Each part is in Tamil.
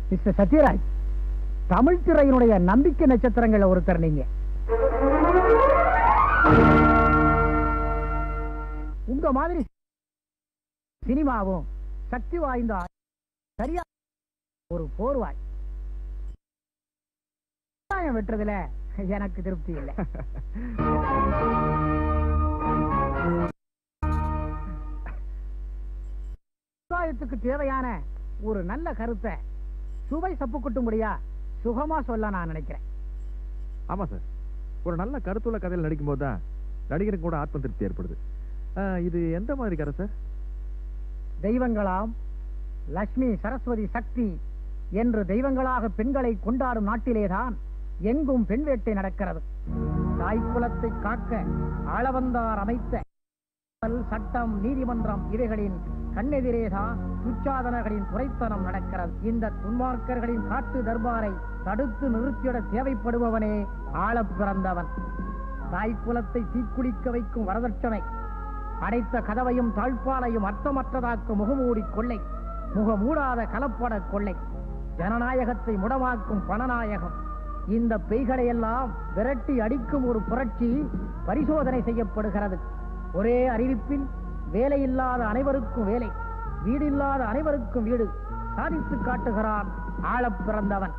மிஸ்டர் சத்யராஜ் தமிழ் திரையினுடைய நம்பிக்கை நட்சத்திரங்கள் ஒருத்தர் நீங்க உங்க மாதிரி சினிமாவும் சக்தி வாய்ந்த ஆ- சரியா ஒரு போர்வாய் வெங்காயம் வெட்டுறதுல எனக்கு திருப்தி இல்லை சமுதாயத்துக்கு தேவையான ஒரு நல்ல கருத்தை சுவை சப்பு கொட்டும்படியா சுகமா சொல்ல நான் நினைக்கிறேன் ஆமா சார் ஒரு நல்ல கருத்துள்ள கதையில் நடிக்கும்போது தான் நடிகருக்கு கூட ஆத்ம திருப்தி ஏற்படுது ஆ, இது எந்த மாதிரி கதை சார் தெய்வங்களாம் லட்சுமி சரஸ்வதி சக்தி என்று தெய்வங்களாக பெண்களை கொண்டாடும் நாட்டிலேதான் எங்கும் பெண் வேட்டை நடக்கிறது தாய்க்குலத்தை காக்க ஆளவந்தார் அமைத்த அரசியல், சட்டம் நீதிமன்றம் இவைகளின் கண்ணெதிரேதான் துச்சாதனர்களின் துரைத்தனம் நடக்கிறது இந்த துன்மார்க்கர்களின் காட்டு தர்பாரை தடுத்து நிறுத்திட தேவைப்படுபவனே ஆளப் பிறந்தவன் தாய்க்குலத்தை தீக்குளிக்க வைக்கும் வரதட்சணை அடைத்த கதவையும் தாழ்பாலையும் அர்த்தமற்றதாக்கும் முகமூடி கொள்ளை முகமூடாத கலப்பட கொள்ளை ஜனநாயகத்தை முடமாக்கும் பணநாயகம் இந்த பெய்களை எல்லாம் விரட்டி அடிக்கும் ஒரு புரட்சி பரிசோதனை செய்யப்படுகிறது ஒரே அறிவிப்பில் வேலையில்லாத அனைவருக்கும் வேலை வீடில்லாத அனைவருக்கும் வீடு சாதித்து காட்டுகிறான் ஆளப் பிறந்தவன்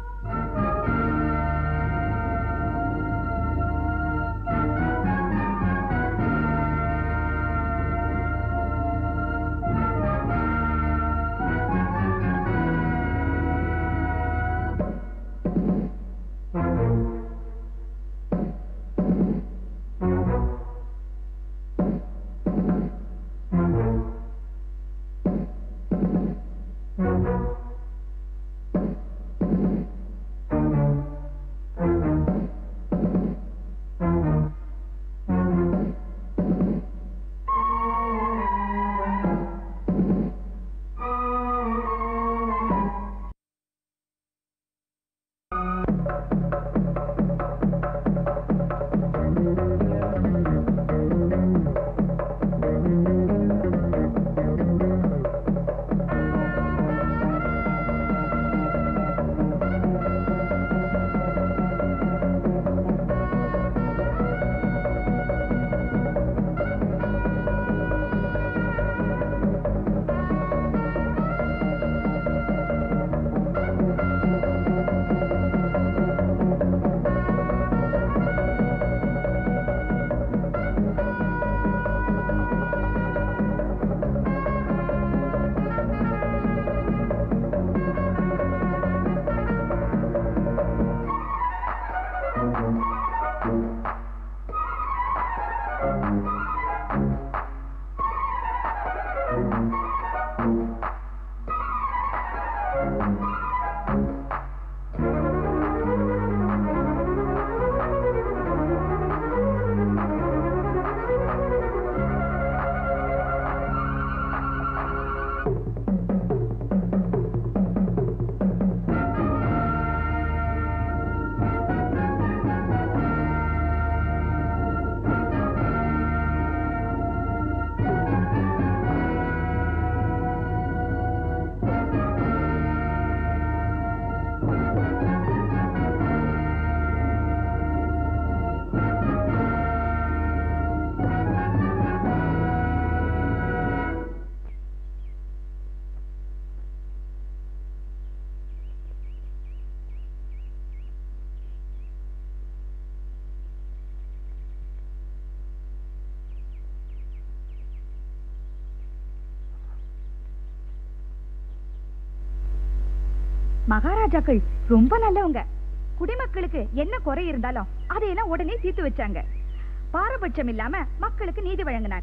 மகாராஜாக்கள் ரொம்ப நல்லவங்க குடிமக்களுக்கு என்ன குறை இருந்தாலும் அதையெல்லாம் உடனே தீர்த்து வச்சாங்க பாரபட்சம் இல்லாம மக்களுக்கு நீதி வழங்கினாங்க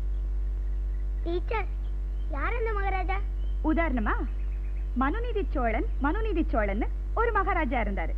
டீச்சர் யார் அந்த மகாராஜா உதாரணமா மனுநீதி சோழன் மனுநீதி சோழன் ஒரு மகாராஜா இருந்தாரு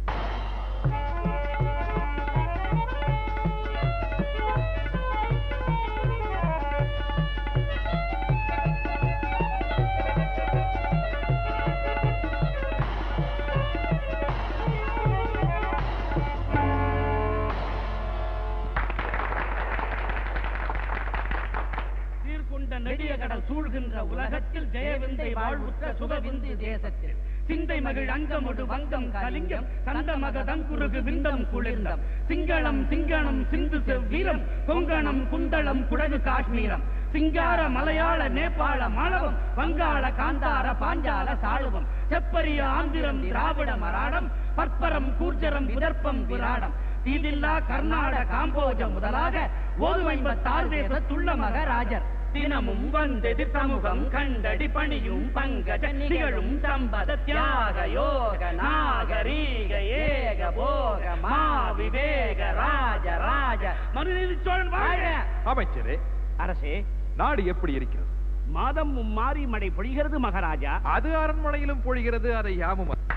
சீர்கொண்ட நெடிய கடல் சூழ்கின்ற உலகத்தில் ஜெயவிந்தை வாழ்வுற்ற சுகவிந்து தேசத்தில் சிந்தை மகிழ் அங்கமொடு வங்கம் கலிங்கம் சந்த மகதம் குறுகு விந்தம் குளிர்ந்தம் சிங்களம் சிங்கணம் சிந்து செவ்வீரம் கொங்கணம் குந்தளம் குடகு காஷ்மீரம் சிங்கார மலையாள நேபாள மாணவம் வங்காள காந்தார பாஞ்சால சாளுவம் செப்பரிய ஆந்திரம் திராவிட மராடம் பற்பரம் கூர்ஜரம் விதர்ப்பம் விராடம் தீதில்லா கர்நாட காம்போஜ முதலாக ஓதுமைம்பத்தாறு தேச துள்ள மகராஜர் தினமும் வந்தெதிர் சமூகம் கண்டடி பணியும் பங்கஜ நிகழும் சம்பத தியாக யோக நாகரீக ஏக போக மா விவேக ராஜ ராஜ மனுநீதி சோழன் வாழ்க அமைச்சரே அரசே நாடு எப்படி இருக்கிறது மாதம் மாறி மழை பொழிகிறது மகாராஜா அது அரண்மனையிலும் பொழிகிறது அதை யாமும் அறி-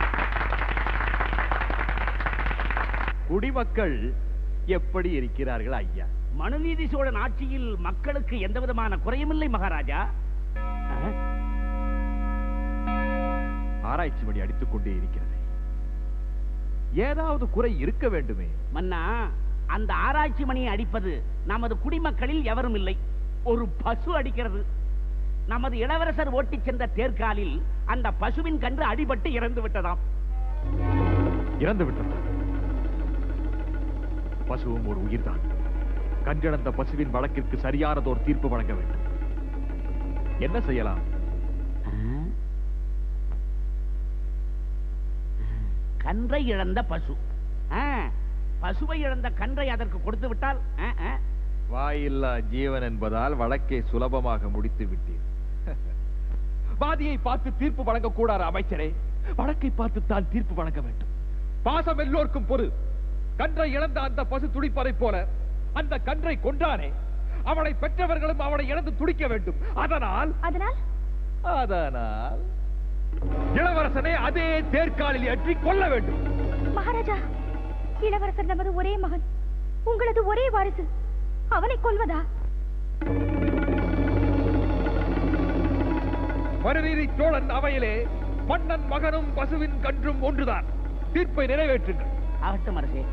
குடிமக்கள் எப்படி இருக்கிறார்கள் ஐயா மனுநீதி சோழன் ஆட்சியில் மக்களுக்கு எந்த விதமான குறையும் இல்லை மகாராஜா அஹ், ஆராய்ச்சி மணி அடித்துக் கொண்டே இருக்கிறது ஏதாவது குறை இருக்க வேண்டுமே மன்னா அந்த ஆராய்ச்சி மணியை அடிப்பது நமது குடிமக்களில் எவரும் இல்லை ஒரு பசு அடிக்கிறது நமது இளவரசர் ஓட்டிச் சென்ற தேர்காலில் அந்த பசுவின் கன்று அடிபட்டு இறந்து விட்டதாம் இறந்து விட்டது பசுவும் ஒரு உயிர்தான் கன்றடைந்த பசுவின் வழக்கிற்கு சரியானதோர் தீர்ப்பு வழங்க வேண்டும் என்ன செய்யலாம் கன்றை இழந்த பசு ஆ, பசுவை இழந்த கன்றை அதற்கு கொடுத்து விட்டால் ஆ, ஆ, வாயில்லா ஜீவன் என்பதால் வழக்கை சுலபமாக முடித்து விட்டீர் வாதியை பார்த்து தீர்ப்பு வழங்க கூடாது அமைச்சரே வழக்கை பார்த்து தான் தீர்ப்பு வழங்க வேண்டும் பாசம் எல்லோருக்கும் பொது கன்றை இழந்த அந்த பசு துடிப்பதைப் போல அந்த கன்றை கொன்றானே அவளை பெற்றவர்களும் அவளை இழந்து துடிக்க வேண்டும் அதனால் அதனால் அதனால் இளவரசனை அதே தேர்காலில் ஏற்றி கொள்ள வேண்டும் மகாராஜா இளவரசர் நமது ஒரே மகன் உங்களது ஒரே வாரிசு அவனை கொல்வதா மறுநீதி சோழன் அவையிலே மன்னன் மகனும் பசுவின் கன்றும் ஒன்றுதான் தீர்ப்பை நிறைவேற்றுங்கள் ஆகட்டும் அரசே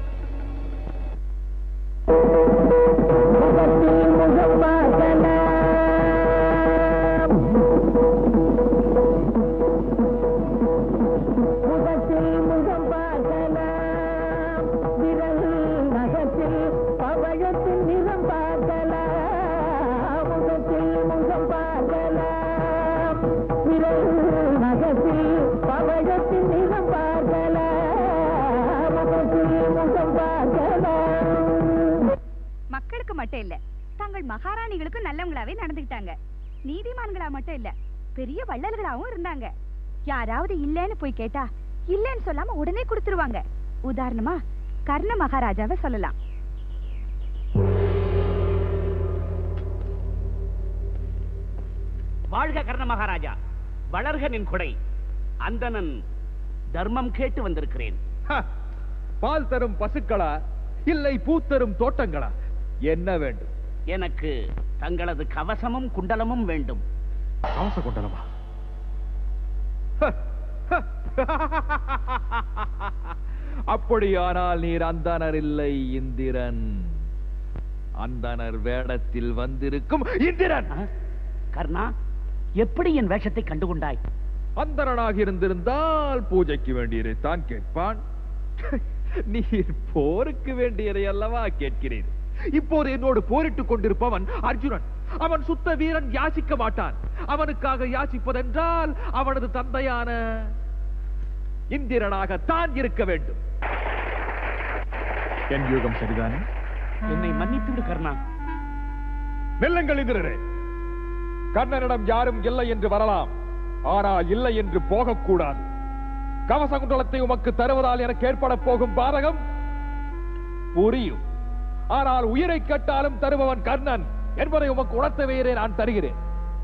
பவழத்தின் நிறம் பார்க்கலாம் முகத்தில் முகம் பார்க்கலாம் விரல் நகத்தில் பவழத்தின் நிறம் பார்க்கலாம் முகத்தில் முகம் பார்க்கலாம் மக்களுக்கு மட்டும் இல்ல தங்கள் மகாராணிகளுக்கும் நல்லவங்களாவே நடந்துக்கிட்டாங்க நீதிமான்களா மட்டும் இல்ல பெரிய வள்ளல்களாவும் இருந்தாங்க யாராவது இல்லைன்னு போய் கேட்டா இல்லைன்னு சொல்லாம உடனே கொடுத்துருவாங்க உதாரணமா கர்ண மகாராஜாவை சொல்லலாம் வாழ்க கர்ண மகாராஜா வளர்க நின் கொடை அந்தணன் தர்மம் கேட்டு வந்திருக்கிறேன் ஹ! பால் தரும் பசுக்களா இல்லை பூத்தரும் தோட்டங்களா என்ன வேண்டும் எனக்கு தங்களது கவசமும் குண்டலமும் வேண்டும் கவச கொண்டலமா அப்படியானால் நீர் அந்தனர் இல்லை இந்திரன் அந்தனர் வேடத்தில் வந்திருக்கும் இந்திரன் ஆ? கர்ணா எப்படி என் வேஷத்தை கண்டுகொண்டாய் அந்தரனாக இருந்திருந்தால் பூஜைக்கு வேண்டியதை தான் கேட்பான் நீர் போருக்கு வேண்டியதை அல்லவா கேட்கிறீர் இப்போது என்னோடு போரிட்டுக் கொண்டிருப்பவன் அர்ஜுனன் அவன் சுத்த வீரன் யாசிக்க மாட்டான் அவனுக்காக யாசிப்பதென்றால் அவனது தந்தையான இந்திரனாக தான் இருக்க வேண்டும் என் யூகம் சரிதானே என்னை மன்னித்து விடு கர்ணா வெல்லங்கள் இந்திரரே கர்ணனிடம் யாரும் இல்லை என்று வரலாம் ஆனால் இல்லை என்று போகக்கூடாது கவச குண்டலத்தை உமக்கு தருவதால் எனக்கு ஏற்பட போகும் பாதகம் புரியும் ஆனால் உயிரை கட்டாலும் தருபவன் கர்ணன் என்பதை உமக்கு உணர்த்தவே நான் தருகிறேன்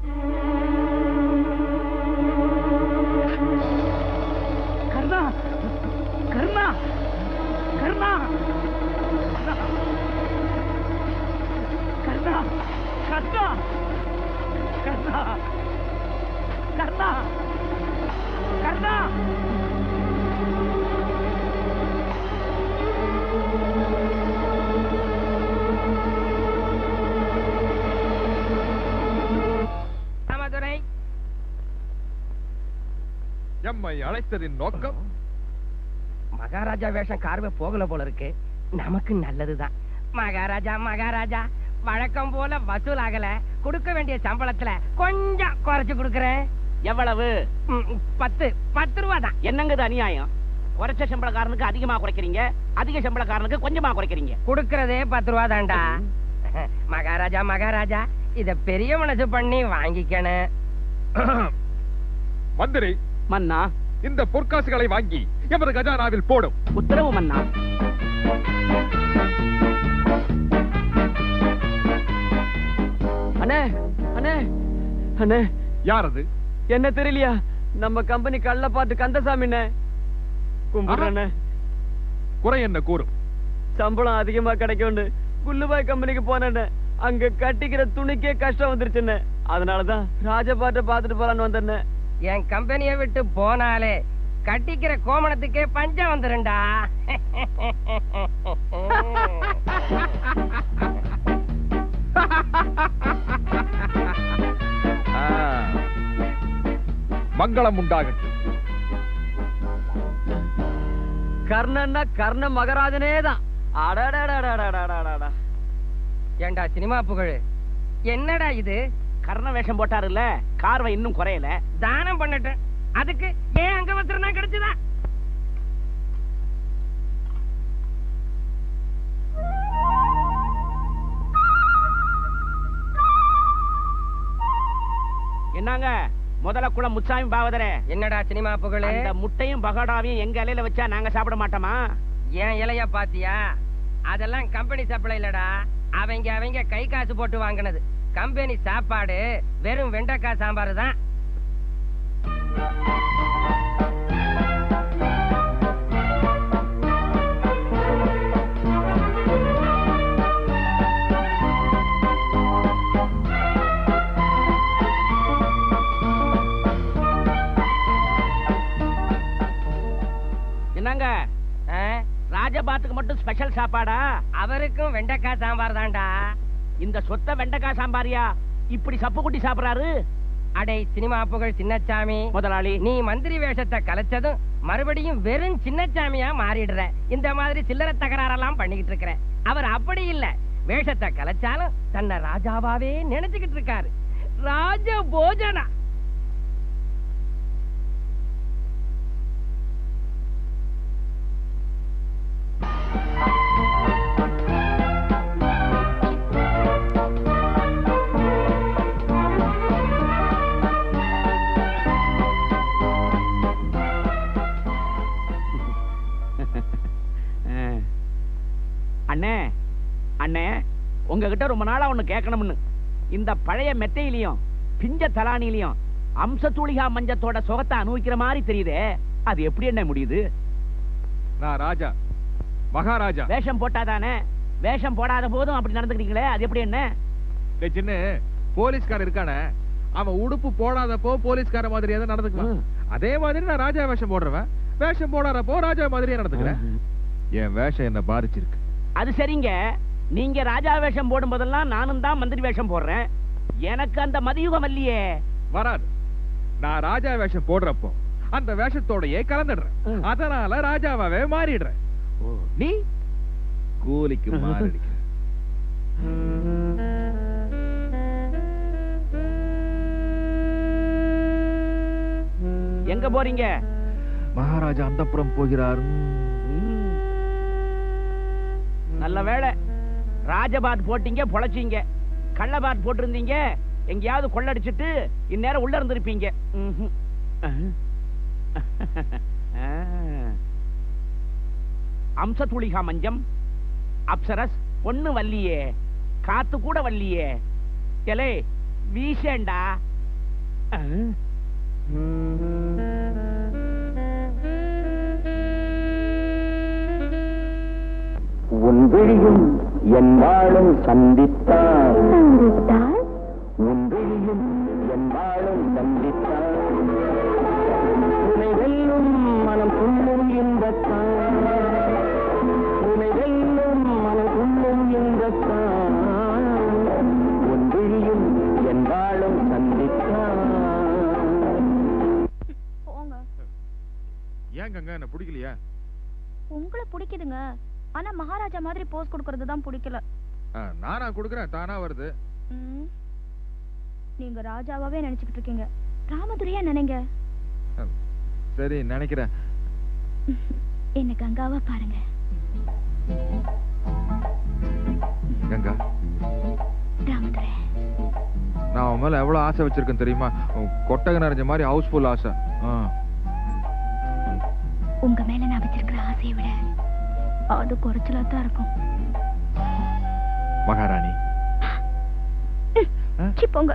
கர்ணா கர்ணா கர்ணா கர்ணா கர்ணா கர்ணா கர்ணா கர்ணா எம்மை அழைத்ததின் நோக்கம் மகாராஜா வேஷம் கார்வே போகல போல இருக்கு நமக்கு நல்லதுதான் மகாராஜா மகாராஜா வழக்கம் போல வசூல் ஆகல கொடுக்க வேண்டிய சம்பளத்துல கொஞ்சம் குறைச்சு கொடுக்கறேன் எவ்வளவு ம், பத்து பத்து ரூபா தான் என்னங்க இது அநியாயம் குறைச்ச சம்பளக்காரனுக்கு அதிகமா குறைக்கிறீங்க அதிக சம்பளக்காரனுக்கு கொஞ்சமா குறைக்கிறீங்க கொடுக்கறதே பத்து ரூபா தான்டா மகாராஜா மகாராஜா இத பெரிய மனசு பண்ணி வாங்கிக்கணும் மந்திரி மன்னா இந்த பொற்காசுகளை வாங்கி எமது கஜானாவில் போடும் உத்தரவு மன்னா அண்ணே அண்ணே அண்ணே யார் அது என்ன தெரியலையா நம்ம கம்பெனி கள்ள பார்த்து கந்தசாமிண்ணே கும்பிடுறேண்ணே குறை என்ன கூறும் சம்பளம் அதிகமா கிடைக்கும்னு குல்லுபாய் கம்பெனிக்கு போனேண்ணே அங்க கட்டிக்கிற துணிக்கே கஷ்டம் வந்துருச்சுண்ணே அதனாலதான் ராஜபாட்டை பார்த்துட்டு போலான்னு வந்தேண்ணே என் கம்பெனியை விட்டு போனாலே கட்டிக்கிற கோமணத்துக்கே பஞ்சம் வந்துருண்டா ஆ. மங்களம் உண்டாகட்டும் கர்ணன்னா கர்ண மகராஜனே தான் அடடடடடடடடடா. ஏண்டா சினிமா புகழ் என்னடா இது கர்ண வேஷம் போட்டாருல்ல கார்வை இன்னும் குறையல தானம் பண்ணட்டும் அதுக்கு ஏன் அங்க வச்சிருந்தா கிடைச்சதா என்னங்க முதல குளம் முச்சாமி பாவதரே என்னடா சினிமா புகழ் அந்த முட்டையும் பகோடாவையும் எங்க இலையில வச்சா நாங்க சாப்பிட மாட்டோமா ஏன் இலைய பாத்தியா அதெல்லாம் கம்பெனி சப்ளை இல்லடா அவங்க அவங்க கை காசு போட்டு வாங்கினது கம்பெனி சாப்பாடு வெறும் வெண்டைக்காய் சாம்பார் தான் என்னங்க ஆ? ராஜபாத்துக்கு மட்டும் ஸ்பெஷல் சாப்பாடா அவருக்கும் வெண்டைக்காய் சாம்பார் தான்டா இந்த சொத்த வெண்டைக்காய் சாம்பாரியா இப்படி சப்பு குட்டி சாப்பிடுறாரு அடே சினிமா புகழ் சின்னச்சாமி முதலாளி நீ மந்திரி வேஷத்தை கலைச்சதும் மறுபடியும் வெறும் சின்னச்சாமியா மாறிடுற இந்த மாதிரி சில்லறை தகராறெல்லாம் பண்ணிக்கிட்டு இருக்கிற அவர் அப்படி இல்ல வேஷத்தை கலைச்சாலும் தன்னை ராஜாவாவே நினைச்சுக்கிட்டு இருக்காரு ராஜ போஜனா அஹ். அண்ணே அண்ணே உங்ககிட்ட ரொம்ப நாளா ஒண்ணு கேட்கணும்னு இந்த பழைய மெத்தையிலையும் பிஞ்ச தலானிலையும் அம்சத்தூளிகா மஞ்சத்தோட சுகத்தை அனுபவிக்கிற மாதிரி தெரியுதே அது எப்படி என்ன முடியுது நான் ராஜா மகாராஜா வேஷம் போட்டாதானே வேஷம் போடாத போதும் அப்படி நடந்துக்கிறீங்களே அது எப்படி என்ன டேய் சின்ன போலீஸ்காரன் இருக்கானே அவன் உடுப்பு போடாதப்போ போலீஸ்கார மாதிரியே தான் நடந்துக்குவான் அதே மாதிரி நான் ராஜா வேஷம் போடுறவன் வேஷம் போடாதப்போ ராஜா மாதிரியே நடந்துக்கிறேன் என் வேஷம் என்ன பாதிச்சிருக்கு அது சரிங்க நீங்க ராஜா வேஷம் போடும் போதெல்லாம் நானும் தான் மந்திரி வேஷம் போடுறேன் எனக்கு அந்த மதியுகம் இல்லையே வராது நான் ராஜா வேஷம் போடுறப்போ அந்த வேஷத்தோடயே கலந்துடுறேன் ம். அதனால ராஜாவாவே மாறிடுறேன் நீ கூலிக்கு மாறிடுற எங்க போறீங்க மகாராஜா அந்தப்புறம் போகிறார் நல்ல வேளை ராஜபாத் போட்டீங்க பொழைச்சீங்க கள்ளபாத் போட்டிருந்தீங்க எங்கேயாவது கொள்ளடிச்சிட்டு இந்நேரம் உள்ள இருந்திருப்பீங்க ம்ஹும். ஆ. அம்சத்துளிகா மஞ்சம் அப்சரஸ் ஒண்ணு வல்லியே காத்து கூட வல்லியே எலே வீசேண்டா ஆ. உன் விழியும் என் வாழும் சந்தித்தான் உன் விழியும் என் வாழும் சந்தித்தான் உனை வெல்லும் மனம் துள்ளும் இன்பத்தான் உனை வெல்லும் மனம் துள்ளும் இன்பத்தான் உன் விழியும் என் வாழும் சந்தித்தான் போங்க ஏன் கங்கா என்ன பிடிக்கலையா உங்களை பிடிக்குதுங்க ஆனா மகாராஜா மாதிரி போஸ் கொடுக்கறது தான் பிடிக்கல ஆ, நானா கொடுக்குறேன் தானா வருது ம். நீங்க ராஜாவாவே நினைச்சுக்கிட்டு இருக்கீங்க ராமதுரையா நினைங்க சரி நினைக்கிறேன் என்ன கங்காவா பாருங்க கங்கா ராமதுரை நான் அவன் மேல எவ்வளவு ஆசை வச்சிருக்கேன் தெரியுமா உன் கொட்டகை நிறைஞ்ச மாதிரி ஹவுஸ்ஃபுல் ஆசை ஆ. உங்க மேல நான் வச்சிருக்கிற ஆசையை விட அது குறைச்சலா தான் இருக்கும் மகாராணி ஆ? சி போங்க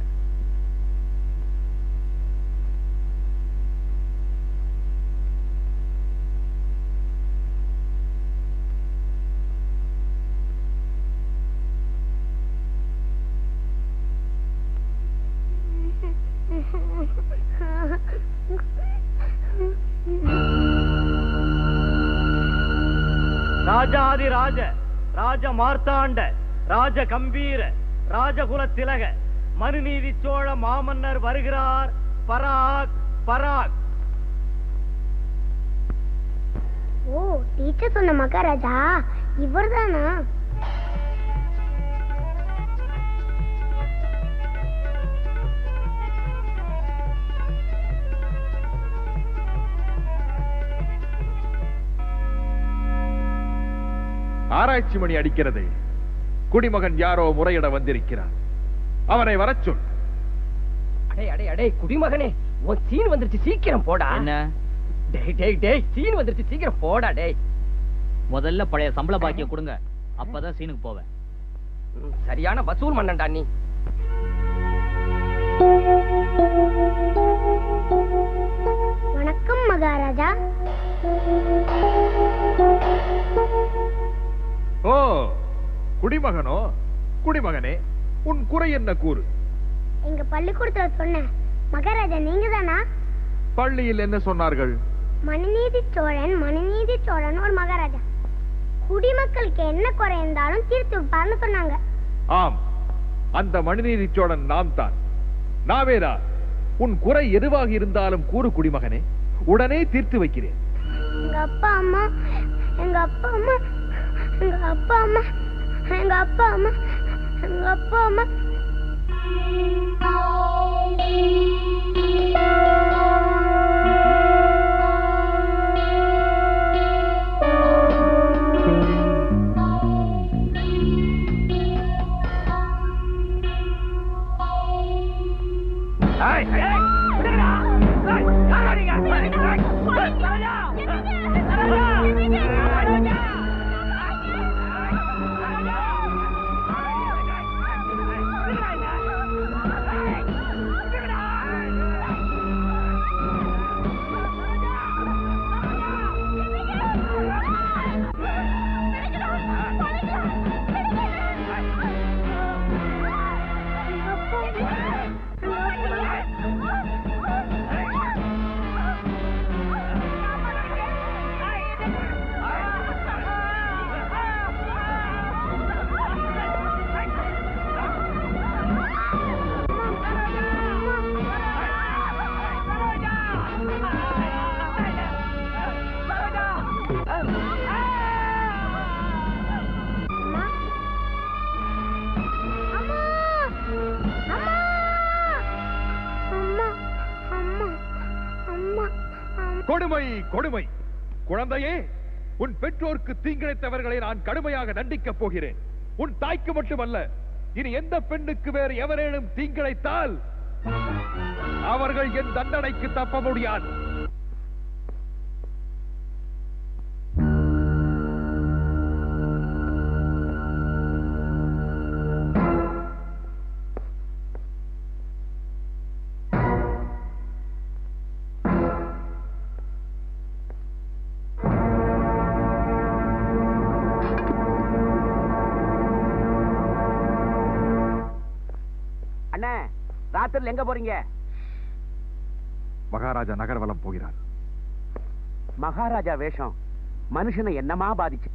ராஜாதி ராஜ ராஜ மார்த்தாண்ட ராஜ கம்பீர ராஜகுல திலக மனுநீதி சோழ மாமன்னர் வருகிறார் பராக் பராக் ஓ டீச்சர் சொன்ன மகாராஜா இவர்தானா ஆராய்ச்சி மணி அடிக்கிறது குடிமகன் யாரோ முறையிட வந்திருக்கிறார் அவனை வரச் சொல் அடே அடே அடே குடிமகனே உன் சீன் வந்துருச்சு சீக்கிரம் போடா என்ன டேய் டேய் டேய் சீன் வந்துருச்சு சீக்கிரம் போடா டேய் முதல்ல பழைய சம்பள பாக்கிய கொடுங்க அப்பதான் சீனுக்கு போவேன் ம், சரியான வசூல் மன்னன்டா நீ வணக்கம் மகாராஜா ஓ குடிமகனோ குடிமகனே உன் குறை என்ன கூறு எங்க பள்ளிக்கூடத்துல சொன்ன மகாராஜா நீங்க தானா பள்ளியில் என்ன சொன்னார்கள் மனுநீதி சோழன் மனுநீதி சோழன் ஒரு மகாராஜா குடிமக்களுக்கு என்ன குறை இருந்தாலும் தீர்த்து வைப்பார்னு சொன்னாங்க ஆம் அந்த மனுநீதி சோழன் நாம் தான் நாவேதான் உன் குறை எதுவாக இருந்தாலும் கூறு குடிமகனே உடனே தீர்த்து வைக்கிறேன் எங்க அப்பா அம்மா எங்க அப்பா அம்மா எங்க அப்பா அம்மா எங்க அப்பா அம்மா எங்க அப்பா அம்மா ஏய், ஏய், விடுங்கடா. ஏய், யாரா நீங்க? ஏய், ஏய், ஏய், ராஜா! ராஜா! அம்மா அம்மா அம்மா அம்மா கொடுமை கொடுமை குழந்தையே உன் பெற்றோருக்கு தீங்கிழைத்தவர்களை நான் கடுமையாக தண்டிக்கப் போகிறேன் உன் தாய்க்கு மட்டுமல்ல இனி எந்த பெண்ணுக்கு வேறு எவரேனும் தீங்கிழைத்தால் அவர்கள் என் தண்டனைக்கு தப்ப முடியாது அண்ணே ராத்திரில எங்க போறீங்க மகாராஜா நகர்வலம் போகிறார் மகாராஜா வேஷம் மனுஷனை என்னமா பாதிச்சு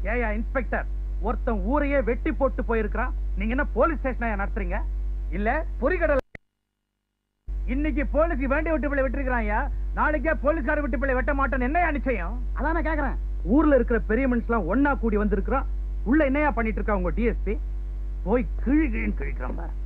ஏயா இன்ஸ்பெக்டர் ஒருத்தன் ஊரையே வெட்டி போட்டு போயிருக்கான் நீங்க என்ன போலீஸ் ஸ்டேஷனா நடத்துறீங்க இல்ல பொறிகடல் இன்னைக்கு போலீஸ்க்கு வேண்டிய விட்டு பிள்ளை விட்டுருக்காயா நாளைக்கே போலீஸ்கார விட்டு பிள்ளை வெட்ட மாட்டேன்னு என்னையா நிச்சயம் அதான் நான் கேக்குறேன் ஊர்ல இருக்கிற பெரிய மனுஷன் ஒன்னா கூடி வந்திருக்கிறான் உள்ள என்னையா பண்ணிட்டு இருக்கா உங்க டிஎஸ்பி போய் கிழி கிழின்னு கிழிக்கிறான் பாரு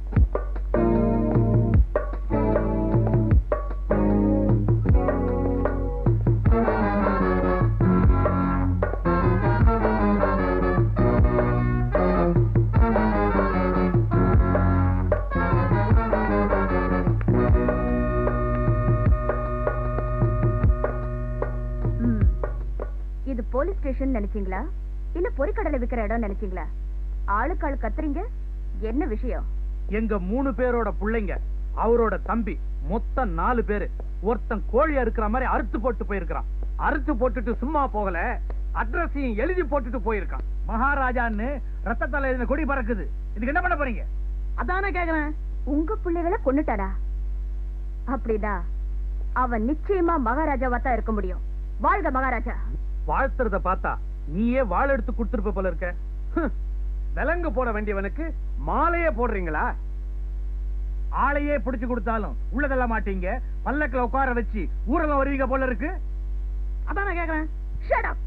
ம். இது போலீஸ் ஸ்டேஷன் நினைச்சீங்களா இல்ல பொறிக்கடலை விக்கிற இடம் நினைச்சீங்களா ஆளுக்கு ஆளு கத்துறீங்க என்ன விஷயம் எங்க மூணு பேரோட பிள்ளைங்க அவரோட தம்பி மொத்தம் நாலு பேரு ஒருத்தன் கோழி அறுக்கிற மாதிரி அறுத்து போட்டு போயிருக்கான் அறுத்து போட்டுட்டு சும்மா போகல அட்ரஸையும் எழுதி போட்டுட்டு போயிருக்கான் மகாராஜான்னு ரத்தத்தால எழுதின கொடி பறக்குது இதுக்கு என்ன பண்ண போறீங்க அதானே கேக்குறேன் உங்க பிள்ளைகளை கொன்னுட்டாடா அப்படின்னா அவன் நிச்சயமா மகாராஜாவா தான் இருக்க முடியும் வாழ்க மகாராஜா வாழ்த்துறத பார்த்தா நீயே வாள் எடுத்து கொடுத்துருப்ப போல இருக்க ஹம். விலங்கு போட வேண்டியவனுக்கு மாலையே போடுறீங்களா ஆளையே பிடிச்சு கொடுத்தாலும் உள்ளதெல்ல மாட்டீங்க பல்லக்குல உட்கார வச்சு ஊரகம் வருவீங்க போல இருக்கு அதானே கேக்குறேன் Shut up.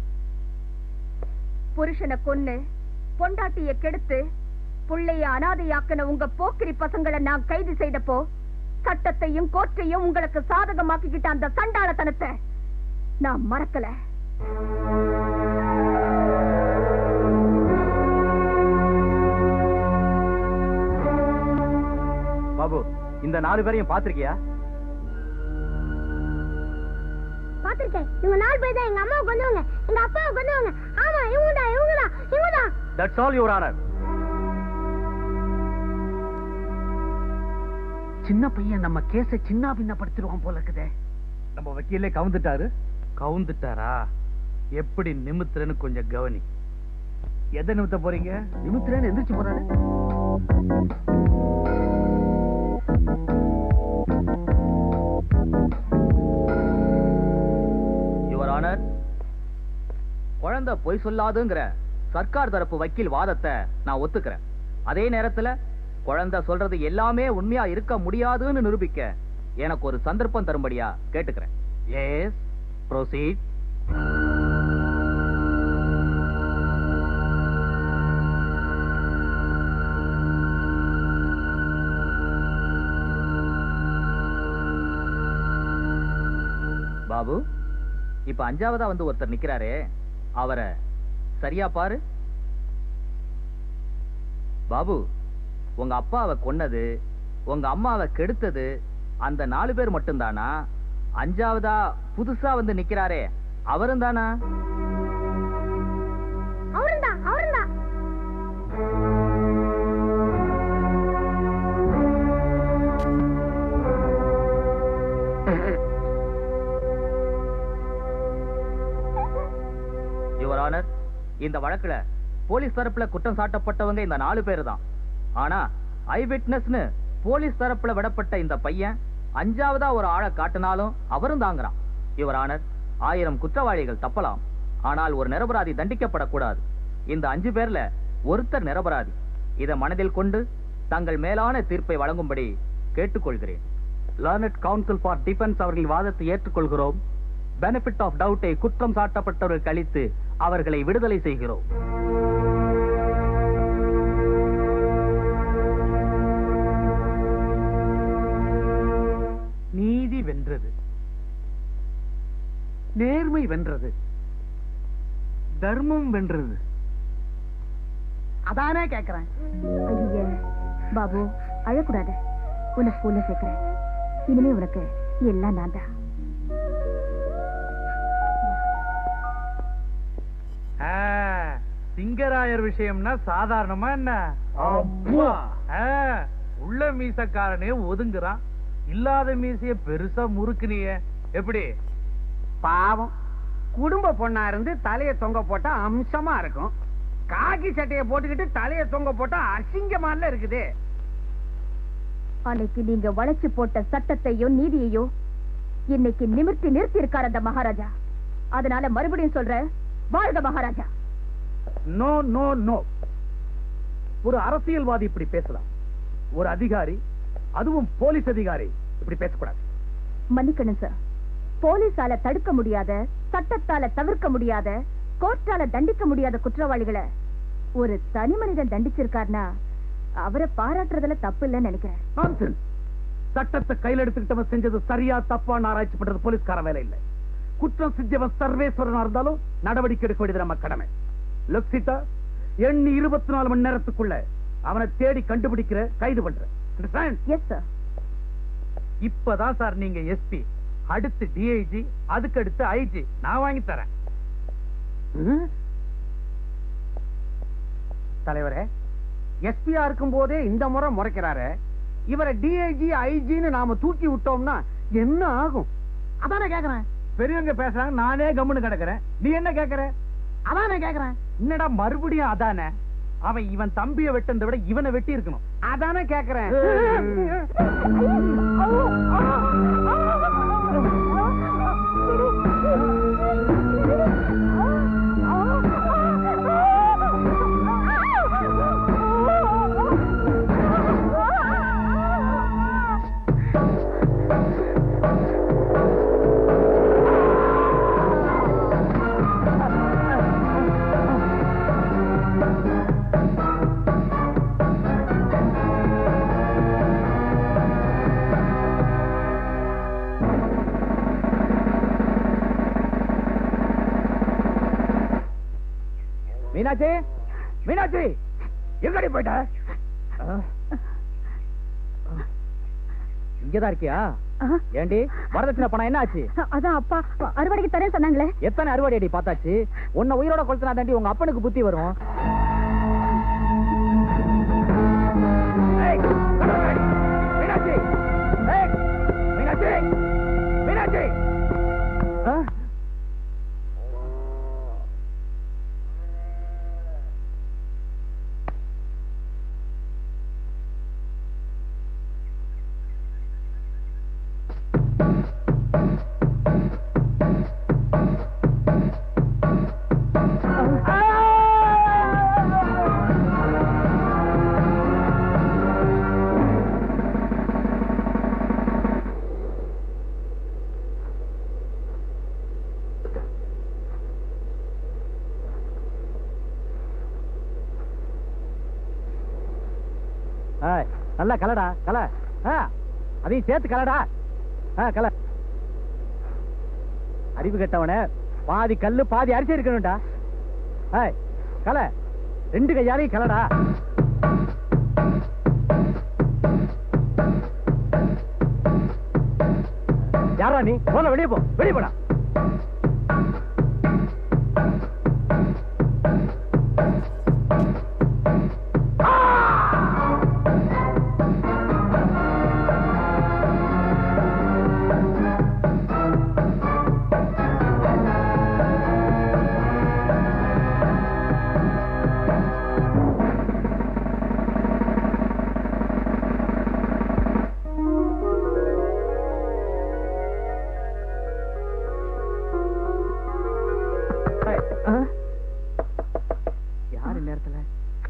புருஷனை கொன்னு பொண்டாட்டிய கெடுத்து புள்ளைய அனாதையாக்கின உங்க போக்கிரி பசங்களை நான் கைது செய்தப்போ சட்டத்தையும் கோர்ட்டையும் உங்களுக்கு சாதகமாக்கிக்கிட்ட அந்த சண்டாளத்தனத்தை நான் மறக்கல பாபு இந்த நாலு பேரையும் பாத்திருக்கியா பாத்திருக்கேன் இவங்க நாலு பேர் தான் எங்க அம்மாவை கொண்டவங்க எங்க அப்பாவை கொண்டவங்க ஆமா இவங்க தான் இவங்க தான் இவங்க தான் தட்ஸ் ஆல் யுவர் ஆனர் சின்ன பையன் நம்ம கேஸ சின்ன பின்னப்படுத்திடுவான் போல இருக்குதே நம்ம வக்கீலே கவுந்துட்டாரு கவுந்துட்டாரா எப்படி நிமித்துறன்னு கொஞ்சம் கவனி எதை நிமித்த போறீங்க நிமித்திரன்னு எந்திரிச்சு போறாரு யுவர் ஆனர் குழந்தை பொய் சொல்லாதுங்கிற சர்க்கார் தரப்பு வக்கீல் வாதத்தை நான் ஒத்துக்கிறேன் அதே நேரத்துல குழந்தை சொல்றது எல்லாமே உண்மையா இருக்க முடியாதுன்னு நிரூபிக்க எனக்கு ஒரு சந்தர்ப்பம் தரும்படியா கேட்டுக்கிறேன் எஸ் ப்ரொசீட் பாபு இப்ப அஞ்சாவதா வந்து ஒருத்தர் நிக்கிறாரே அவரை சரியா பாரு பாபு உங்க அப்பாவை கொன்னது உங்க அம்மாவை கெடுத்தது அந்த நாலு பேர் மட்டும்தானா அஞ்சாவதா புதுசா வந்து நிக்கிறாரே அவரும் தானா அவரும் தான் அவரும் தான் யுவர் ஆனர் இந்த வழக்குல போலீஸ் தரப்புல குற்றம் சாட்டப்பட்டவங்க இந்த நாலு பேர் தான் ஆனா ஐ விட்னஸ்னு போலீஸ் தரப்புல விடப்பட்ட இந்த பையன் அஞ்சாவதா ஒரு ஆளை காட்டினாலும் அவரும் தாங்குறான் யுவர் ஆனர் ஆயிரம் குற்றவாளிகள் தப்பலாம் ஆனால் ஒரு நிரபராதி தண்டிக்கப்படக்கூடாது இந்த அஞ்சு பேர்ல ஒருத்தர் நிரபராதி இதை மனதில் கொண்டு தங்கள் மேலான தீர்ப்பை வழங்கும்படி கேட்டுக்கொள்கிறேன் லார்னட் கவுன்சில் ஃபார் டிஃபென்ஸ் அவர்கள் வாதத்தை ஏற்றுக்கொள்கிறோம் பெனிஃபிட் ஆஃப் டவுட்டை குற்றம் சாட்டப்பட்டவர்கள் கழித்து அவர்களை விடுதலை செய்கிறோம் நீதி வென்றது நேர்மை வென்றது தர்மம் வென்றது அதானே கேக்குறேன் ஐய பாபு அழக்கூடாது உன்னை ஸ்கூல்ல சேர்க்கிறேன் இனிமே உனக்கு எல்லாம் நான் தான் ஆ, சிங்கராயர் விஷயம்னா சாதாரணமா என்ன ஆ, உள்ள மீசக்காரனே ஒதுங்குறான் இல்லாத மீசைய பெருசா முறுக்குனிய எப்படி பாவம் குடும்ப பொண்ணா இருந்து தலைய தொங்க போட்டா அம்சமா இருக்கும் காக்கி சட்டைய போட்டுக்கிட்டு தலைய தொங்க போட்டா அசிங்கமால இருக்குது அன்னைக்கு நீங்க வளைச்சு போட்ட சட்டத்தையும் நீதியையும் இன்னைக்கு நிமிர்த்தி நிறுத்தி இருக்கார் அந்த மகாராஜா அதனால மறுபடியும் சொல்றேன் வாழ்க மகாராஜா நோ நோ நோ ஒரு அரசியல்வாதி இப்படி பேசலாம் ஒரு அதிகாரி அதுவும் போலீஸ் அதிகாரி இப்படி பேசக்கூடாது மன்னிக்கணும் சார் போலீஸால தடுக்க முடியாத சட்டத்தால தவிர்க்க முடியாத கோர்ட்டால தண்டிக்க முடியாத குற்றவாளிகளை ஒரு தனி மனிதன் தண்டிச்சிருக்காருனா அவரை பாராட்டுறதுல தப்பு இல்லைன்னு நினைக்கிறேன் Nonsense. சட்டத்தை கையில் எடுத்துக்கிட்டவன் செஞ்சது சரியா தப்பான்னு ஆராய்ச்சி பண்றது போலீஸ்கார வேலை இல்லை குற்றம் செஞ்சவன் சர்வேஸ்வரனா இருந்தாலும் நடவடிக்கை எடுக்க வேண்டியது நம்ம கடமை லுக் சீதா எண்ணி இருபத்தி நாலு மணி நேரத்துக்குள்ள அவனை தேடி கண்டுபிடிக்கிற கைது பண்ற Understand? எஸ் சார் இப்பதான் சார் நீங்க எஸ்பி அடுத்து டிஐஜி அதுக்கு அடுத்து ஐஜி நான் வாங்கி தரேன் தலைவரே எஸ்பியா இருக்கும் போதே இந்த முறை முறைக்கிறாரு இவரை டிஐஜி ஐஜின்னு நாம தூக்கி விட்டோம்னா என்ன ஆகும் அதானே கேக்குறேன் பெரியவங்க பேசுறாங்க நானே கம்முன்னு கிடக்குறேன் நீ என்ன கேக்குற அதானே கேக்குறேன் என்னடா மறுபடியும் அதானே அவன் இவன் தம்பியை வெட்டதை விட இவனை வெட்டி இருக்கணும் அதானே கேக்குறேன் மீனாட்சி மீனாட்சி எங்கடி போயிட்ட இங்கதான் இருக்கியா ஏண்டி வரதட்சணை பணம் என்ன ஆச்சு அதான் அப்பா அறுவடைக்கு தரேன் சொன்னாங்களே எத்தனை அறுவடை அடி பார்த்தாச்சு உன்னை உயிரோட கொளுத்தினா தாண்டி உங்க அப்பனுக்கு புத்தி வரும் ஏய், கடற்கரை. மீனாட்சி ஏய், மீனாட்சி மீனாட்சி ஆ? ஏய், நல்லா கலடா கல ஆ, அதையும் சேர்த்து கலடா ஆ, கல அறிவு கெட்டவன பாதி கல்லு பாதி அரிசி இருக்கணும்டா ஏய், கல ரெண்டு கையாலையும் கலடா யாரா நீ போன வெளியே போ வெளியே போடா யாரு நேரத்துல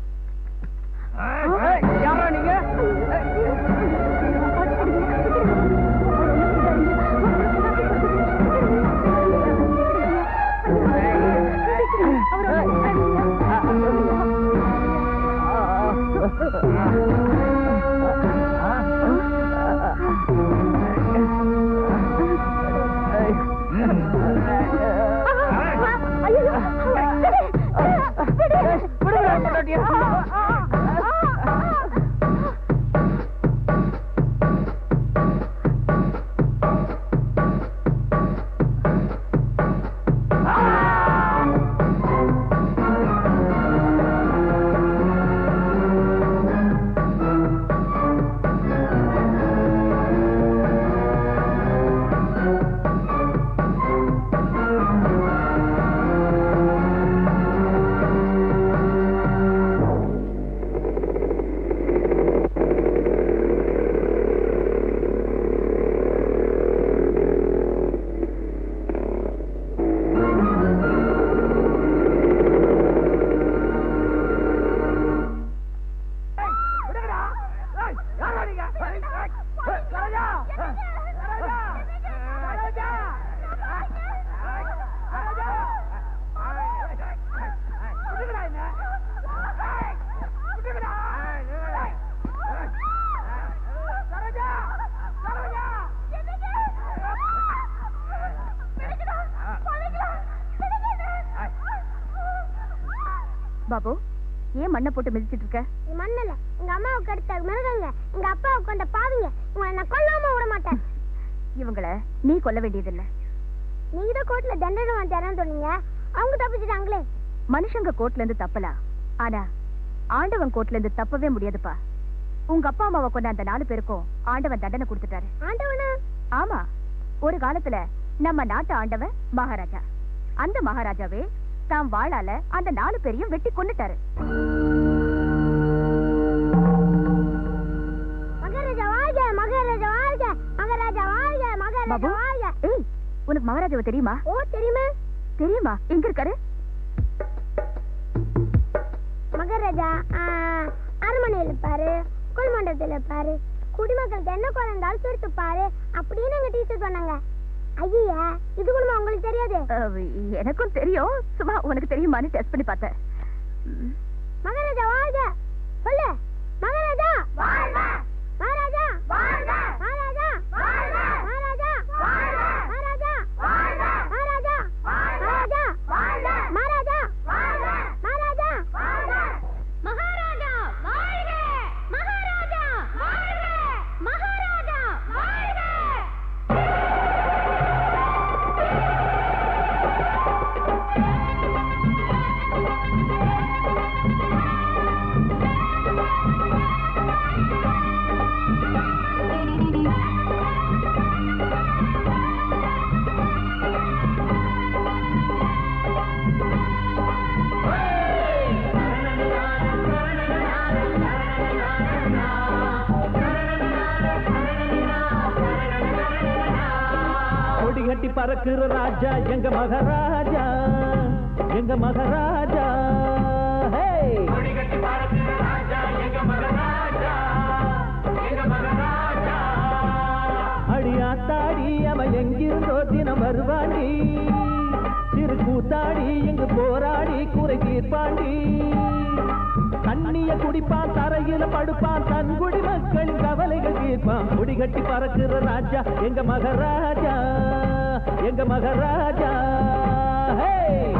யாரா நீங்க பாபு ஏன் மண்ணை போட்டு மிதிச்சிட்டு இருக்க இது மண்ணில் எங்க அம்மாவுக்கு அடுத்த மிருகங்க எங்க அப்பாவுக்கு அந்த பாவிங்க உங்களை நான் கொல்லாம விட மாட்டேன் இவங்கள நீ கொல்ல வேண்டியதில்லை நீங்க தான் கோர்ட்ல தண்டனை வாங்கிட்டாரன்னு சொன்னீங்க அவங்க தப்பிச்சிட்டாங்களே மனுஷங்க கோர்ட்ல இருந்து தப்பலாம் ஆனா ஆண்டவன் கோர்ட்ல இருந்து தப்பவே முடியாதுப்பா உங்க அப்பா அம்மாவை கொண்ட அந்த நாலு பேருக்கும் ஆண்டவன் தண்டனை கொடுத்துட்டாரு ஆண்டவனா ஆமா ஒரு காலத்துல நம்ம நாட்டு ஆண்டவன் மகாராஜா அந்த மகாராஜாவே தாம் வாளால அந்த நாலு பேரையும் வெட்டி கொன்னுட்டாரு மகாராஜா வாழ்க மகாராஜா வாழ்க மகாராஜா வாழ்க மகாராஜா பாபு வாழ்க ஏய் உனக்கு மகாராஜாவை தெரியுமா ஓ தெரியுமா தெரியுமா எங்க இருக்காரு மகாராஜா ஆ, அரண்மனையில் இருப்பாரு குள்மண்டபத்தில் இருப்பாரு குடிமக்களுக்கு என்ன குறை இருந்தாலும் திருத்து பாரு அப்படின்னு எங்க டீச்சர் சொன்னாங்க ஐயா இது கூட உங்களுக்கு தெரியாது அஹ், எனக்கும் தெரியும் சும்மா உனக்கு தெரியுமான்னு டெஸ்ட் பண்ணி பார்த்தேன் ம். மகாராஜா வாழ்க சொல்லு மகாராஜா வாழ்க மகாராஜா வாழ்க மகாராஜா வாழ்க மகாராஜா வாழ்க மகாராஜா வாழ்க மகாராஜா மகாராஜா வாழ்க மகாராஜா வாழ்க மகாராஜா வாழ்க மகாராஜா வாழ்க மகாராஜா வாழ்க மகாராஜா வாழ்க கொடி கட்டி பறக்குற ராஜா எங்க மகாராஜா எங்க மகாராஜா ஹே! அடியாத்தாடி அவன் எங்கிருந்தோ தினம் வருவாண்டி சிறு கூத்தாடி எங்கு போராடி குறை தீர்ப்பாண்டி தண்ணிய குடிப்பான் தரையில படுப்பான் தன் குடி மக்களின் கவலைகள் தீர்ப்பான் குடி கட்டி பறக்குற ராஜா எங்க மகாராஜா எங்க மகாராஜா ஹே!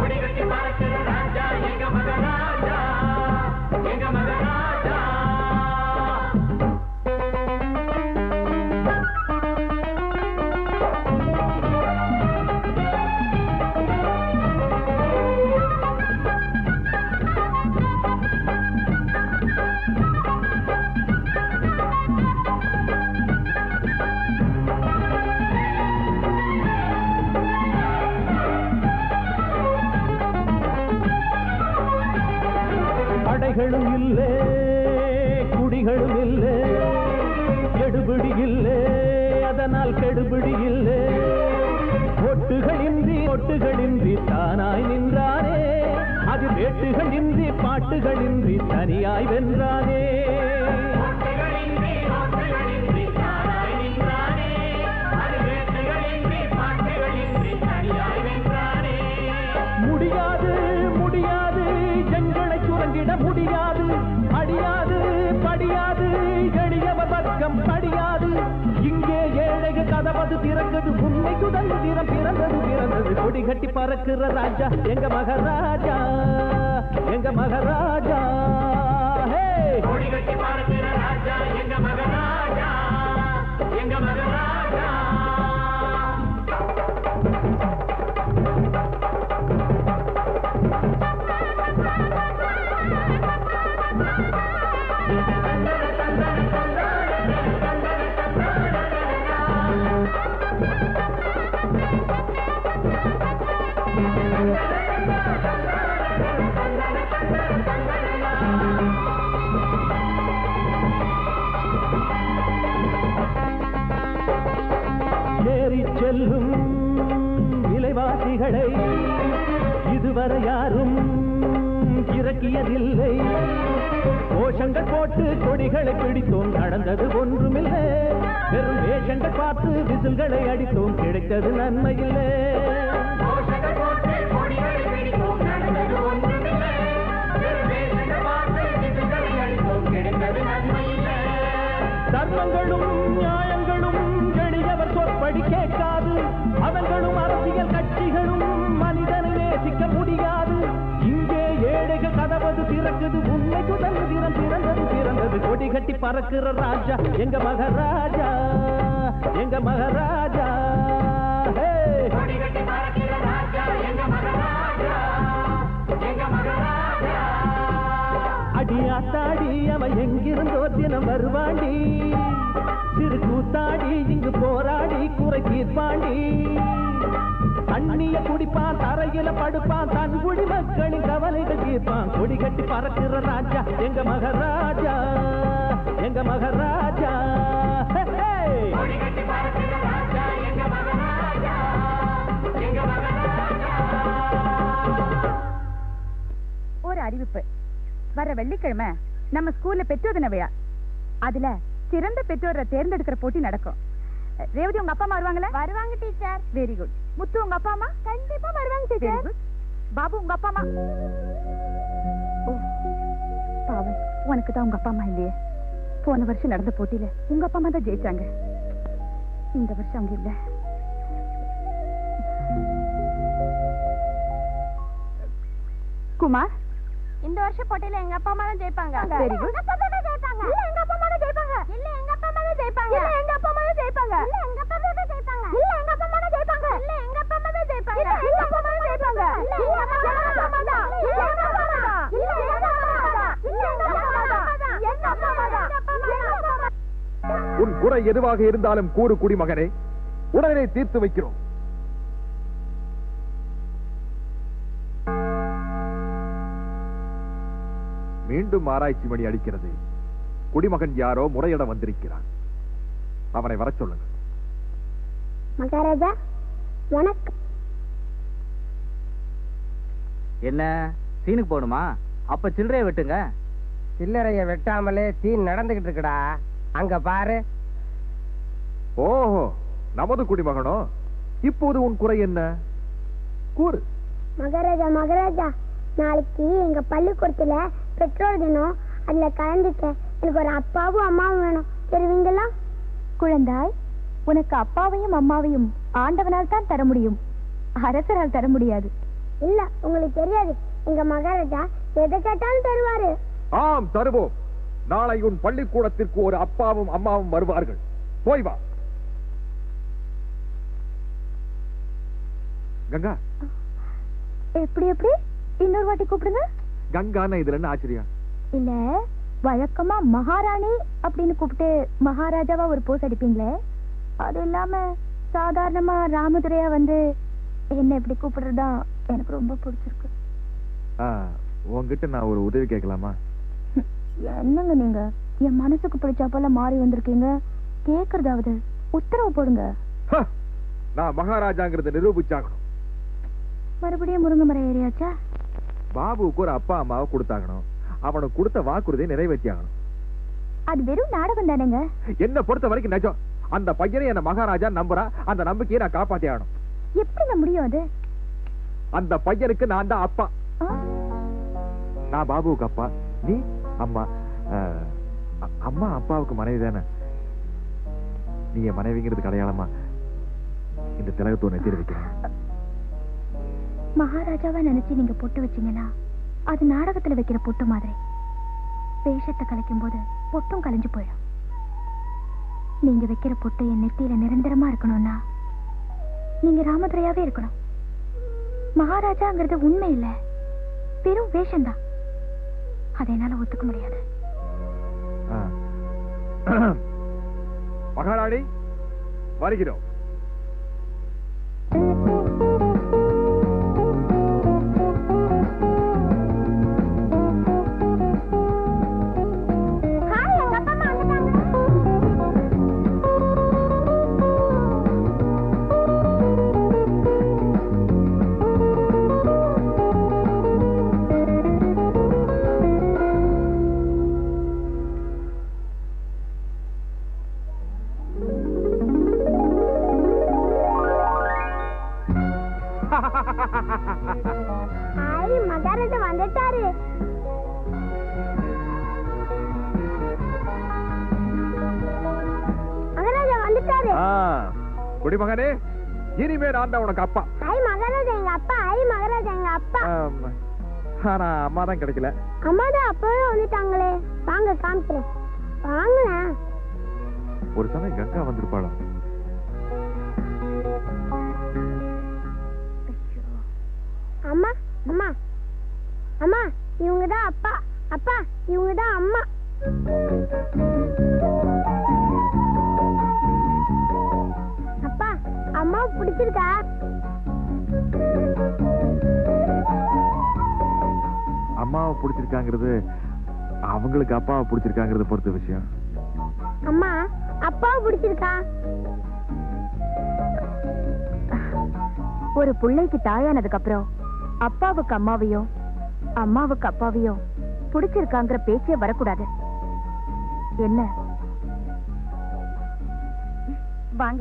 படைகளும் இல்லை குடிகளும் இல்லை கெடுபிடி இல்லை அதனால் கெடுபிடி இல்லை ஒட்டுகளின்றி ஒட்டுகளின்றி தானாய் நின்றானே அது வேட்டுகளின்றி பாட்டுகளின்றி தனியாய் வென்றானே முடியாது முடியாது எங்களை சுரங்கிட முடியாது அடியாது படியாது எளியவர் வர்க்கம் படியாது இங்கே ஏழைகள் கதவது திறக்குது உண்மை சுதந்திரம் பிறந்தது பிறந்தது கொடி கட்டி பறக்குற ராஜா எங்க மகாராஜா எங்க மகாராஜா ஹே! ஏறி செல்லும் விலைவாசிகளை இதுவரை யாரும் இறக்கியதில்லை கோஷங்கள் போட்டு கொடிகளை பிடித்தோம் நடந்தது ஒன்றுமில்லை வெறும் வேஷங்கள் பார்த்து விசில்களை அடித்தோம் கிடைத்தது நன்மையில்லை தர்மங்களும் நியாயங்களும் எளியவர் சொற்படி கேட்காது அவர்களும் அரசியல் கட்சிகளும் மனிதனை நேசிக்க முடியாது இங்கே ஏழைகள் கதை கதவது திறக்குது உண்மை சுதந்திரம் பிறந்தது பிறந்தது கொடி கட்டி பறக்கிற ராஜா எங்க மகாராஜா எங்க மகாராஜா ஹே! அடி ஆத்தாடி அவன் எங்கிருந்தோ தினம் வருவாண்டி சிறு கூத்தாடி இங்கு போராடி குறை தீர்ப்பாண்டி தண்ணிய குடிப்பான் தரையில படுப்பான் தன் குடி மக்களின் கவலைகள் தீர்ப்பான் கொடி கட்டி பறக்கிற ராஜா எங்க மகாராஜா எங்க மகாராஜா ஹே, ஹே! ஒரு அறிவிப்பு வர வெள்ளிக்கிழமை நம்ம ஸ்கூல்ல பெற்றோர் தின விழா அதுல சிறந்த பெற்றோரை தேர்ந்தெடுக்கிற போட்டி நடக்கும் அஹ், ரேவதி உங்க அப்பா அம்மா வருவாங்களா வருவாங்க டீச்சர் வெரி குட் முத்து உங்க அப்பா அம்மா கண்டிப்பா வருவாங்க வெரி டீச்சர் குட் பாபு உங்க அப்பா அம்மா ஓ, பாவம் உனக்கு தான் உங்க அப்பா அம்மா இல்லையே போன வருஷம் நடந்த போட்டியில உங்க அப்பா அம்மா தான் ஜெயிச்சாங்க இந்த வருஷம் அவங்க இல்ல குமார் இந்த வருஷம் போட்டியில எங்க அப்பா அம்மா தான் ஜெயிப்பாங்க Very good. எங்க அப்பா அம்மா தான் ஜெயிப்பாங்க இல்ல எங்க அப்பா அம்மா தான் ஜெயிப்பாங்க இல்ல எங்க அப்பா அம்மா தான் ஜெயிப்பாங்க இல்ல எங்க அப்பா அம்மா தான் ஜெயிப்பாங்க இல்ல எங்க அப்பா அம்மா தான் ஜெயிப்பாங்க இல்ல எங்க அப்பா அம்மா தான் ஜெயிப்பாங்க இல்ல எங்க அப்பா அம்மா தான் ஜெயிப்பாங்க இல்ல எங்க அப்பா அம்மா தான் ஜெயிப்பாங்க இல்ல எங்க அப்பா அம்மா தான் இல்ல எங்க அப்பா அம்மா தான் இல்ல எங்க அப்பா அம்மா தான் இல்ல எங்க அப்பா அம்மா தான் எங்க அப்பா அம்மா தான் எங்க அப்பா அம்மா உன் குறை எதுவாக இருந்தாலும் கூறு குடிமகனே உடனே தீர்த்து வைக்கிறோம் மீண்டும் ஆராய்ச்சி மணி அடிக்கிறது குடிமகன் யாரோ முறையிட வந்திருக்கிறான் அவனை வரச் சொல்லுங்க மகாராஜா வணக்கம் என்ன சீனுக்கு போகணுமா அப்ப சில்லறைய வெட்டுங்க சில்லறைய வெட்டாமலே சீன் நடந்துகிட்டு இருக்குடா அங்க பாரு ஓஹோ நமது குடிமகனோ இப்போது உன் குறை என்ன கூறு மகாராஜா மகாராஜா நாளைக்கு எங்க பள்ளிக்கூடத்துல பெற்றோர் தினம் அதுல கலந்துக்க எனக்கு ஒரு அப்பாவும் அம்மாவும் வேணும் தருவீங்களா குழந்தாய் உனக்கு அப்பாவையும் அம்மாவையும் ஆண்டவனால் தான் தர முடியும் அரசரால் தர முடியாது இல்ல உங்களுக்கு தெரியாது எங்க மகாராஜா எதை கேட்டாலும் தருவாரு ஆம் தருவோம் நாளை உன் பள்ளிக்கூடத்திற்கு ஒரு அப்பாவும் அம்மாவும் வருவார்கள் போய் வா கங்கா எப்படி எப்படி இன்னொரு வாட்டி கூப்பிடுங்க கங்கான்னு இதுல என்ன ஆச்சரியம் இல்ல வழக்கமா மகாராணி அப்படின்னு கூப்பிட்டு மகாராஜாவா ஒரு போஸ் அடிப்பீங்களே அது இல்லாம சாதாரணமா ராமதுரையா வந்து என்ன இப்படி கூப்பிடுறதுதான் எனக்கு ரொம்ப பிடிச்சிருக்கு ஆ, உன்கிட்ட நான் ஒரு உதவி கேட்கலாமா என்னங்க நீங்க என் மனசுக்கு பிடிச்சா போல மாறி வந்திருக்கீங்க கேக்குறதாவது உத்தரவு போடுங்க ஹ! நான் மகாராஜாங்கிறத நிரூபிச்சாகணும் மறுபடியும் முருங்கை மரம் ஏறியாச்சா பாபுவுக்கு ஒரு அப்பா அம்மாவை கொடுத்தாகணும் அவனுக்கு கொடுத்த வாக்குறுதியை நிறைவேற்றி ஆகணும் அது வெறும் நாடகம் தானேங்க என்ன பொறுத்த வரைக்கும் நிஜம் அந்த பையனை என்ன மகாராஜா நம்புறா அந்த நம்பிக்கையை நான் காப்பாத்தி ஆகணும் எப்படிங்க முடியும் அது அந்த பையனுக்கு நான் தான் அப்பா ஆ? நான் பாபுவுக்கு அப்பா நீ அம்மா அஹ், அ- அம்மா அப்பாவுக்கு மனைவி தானே நீ என் மனைவிங்கிறதுக்கு அடையாளமா இந்த திலகத்தூர் நெத்தியில் வைக்கிறேன் மகாராஜாவா நினைச்சு நீங்க பொட்டு வச்சீங்கன்னா அது நாடகத்துல வைக்கிற பொட்டு மாதிரி வேஷத்தை கலைக்கும் போது பொட்டும் கலைஞ்சு போயிடும் நீங்க வைக்கிற பொட்டு என் நெத்தியில நிரந்தரமா இருக்கணும்னா நீங்க ராமதுரையாவே இருக்கணும் மகாராஜாங்கிறது உண்மை இல்ல வெறும் வேஷம்தான் அதை என்னால ஒத்துக்க முடியாது ஆ. மகாராணி வருகிறோம் ஹாய் எங்க அப்பா அம்மா வந்துட்டாங்க ஹாய் மகாராஜா வந்துட்டாரு மகாராஜா வந்துட்டாரு ஆ, குடிமகனே இனிமே நான் தான் உனக்கு அப்பா ஹாய் மகாராஜா எங்க அப்பா ஹாய் மகாராஜா எங்க அப்பா ஆம். ஆனா அம்மா தான் கிடைக்கல அம்மா தான் அப்பவே வந்துட்டாங்களே வாங்க காமிக்கிறேன் வாங்களேன் ஒரு சமயம் கங்கா வந்திருப்பாளா அம்மா அம்மா அம்மா இவங்க தான் அப்பா அப்பா இவங்க தான் அம்மா அப்பா அம்மா பிடிச்சிருக்கா அம்மாவை பிடிச்சிருக்காங்கிறது அவங்களுக்கு அப்பாவை பிடிச்சிருக்காங்கிறத பொறுத்த விஷயம் அம்மா அப்பாவை பிடிச்சிருக்கா ஒரு பிள்ளைக்கு தாயானதுக்கு அப்புறம் அப்பாவுக்கு அம்மாவையும் அம்மாவுக்கு அப்பாவையும் பிடிச்சிருக்காங்கிற பேச்சே வரக்கூடாது என்ன வாங்க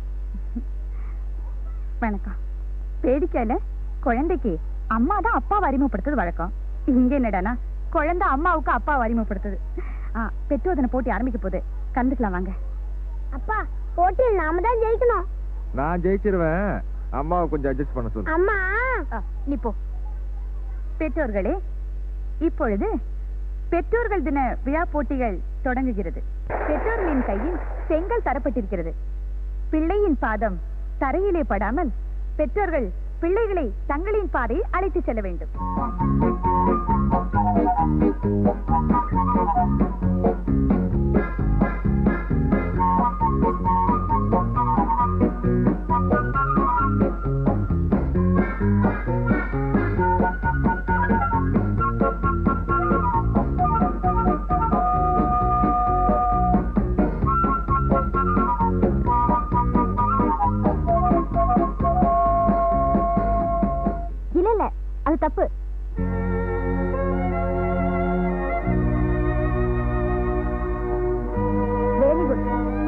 வணக்கம் வேடிக்கையில குழந்தைக்கு அம்மா தான் அப்பாவை அறிமுகப்படுத்துறது வழக்கம் இங்க என்னடானா குழந்தை அம்மாவுக்கு அப்பாவை அறிமுகப்படுத்துது ஆ, பெற்றோதனை போட்டி ஆரம்பிக்க போகுது கலந்துக்கலாம் வாங்க அப்பா போட்டியில் நாம தான் ஜெயிக்கணும் நான் ஜெயிச்சிருவேன் அம்மாவை கொஞ்சம் அட்ஜஸ்ட் பண்ண சொல்லு அம்மா ஆ, நீ போ பெற்றோர்களே இப்பொழுது பெற்றோர்கள் தின விழா போட்டிகள் தொடங்குகிறது பெற்றோர்களின் கையில் செங்கல் தரப்பட்டிருக்கிறது பிள்ளையின் பாதம் தரையிலே படாமல் பெற்றோர்கள் பிள்ளைகளை தங்களின் பாதையில் அழைத்து செல்ல வேண்டும் இல்ல இல்ல அது தப்பு வெரி குட்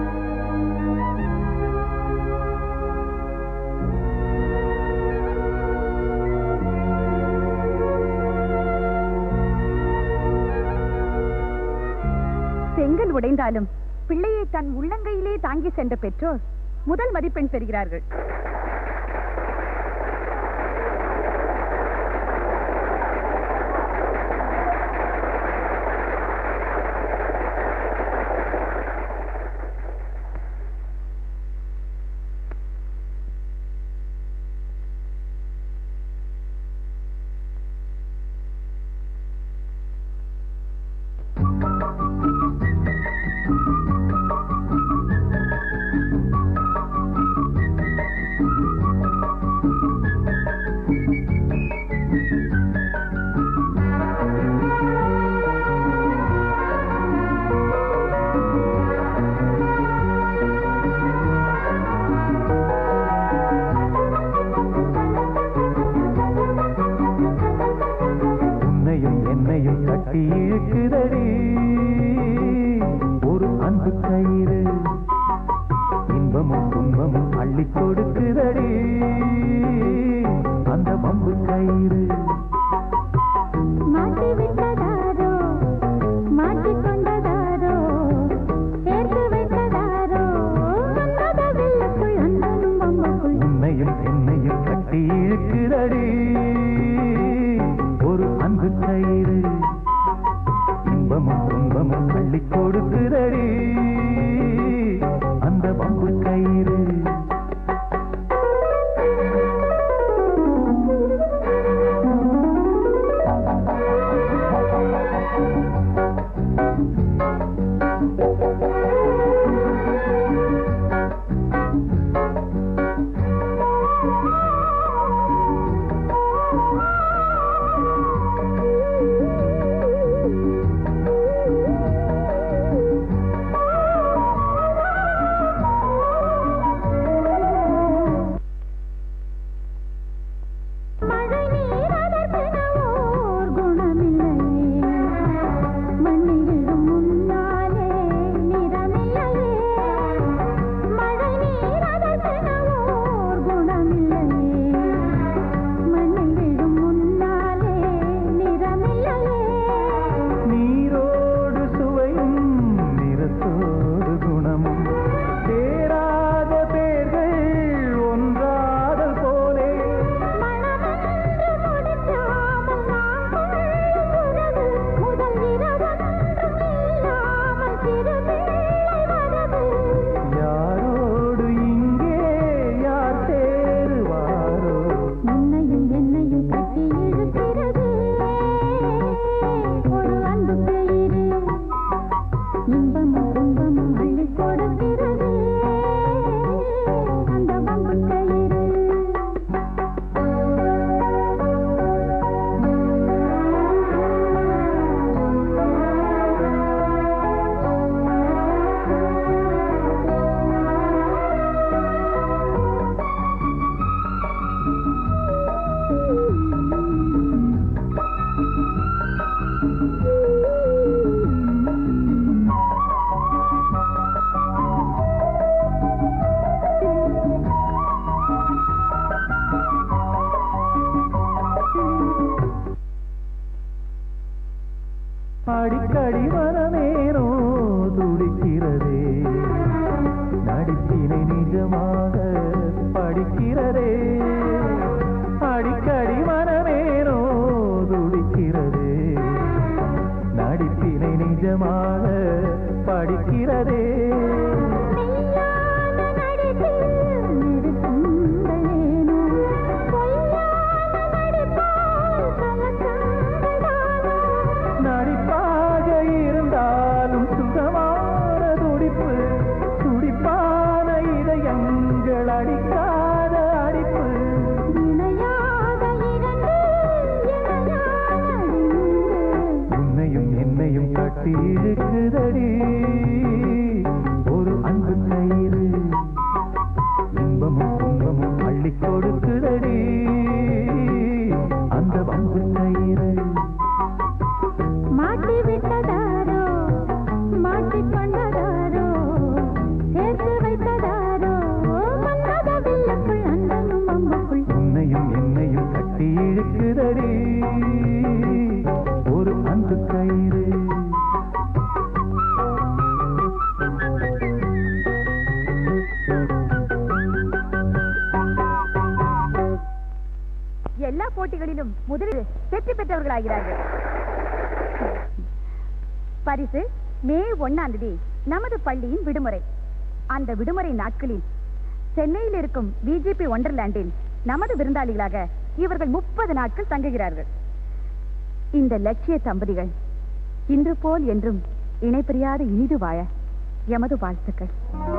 செங்கல் உடைந்தாலும் பிள்ளையை தன் உள்ளங்கையிலே தாங்கி சென்ற பெற்றோர் முதல் மதிப்பெண் பெறுகிறார்கள் உன்னையும் என்னையும் கட்டி இழுக்குதடி ஒரு அன்பு கயிறு இன்பமும் துன்பமும் அள்ளி கொடுக்குதடி அந்த பம்பு கயிறு மாட்டி விட்டதாரோ மாட்டி கொண்டதாரோ சேர்த்து வைத்ததாரோ வந்தத வெள்ளக்குள் அண்ணனும் அம்மாக்குள் உன்னையும் என்னையும் கட்டி இழுக்குதடி ஒரு அன்பு கயிறு இன்பமும் துன்பமும் அள்ளி கொடுக்குதடி அந்த பம்பு கயிறு ஆ அடிக்கடி மனமேனோ துடிக்கிறதே நடிப்பினை நிஜமாக படிக்கிறதே அடிக்கடி மனமேனோ துடிக்கிறதே நடிப்பினை நிஜமாக படிக்கிறதே நடிப்பாக இருந்தாலும் சுகமான துடிப்பு துடிப்பான இதயங்கள் அடிக்காத அடிப்பு உன்னையும் என்னையும் கட்டி இழுக்குதடி ஒரு அன்பு கயிறு இன்பமும் துன்பமும் அள்ளி கொடுக்குதடி அந்த அன்பு கயிறு மாட்டி விட்டதாரோ மாட்டிக் கொண்டதாரோ சேர்த்து வைத்ததாரோ மன்னத வில்லுக்குள் அந்தனும் அம்புக்குள் உன்னையும் என்னையும் கட்டி இழுக்குதடி ஒரு அன்பு கயிறு எல்லா போட்டிகளிலும் முதலில் வெற்றி பெற்றவர்களாகிறார்கள் பரிசு மே ஒண்ணாம் தேதி நமது பள்ளியின் விடுமுறை அந்த விடுமுறை நாட்களில் சென்னையில் இருக்கும் பிஜேபி ஒண்டர்லாண்டில் நமது விருந்தாளிகளாக இவர்கள் முப்பது நாட்கள் தங்குகிறார்கள் இந்த லட்சிய தம்பதிகள் இன்று போல் என்றும் இணைப்பிரியாத இனிது வாழ எமது வாழ்த்துக்கள்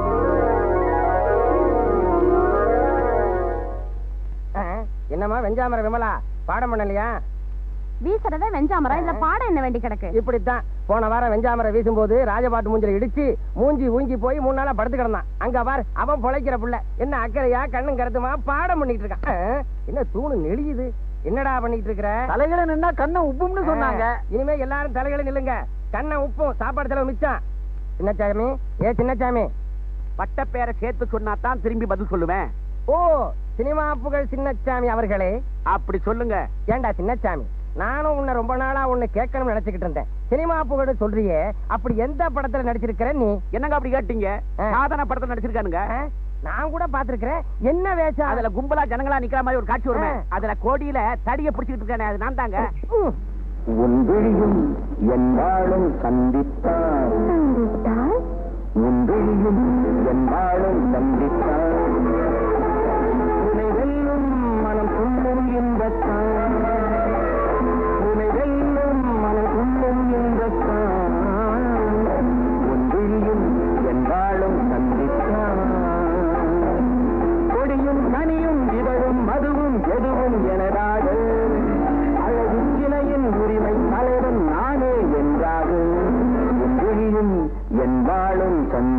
என்னம்மா வெஞ்சாமர விமலா பாடம் பண்ணலையா வீசுறத வெஞ்சாமரம் இதுல பாடம் என்ன வேண்டி கிடக்கு இப்படித்தான் போன வாரம் வெஞ்சாமர வீசும்போது ராஜபாட்டு மூஞ்சில இடிச்சு மூஞ்சி ஊங்கி போய் மூணு நாளா படுத்து கிடந்தான் அங்க பார் அவன் பொழைக்கிற புள்ள என்ன அக்கறையா கண்ணும் கருத்துமா பாடம் பண்ணிட்டு இருக்கான் ஆ, என்ன தூணு நெளியுது என்னடா பண்ணிட்டு இருக்கிற தலைகளை நின்னா கண்ணை உப்பும்னு சொன்னாங்க ஆ, இனிமே எல்லாரும் தலைகளை நில்லுங்க கண்ணை உப்பும் சாப்பாடு செலவு மிச்சம் சின்னச்சாமி ஏ சின்னச்சாமி பட்ட பேரை சேர்த்து சொன்னா தான் திரும்பி பதில் சொல்லுவேன் ஓ சினிமா புகழ் சின்னச்சாமி அவர்களே அப்படி சொல்லுங்க ஏண்டா சின்னச்சாமி நானும் உன்னை ரொம்ப நாளா உன்னை கேட்கணும்னு நினைச்சுக்கிட்டு இருந்தேன் சினிமா புகழ் சொல்றியே அப்படி எந்த படத்துல நடிச்சிருக்கிற நீ என்னங்க அப்படி கேட்டீங்க ஆ. சாதன படத்துல நடிச்சிருக்கானுங்க ஆ? நான் கூட பாத்திருக்கிறேன் என்ன வேஷம் அதுல கும்பலா ஜனங்களா நிக்கிற மாதிரி ஒரு காட்சி வருமே ஆ. அதுல கோடியில தடிய பிடிச்சிட்டு இருக்கானே அது நான் தாங்க ம். உன் விழியும் என் வாழும் சந்தித்தார் உன் விழியும் என் வாழும் சந்தித்தார் உனை வெல்லும் மனம் துள்ளும் இன்பத்தான் உனை வெல்லும் மனம் துள்ளும் இன்பத்தான் உன் விழியும் என் வாழும் சந்தித்தார் கொடியும் கனியும் இதழும் மதுவும் எதுவும் எனதாடு அழகு சிலையின் உரிமை தலைவன் நானே என்றாது உன் விழியும் என் வாழும்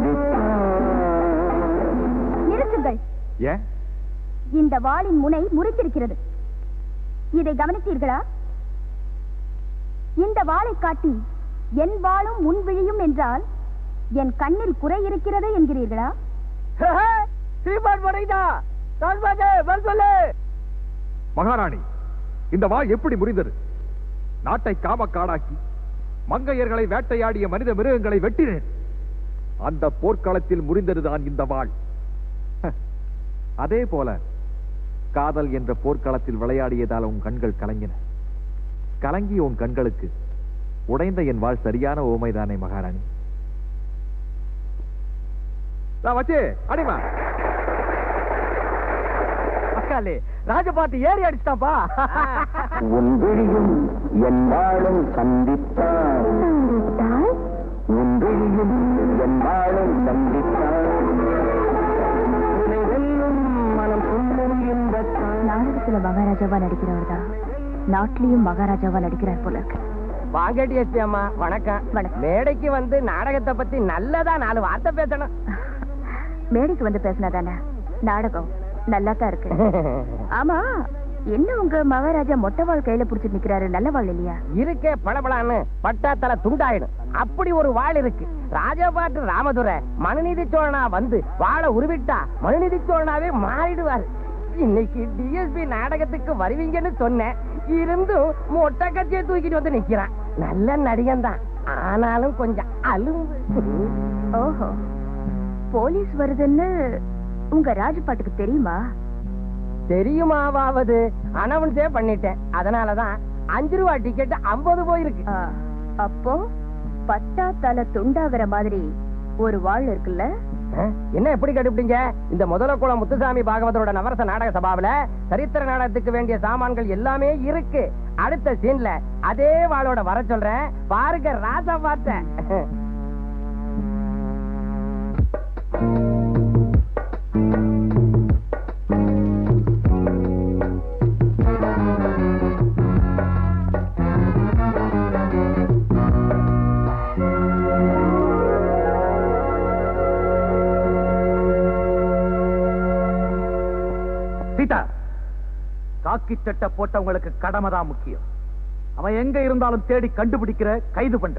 சந்தித்தான் நிறுத்துங்கள் ஏன் இந்த வாளின் முனை முறித்திருக்கிறது இதை கவனித்தீர்களா இந்த வாளை காட்டி என் வாளும் முன் விழியும் என்றால் என் கண்ணில் குறை இருக்கிறது என்கிறீர்களா சீமான் மறைதா கால்பாஜே பதில் சொல்லு மகாராணி இந்த வாள் எப்படி முறிந்தது நாட்டை காமக்காடாக்கி மங்கையர்களை வேட்டையாடிய மனித மிருகங்களை வெட்டினேன் அந்த போர்க்களத்தில் முறிந்ததுதான் இந்த வாள் ஹ, அதே போல காதல் என்ற போர்க்களத்தில் விளையாடியதால் உன் கண்கள் கலங்கின கலங்கிய உன் கண்களுக்கு உடைந்த என் வாழ் சரியான ஓமைதானே மகாராணி நான் வச்சு அடிமா அக்காலே ராஜபாட்டு ஏறி அடிச்சிட்டாப்பா உன் விழியும் என் வாழும் சந்தித்தார் உன் விழியும் என் வாழும் சந்தித்தார் உன்னை வெல்லும் மனம் துள்ளும் இன்பத்தான் நாடகத்துல மகாராஜாவா நடிக்கிறவர் தான் நாட்டிலையும் மகாராஜாவா நடிக்கிறார் போல இருக்கு வாங்க டிஎஸ்பி அம்மா வணக்கம் வணக்கம். மேடைக்கு வந்து நாடகத்தை பத்தி நல்லதா நாலு வார்த்தை பேசணும் மேடைக்கு வந்து பேசினா தானே நாடகம் நல்லா தான் இருக்கு ஆமா என்ன உங்க மகாராஜா மொட்டை வாழ் கையில புடிச்சிட்டு நிக்கிறாரு நல்ல வாழ் இல்லையா இருக்கே பளபளான்னு பட்டா தலை துண்டாயிடும் அப்படி ஒரு வாள் இருக்கு ராஜபாட்டு ராமதுரை மனுநீதி சோழனா வந்து வாழை உருவிட்டா மனுநீதி சோழனாவே மாறிடுவார் இன்னைக்கு டிஎஸ்பி நாடகத்துக்கு வருவீங்கன்னு சொன்னேன் இருந்தும் மொட்டை கட்சியை தூக்கிட்டு வந்து நிக்கிறான் நல்ல நடிகன் தான் ஆனாலும் கொஞ்சம் அலும்பு ஓஹோ போலீஸ் வருதுன்னு உங்க ராஜபாட்டுக்கு தெரியுமா தெரியுமாவாவது அனௌன்ஸே பண்ணிட்டேன் அதனாலதான் அஞ்சு ரூபா டிக்கெட் ஐம்பது போயிருக்கு ஆ, அப்போ பட்டா தலை துண்டாகிற மாதிரி ஒரு வாழ் இருக்குல்ல அஹ், என்ன எப்படி கண்டுபிடிங்க இந்த முதல குளம் முத்துசாமி பாகவதரோட நவரச நாடக சபாவில சரித்திர நாடகத்துக்கு வேண்டிய சாமான்கள் எல்லாமே இருக்கு அடுத்த சீன்ல அதே வாளோட வர சொல்றேன் பாருங்க ராஜா பார்த்த சீதா காக்கி சட்டை போட்டவங்களுக்கு கடமை தான் முக்கியம் அவன் எங்க இருந்தாலும் தேடி கண்டுபிடிக்கிற கைது பண்ற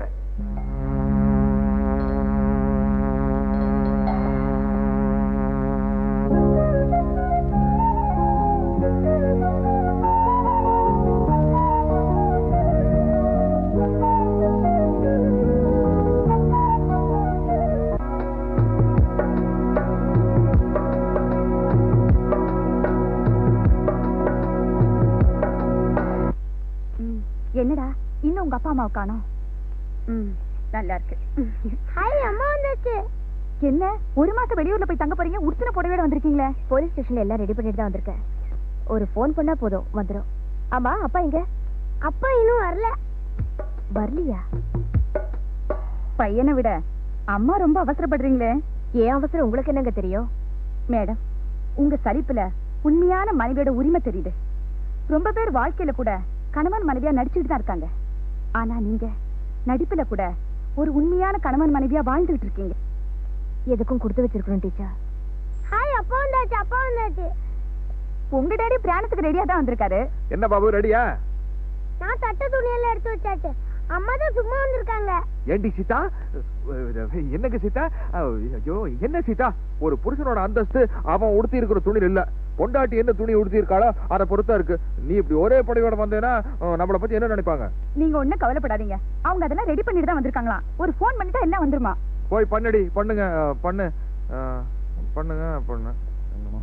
ம், என்னடா இன்னும் உங்க அப்பா அம்மாவை காணோம் ம் நல்லா இருக்கு ஹாய் அம்மா வந்தாச்சு என்ன ஒரு மாசம் வெளியூர்ல போய் தங்க போறீங்க உடுத்தின புடவையோட வந்திருக்கீங்களே போலீஸ் ஸ்டேஷன்ல எல்லாம் ரெடி பண்ணிட்டு தான் வந்திருக்கேன் ஒரு ஃபோன் பண்ணா போதும் வந்துடும் ஆமா அப்பா எங்க அப்பா இன்னும் வரல வரலையா பையனை விட அம்மா ரொம்ப அவசரப்படுறீங்களே ஏன் அவசரம் உங்களுக்கு என்னங்க தெரியும் மேடம் உங்க சலிப்புல உண்மையான மனைவியோட உரிமை தெரியுது ரொம்ப பேர் வாழ்க்கையில கூட கணவன் மனைவியா நடிச்சுட்டு தான் இருக்காங்க ஆனா நீங்க நடிப்புல கூட ஒரு உண்மையான கணவன் மனைவியா வாழ்ந்துட்டு இருக்கீங்க எதுக்கும் கொடுத்து வச்சிருக்கணும் டீச்சர் ஹாய் அப்பா வந்தாச்சு அப்பா வந்தாச்சு உங்க டேடி பிராணத்துக்கு ரெடியா தான் வந்திருக்காரு என்ன பாபு ரெடியா நான் தட்ட துணியெல்லாம் எடுத்து வச்சாச்சு அம்மா தான் சும்மா வந்திருக்காங்க ஏண்டி சீதா அஹ், என்னங்க சீதா அஹ், ஐயோ என்ன சீதா ஒரு புருஷனோட அந்தஸ்து அவன் உடுத்தி இருக்கிற துணி இல்ல பொண்டாட்டி என்ன துணி உடுத்தி இருக்காளோ அதை பொறுத்தா இருக்கு நீ இப்படி ஒரே படையோட வந்தேன்னா அஹ், நம்மளை பத்தி என்ன நினைப்பாங்க நீங்க ஒண்ணும் கவலைப்படாதீங்க அவங்க அதெல்லாம் ரெடி பண்ணிட்டு தான் வந்திருக்காங்களாம் ஒரு ஃபோன் பண்ணிட்டா எல்லாம் வந்துருமா போய் பண்ணுடி பண்ணுங்க அஹ், பண்ணு அஹ், பண்ணுங்க பண்ணு என்னமோ.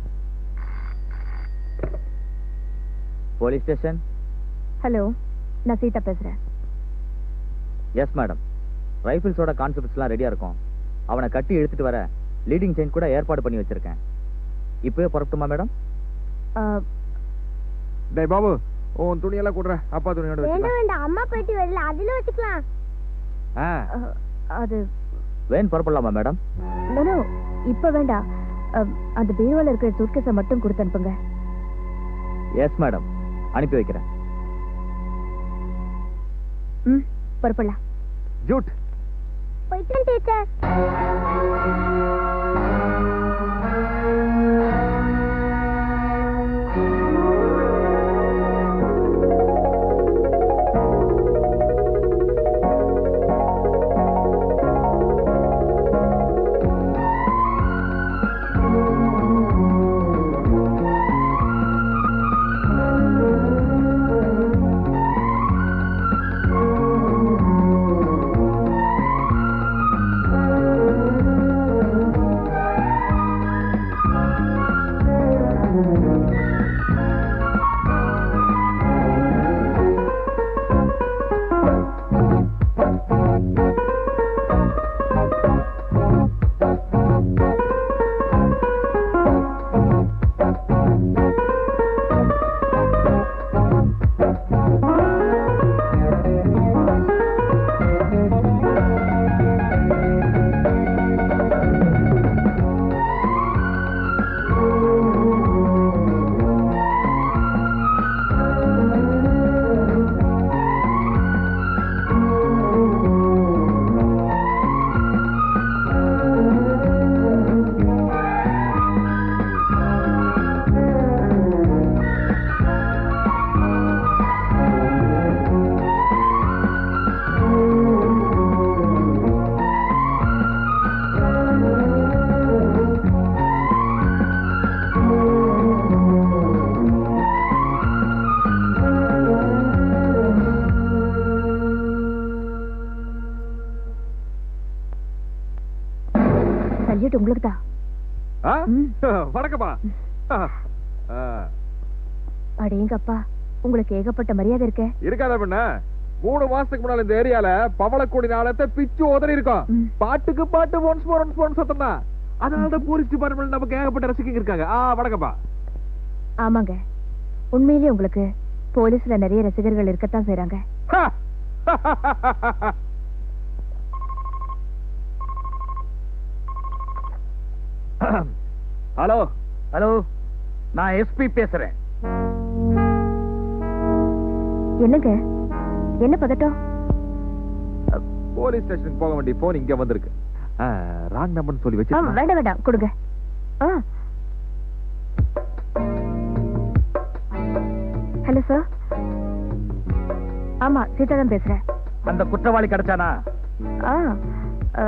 போலீஸ் ஸ்டேஷன் ஹலோ நான் சீதா பேசுறேன் எஸ் மேடம் ரைபிள்ஸோட கான்செப்ட்ஸ்லாம் ரெடியா இருக்கும் அவனை கட்டி இழுத்துட்டு வர லீடிங் செயின் கூட ஏற்பாடு பண்ணி வச்சிருக்கேன் இப்பவே புறப்பட்டுமா மேடம் டேய் பாபு உன் துணியெல்லாம் கொடுற அப்பா துணியோட வேண்டாம் வச்சுக்கலாம் வேண்டாம் அம்மா போயிட்டு வரல அதுல வச்சுக்கலாம் ஆ அது வேன் புறப்படலாமா மேடம் நோ இப்ப வேண்டாம் அஹ், அந்த பீரோல இருக்கிற சூட்கேஸை மட்டும் கொடுத்து அனுப்புங்க எஸ் மேடம் அனுப்பி வைக்கிறேன் ம் புறப்படலாம் ஜூட் போயிட்டேன் டீச்சர் ஆ கிரெடிட் உங்களுக்கு தான் ஆ? ம். வணக்கம்மா ஆ. ஆ. அடேங்கப்பா உங்களுக்கு ஏகப்பட்ட மரியாதை இருக்கே இருக்காதா பின்ன மூணு மாசத்துக்கு முன்னால இந்த ஏரியால பவளக்கோடி நாளத்தை பிச்சு உதறி இருக்கோம் ம். பாட்டுக்கு பாட்டு ஒன்ஸ் போர் ஒன்ஸ் போர் சத்தம் தான் அதனாலதான் போலீஸ் டிபார்ட்மெண்ட் நமக்கு ஏகப்பட்ட ரசிகங்க இருக்காங்க ஆ வணக்கம்ப்பா ஆமாங்க உண்மையிலேயே உங்களுக்கு போலீஸ்ல நிறைய ரசிகர்கள் இருக்கத்தான் செய்றாங்க ஹா. ஹலோ ஹலோ நான் எஸ்பி பேசுறேன் என்னங்க என்ன பதட்டம் போலீஸ் ஸ்டேஷனுக்கு போக வேண்டிய போன் இங்க வந்திருக்கு ராங் நம்பர்னு சொல்லி ஆ, வச்சு வேண்டாம் வேண்டாம் கொடுங்க ஆ ஹலோ சார் ஆமா சீதா தான் பேசுறேன் அந்த குற்றவாளி கிடைச்சானா ஆ அ,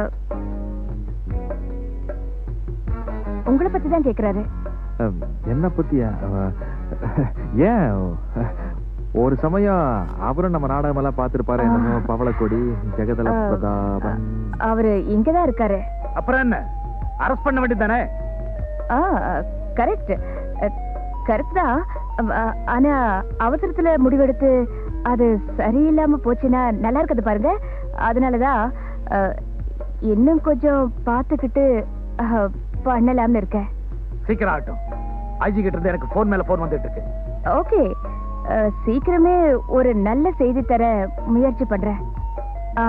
உங்களை பத்தி தான் கேக்குறாரு என்ன பத்தியா ஏன் ஒரு சமயம் அவரும் நம்ம நாடகம் எல்லாம் பார்த்திருப்பாரு என்னமோ பவளக்கொடி ஜெகதல ஆ, பிரதாபன் அவரு இங்கதான் இருக்காரு அப்புறம் என்ன அரெஸ்ட் பண்ண வேண்டியதானே ஆ கரெக்ட் கரெக்ட் தான் அ, ஆனா அவசரத்துல முடிவெடுத்து அது சரியில்லாம போச்சுன்னா நல்லா இருக்குது பாருங்க அதனாலதான் அ, இன்னும் கொஞ்சம் பார்த்துக்கிட்டு அ, பண்ணலாம்னு இருக்கேன் சீக்கிரம் ஆகட்டும் ஐஜி கிட்ட இருந்து எனக்கு போன் மேல போன் வந்துட்டு இருக்கு ஓகே அ, சீக்கிரமே ஒரு நல்ல செய்தி தர முயற்சி பண்றேன் ஆ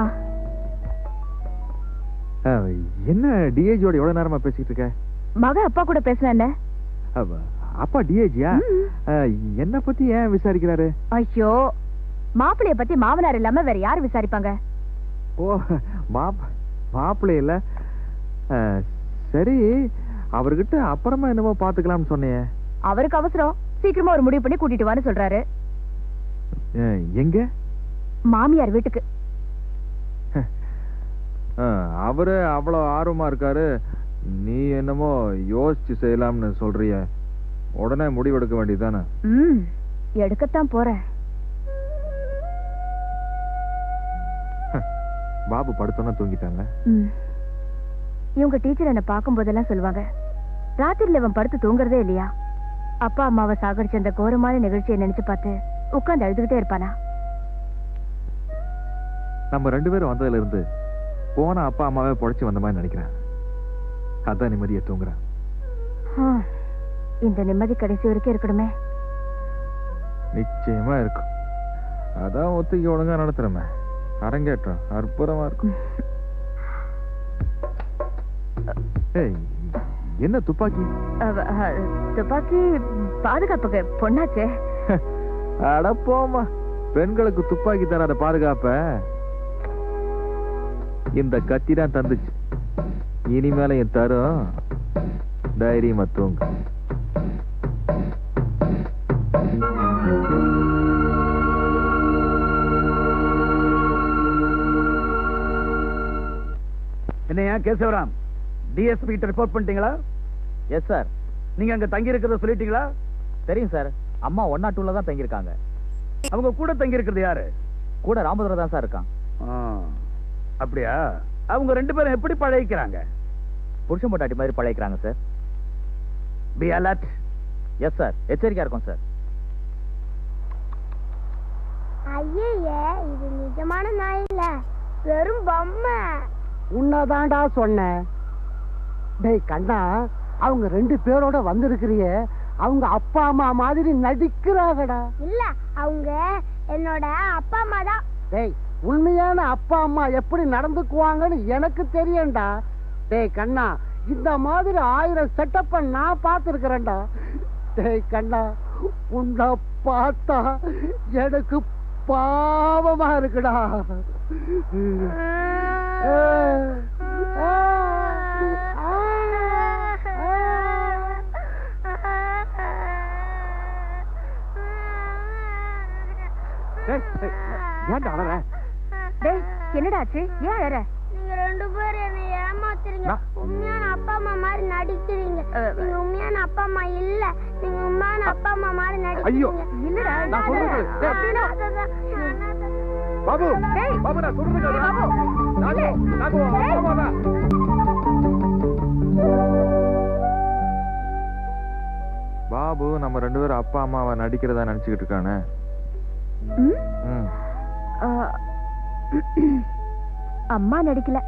என்ன டிஏஜியோட எவ்வளவு நேரமா பேசிட்டு இருக்க மக அப்பா கூட பேசினா என்ன அவ- அப்பா டிஏஜியா என்ன பத்தி ஏன் விசாரிக்கிறாரு ஐயோ மாப்பிளைய பத்தி மாமனார் இல்லாம வேற யாரு விசாரிப்பாங்க ஓ மாப் மாப்பிள்ளை இல்ல அஹ், சரி அவர்கிட்ட அப்புறமா என்னமோ பாத்துக்கலாம்னு சொன்னியே அவருக்கு அவசரம் சீக்கிரமா ஒரு முடிவு பண்ணி கூட்டிட்டு வான்னு சொல்றாரு அஹ், எங்க மாமியார் வீட்டுக்கு அஹ், அவரு அவ்வளவு ஆர்வமா இருக்காரு நீ என்னமோ யோசிச்சு செய்யலாம்னு சொல்றிய உடனே முடிவெடுக்க வேண்டியதுதானே ம் எடுக்கத்தான் போறேன் பாபு படுத்தோன்னா தூங்கிட்டாங்க ம். இவங்க டீச்சர் என்ன பார்க்கும் போதெல்லாம் சொல்லுவாங்க ராத்திரில இவன் படுத்து தூங்குறதே இல்லையா அப்பா அம்மாவை சாகடிச்ச அந்த கோரமான நிகழ்ச்சியை நினைச்சு பார்த்து உட்கார்ந்து அழுதுகிட்டே இருப்பானா நம்ம ரெண்டு பேரும் வந்ததுல இருந்து போன அப்பா அம்மாவே பொழைச்சு வந்த மாதிரி நினைக்கிறேன் அதான் நிம்மதியா தூங்குறேன் ஹம். இந்த நிம்மதி கடைசி வரைக்கும் இருக்கணுமே நிச்சயமா இருக்கும் அதான் ஒத்திக்கு ஒழுங்கா நடத்துறமே அரங்கேற்றம் அற்புதமா இருக்கும் ஏய் என்ன துப்பாக்கி அவ, அ, துப்பாக்கி பாதுகாப்புக்கு பொண்ணாச்சே அட போம்மா பெண்களுக்கு துப்பாக்கி தராத பாதுகாப்ப இந்த கத்தி தான் தந்துச்சு இனிமேலையும் தரும் தைரியமா தூங்கு என்னையா கேசவராம் டிஎஸ்பி கிட்ட ரிப்போர்ட் பண்ணிட்டீங்களா எஸ் சார் நீங்க அங்க தங்கி இருக்கிறத சொல்லிட்டீங்களா தெரியும் சார் அம்மா ஒன் நாட் டூல தான் தங்கியிருக்காங்க அவங்க கூட தங்கி இருக்கிறது யாரு கூட ராமதுரை தான் சார் இருக்கான் ஆ, அப்படியா அவங்க ரெண்டு பேரும் எப்படி பழகிக்கிறாங்க புருஷன் பொட்டாட்டி மாதிரி பழகிக்கிறாங்க sir be alert yes sir எச்சரிக்கையா இருக்கும் சார் ஐயே இது நிஜமான நாய் இல்ல வெறும் பொம்மை உன்னதான்டா சொன்னேன் டேய் கண்ணா அவங்க ரெண்டு பேரோட வந்திருக்கிறியே அவங்க அப்பா அம்மா மாதிரி நடிக்கிறாங்கடா இல்ல அவங்க என்னோட அப்பா அம்மா தான் டேய் உண்மையான அப்பா அம்மா எப்படி நடந்துக்குவாங்கன்னு எனக்கு தெரியும்டா டேய் கண்ணா இந்த மாதிரி ஆயிரம் செட்டப்ப நான் பார்த்துருக்கிறேன்டா டேய் கண்ணா உன்னை பார்த்தா எனக்கு பாவமா இருக்குடா ஏய், ஏய், ஏன்டா அழற டேய் என்னடா ஆச்சு ஏன் அழற நீங்க ரெண்டு பேரும் என்னை ஏமாத்துறீங்க நான்- உண்மையான அப்பா அம்மா மாதிரி நடிக்கிறீங்க நீங்க உண்மையான அப்பா அம்மா இல்ல நீங்க உண்மையான அப்பா அம்மா மாதிரி ஐயோ. நடிக்கிறீங்க இல்லடா நான் சொல்றது கேளு. டேய். அப்படின்னா அதான், அதான். பாபு டேய். பாபு நான் சொல்றது கேளு. பாபு. நாகு, நாகு, டேய். அம்மா தான். பாபு நம்ம ரெண்டு பேரும் அப்பா அம்மாவை நடிக்கிறதா நினைச்சுக்கிட்டு இருக்கானே ம்? ம் ஆ, அம்மா நடிக்கல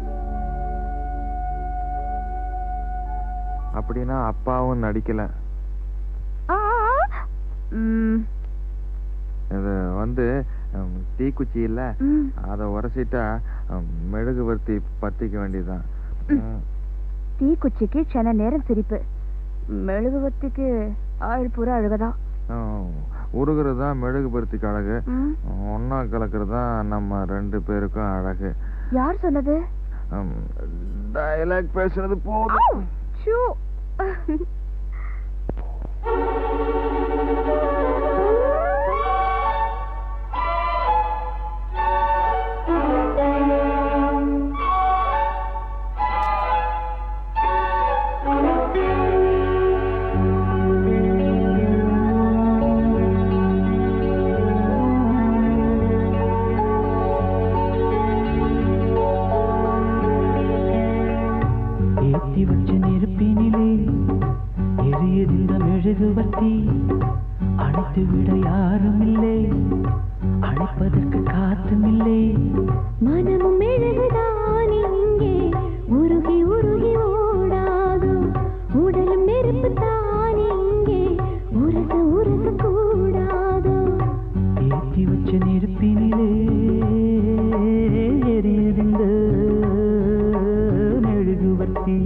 அப்படின்னா அப்பாவும் நடிக்கல ஆ, ம், இது வந்து ம், தீக்குச்சி இல்ல ம். அதை உரசிட்டா ம், மெழுகுவர்த்தி பத்திக்க வேண்டியதுதான் ம். தீக்குச்சிக்கு க்ஷண நேரம் சிரிப்பு மெழுகுவத்திக்கு ஆள் பூரா அழுகதான் ம், உருகுறது தான் மெழுகுபருத்திக்கு அழகு ம். ஒன்னா கலக்கிறது தான் நம்ம ரெண்டு பேருக்கும் அழகு யார் சொன்னது டயலாக் பேசுறது போதும் ஷூ ஏத்தி வச்ச நெருப்பினிலே எரியறிந்த மெழுகுவர்த்தி அணைத்து விட யாரும் இல்லை அணைப்பதற்கு காத்தும் இல்லை மனமும் மெழுகுதான் இங்கே உருகி உருகி ஓடாதோ உடலும் நெருப்பு தான் இங்கே உரச உரச கூடாதோ ஏத்தி வச்ச நெருப்பினிலே எரியறிந்த மெழுகுவர்த்தி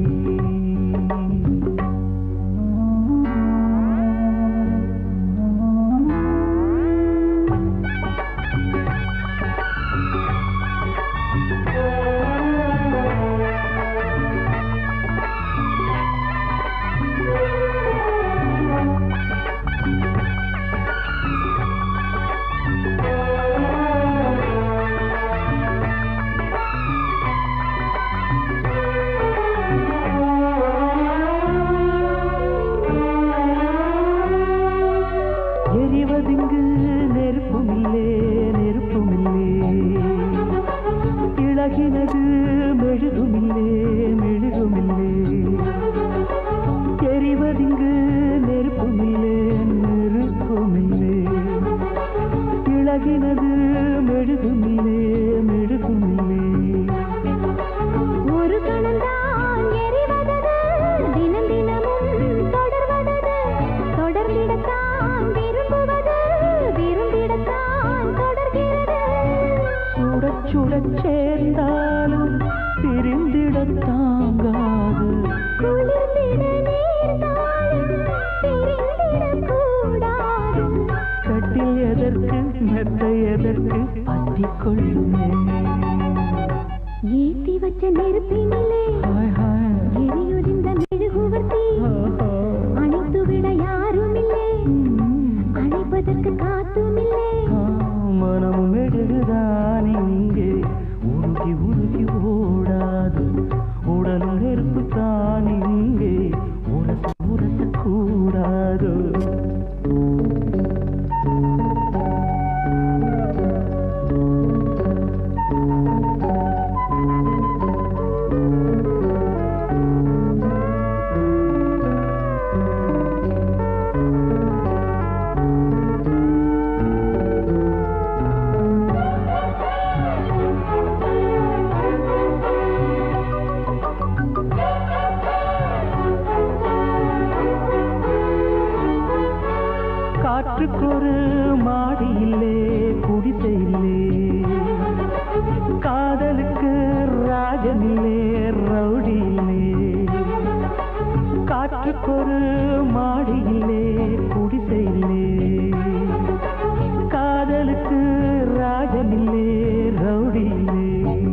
எரிவதிங்கு நெருப்புமில்லே நெருப்புமில்லே இழகினது மெழுகுமில்லே மெழுகுமில்லே எரிவதிங்கு நெருப்புமில்லே நெருப்புமில்லே இழகினது மெழுகுமில்லே மெழுகுமில்லே ஒரு கணந்தான் எரிவதது தினம் தினமும் தொடர்வதது தொடர்ந்திடத்தான் விரும்புவது விரும்பிடத்தான் தொடர்கிறது சுடச் சுடச் சேர்ந்தாலும் பிரிந்திடத் தாங்காது குளிர்ந்திட நேர்ந்தாலும் பிரிந்திடக்கூடாது கட்டில் எதற்கு மெத்தை எதற்கு பற்றிக் கொள்ளுமே ஏத்தி வச்ச நெருப்பினிலே ஹாய் ஹாய் எரியுதிர்ந்த மெழுகுவர்த்தி அணைத்து விட யாரும் இல்லை அணைப்பதற்கு காத்தும் இல்லை மனமும் எழுதுதான் இங்கே உருகி உருகி ஓடாது உடலும் நெருப்பு தான் இங்கே உரச உரச கூடாது காற்றுக்கொரு மாடி இல்லே குடிசை இல்லே காதலுக்கு ராஜன் இல்லே ரவுடி இல்லே காற்றுக்கொரு மாடி இல்லே குடிசை இல்லே காதலுக்கு ராஜன் இல்லே ரவுடி இல்லே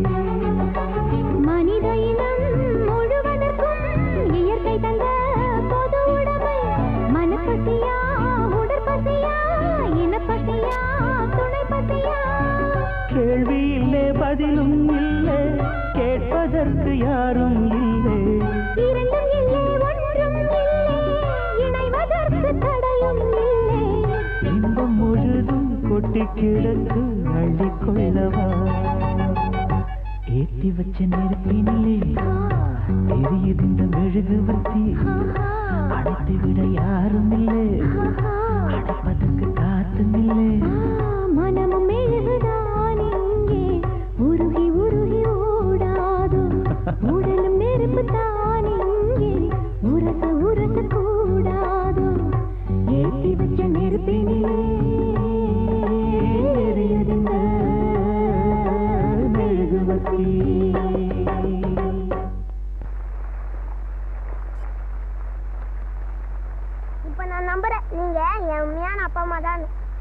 மனித இனம் முழுவதற்கும் இயற்கை தந்த பொது உடைமை மனப்பசியா உடற்பசியா இனப்பசியா துணை பசியா கேள்வி இல்லை பதிலும் இல்லை கேட்பதற்கு யாரும் இல்லை இரண்டும் இல்லை ஒன்றும் இல்லை இணைவதற்கு தடையும் இல்லை இன்பம் முழுதும் கொட்டி கிடக்கு அள்ளிக்கொள்ளவா ஏத்தி வச்ச நெருப்பினிலே எரியுது இந்த மெழுகுவர்த்தி அணைத்து விட யாரும் இல்லை அணைப்பதற்கு காத்தும் இல்லை மனமும் மெழுகுதான் இங்கே உருகி உருகி ஓடாதோ உடலும் நெருப்பு தான் இங்கே உரச உரச கூடாதோ ஏத்தி வச்ச நெருப்பினிலே எரியுது இந்த மெழுகுவர்த்தி இப்ப நான் நம்புறேன் நீங்க என் உண்மையான அப்பா அம்மா தான்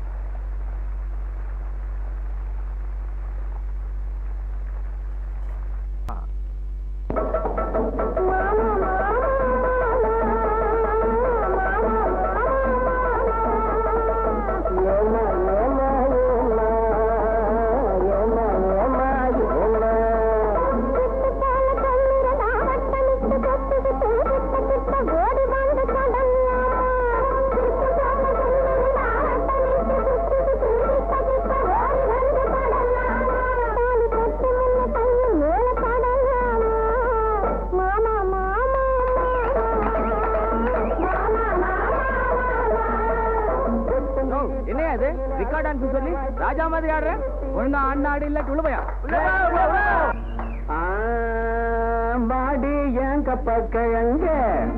ஓடி வந்து என்னையா இது ரிக்கார்ட் டான்ஸ் சொல்லி ராஜா மாதிரி ஆடுற ஒழுங்கா அண்ணா ஆடு இல்ல உழுவையா பாடி என் கப்பக்கிழங்க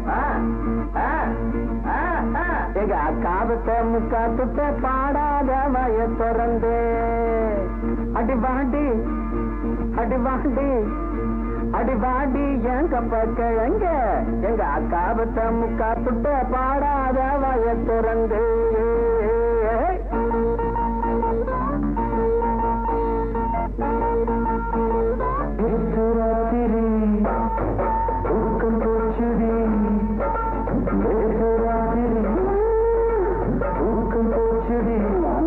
எங்க அக்காவத்த முக்காத்துட்ட பாடாத வய திறந்து அடி வாடி அடி வாடி அடி வாடி என் கப்பக்கிழங்க எங்க அக்காவத்த முக்காத்துட்ட பாடாத வய திறந்து ராத்திரி தூக்கம் போச்சுடி ராத்திரி தூக்கம் போச்சுடி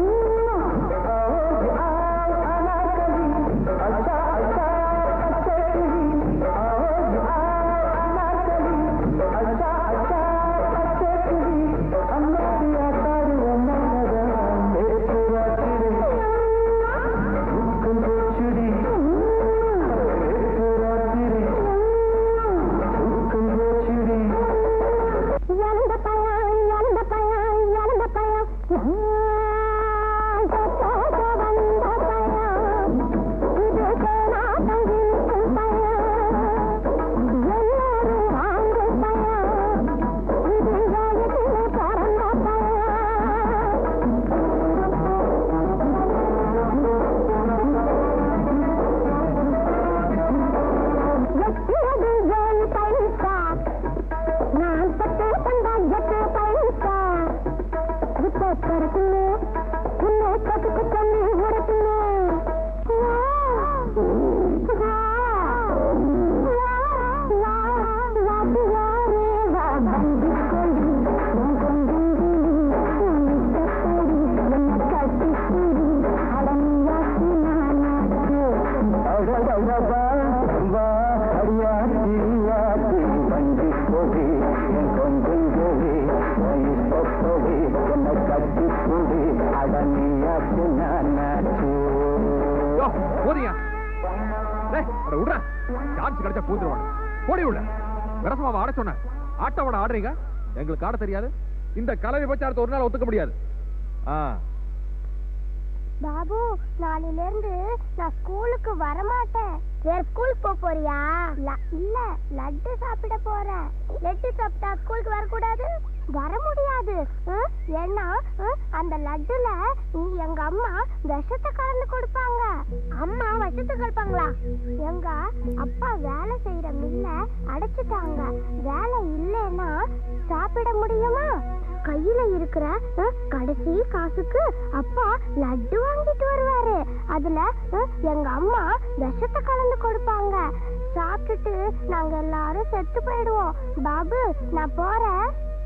இழந்த பயம் இழந்த பயம் இழந்த பயம் போக வந்த பயம் இது நாட்டம் இருக்கும் பயம் எல்லாரும் வாங்கும் பயம் இது வயதிலே பிறந்த பயம் எட்டியது ஏழு பைசா நான் பத்து பந்தாயத்து பைசா இப்போ பிறக்குமே உன்னை கட்டுக்கு தண்ணி உரத்துமே யோ, போதுங்க டேய், அட விட்றா சான்ஸ் கிடைச்சா பூந்துருவாங்க போடி உள்ள விரசமாவை ஆட சொன்ன ஆட்டவோட ஆடுறீங்க எங்களுக்கு ஆட தெரியாது இந்த கலை விபச்சாரத்தை ஒரு நாள் ஒத்துக்க முடியாது ஆ பாபு நாளையில இருந்து நான் ஸ்கூலுக்கு வர மாட்டேன் வேற ஸ்கூலுக்கு போக போறியா ல- இல்ல லட்டு சாப்பிட போறேன் லட்டு சாப்பிட்டா ஸ்கூலுக்கு வரக்கூடாது வர முடியாது ம்? ஏன்னா ம், அந்த லட்டுல நீ எங்க அம்மா விஷத்தை கலந்து கொடுப்பாங்க அம்மா விஷத்தை கலப்பாங்களா எங்க அப்பா வேலை செய்யற மில்ல அடைச்சிட்டாங்க வேலை இல்லைன்னா சாப்பிட முடியுமா கையில இருக்கிற அஹ், கடைசி காசுக்கு அப்பா லட்டு வாங்கிட்டு வருவாரு அதுல அஹ், எங்க அம்மா விஷத்தை கலந்து கொடுப்பாங்க சாப்பிட்டுட்டு நாங்க எல்லாரும் செத்து போயிடுவோம் பாபு நான் போறேன்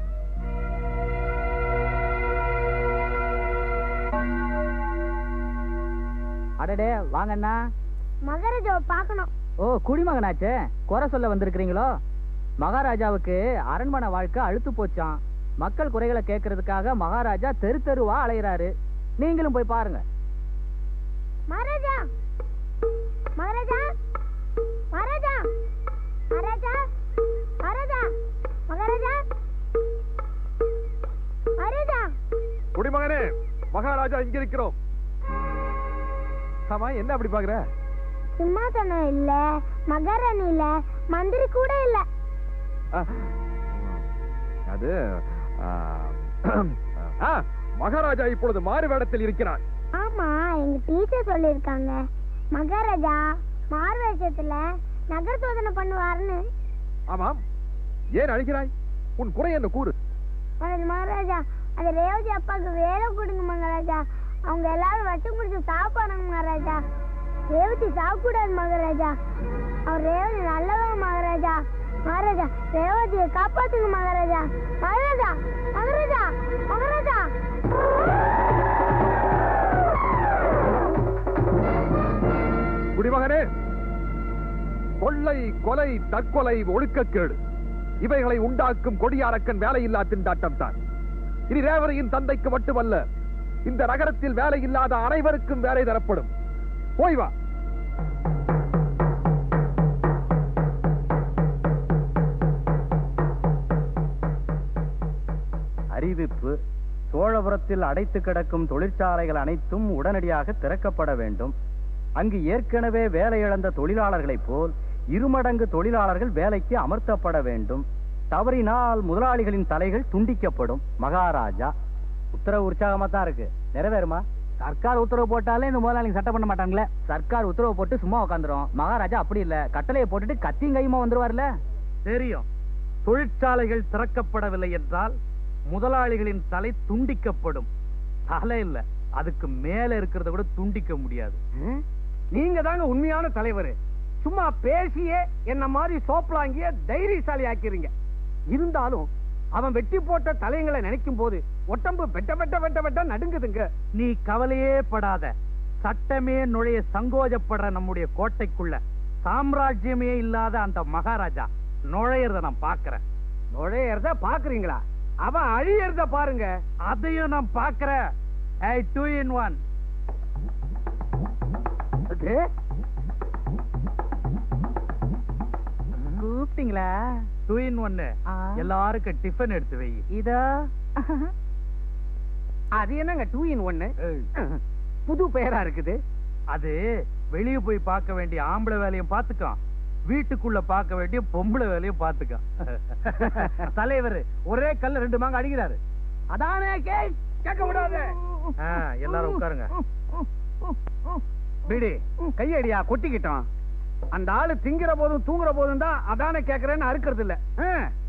அடடே வாங்கண்ணா மகரஜாவை பார்க்கணும் ஓ குடிமகனாச்சே குறை சொல்ல வந்திருக்கிறீங்களோ மகாராஜாவுக்கு அரண்மனை வாழ்க்கை அழுத்து போச்சாம் மக்கள் குறைகளை கேட்கறதுக்காக மகாராஜா தெரு தெருவா அலையிறாரு நீங்களும் போய் பாருங்க மகாராஜா மகாராஜா மகாராஜா இங்க இருக்கிறோம் ஆமா என்ன அப்படி பாக்குற சிம்மாசனம் இல்ல மகாராணி இல்ல மந்திரி கூட இல்ல அது ஆ, ஆ, மகாராஜா இப்பொழுது மாறு வேடத்தில் இருக்கிறார் ஆமா எங்க டீச்சர் சொல்லிருக்காங்க மகாராஜா மார்வேஷத்துல நகர் சோதனை பண்ணுவாருன்னு ஆமாம் ஏன் அழுகிறாய் உன் குறை என்ன கூறு மகாராஜா, மகாராஜா அது ரேவதி அப்பாவுக்கு வேலை கொடுங்க மகாராஜா அவங்க எல்லாரும் வச்சு குடிச்சு சாப்பாடுங்க மகாராஜா ரேவதி சாப்பிடாது மகாராஜா அவர் ரேவதி நல்லவங்க மகாராஜா மகாராஜா ரேவதியை காப்பாத்துங்க மகாராஜா மகாராஜா மகாராஜா மகாராஜா குடிமகனே கொள்ளை கொலை தற்கொலை ஒழுக்கக்கேடு இவைகளை உண்டாக்கும் கொடியாரக்கன் வேலையில்லா திண்டாட்டம் தான் இனி ரேவதியின் தந்தைக்கு மட்டுமல்ல இந்த நகரத்தில் வேலை இல்லாத அனைவருக்கும் வேலை தரப்படும் போய் வா அறிவிப்பு சோழபுரத்தில் அடைத்து கிடக்கும் தொழிற்சாலைகள் அனைத்தும் உடனடியாக திறக்கப்பட வேண்டும் அங்கு ஏற்கனவே வேலை இழந்த தொழிலாளர்களைப் போல் இருமடங்கு தொழிலாளர்கள் வேலைக்கு அமர்த்தப்பட வேண்டும் தவறினால் முதலாளிகளின் தலைகள் துண்டிக்கப்படும் மகாராஜா உத்தரவு உற்சாகமா தான் இருக்கு நிறைவேறுமா சர்க்கார் உத்தரவு போட்டாலே இந்த முதலாளிங்க சட்டம் பண்ண மாட்டாங்களே சர்க்கார் உத்தரவு போட்டு சும்மா உட்காந்துரும் மகாராஜா அப்படி இல்ல கட்டளையை போட்டுட்டு கத்தியும் கையுமா வந்துருவார்ல தெரியும் தொழிற்சாலைகள் திறக்கப்படவில்லை என்றால் முதலாளிகளின் தலை துண்டிக்கப்படும் தலை இல்ல அதுக்கு மேல இருக்கிறத கூட துண்டிக்க முடியாது நீங்க தாங்க உண்மையான தலைவர் சும்மா பேசியே என்ன மாதிரி சோப்பலாங்கிய தைரியசாலி ஆக்கிறீங்க இருந்தாலும் அவன் வெட்டி போட்ட தலைங்களை நினைக்கும் போது ஒட்டம்பு வெட்ட வெட்ட வெட்ட வெட்ட நடுங்குதுங்க நீ கவலையே படாத சட்டமே நுழைய சங்கோஜப்படுற நம்முடைய கோட்டைக்குள்ள சாம்ராஜ்யமே இல்லாத அந்த மகாராஜா நுழையறத நான் பாக்குறேன் நுழையறத பாக்குறீங்களா அவன் அழியறத பாருங்க அதையும் நான் பாக்குறேன் ஏய் டூ இன் ஒன் கூப்பிட்டீங்களா டூ இன் ஒன்னு எல்லாருக்கும் டிஃபன் எடுத்து வை இதோ அது என்னங்க டூ இன் ஒன்னு புது பெயரா இருக்குது அது வெளிய போய் பார்க்க வேண்டிய ஆம்பளை வேலையும் பார்த்துக்கோ வீட்டுக்குள்ள பார்க்க வேண்டிய பொம்பளை வேலையும் பார்த்துக்கோ தலைவர் ஒரே கல்ல ரெண்டு மாங்க அடிக்கிறாரு அதானே கேள் கேட்க விடாத ஆ, எல்லாரும் உட்காருங்க பிடி கையடியா கொட்டிக்கிட்டோம் அந்த ஆளு திங்கிற போதும் தூங்குற போதும் தான் அதானே கேக்குறேன்னு அறுக்கிறது இல்ல ஆ.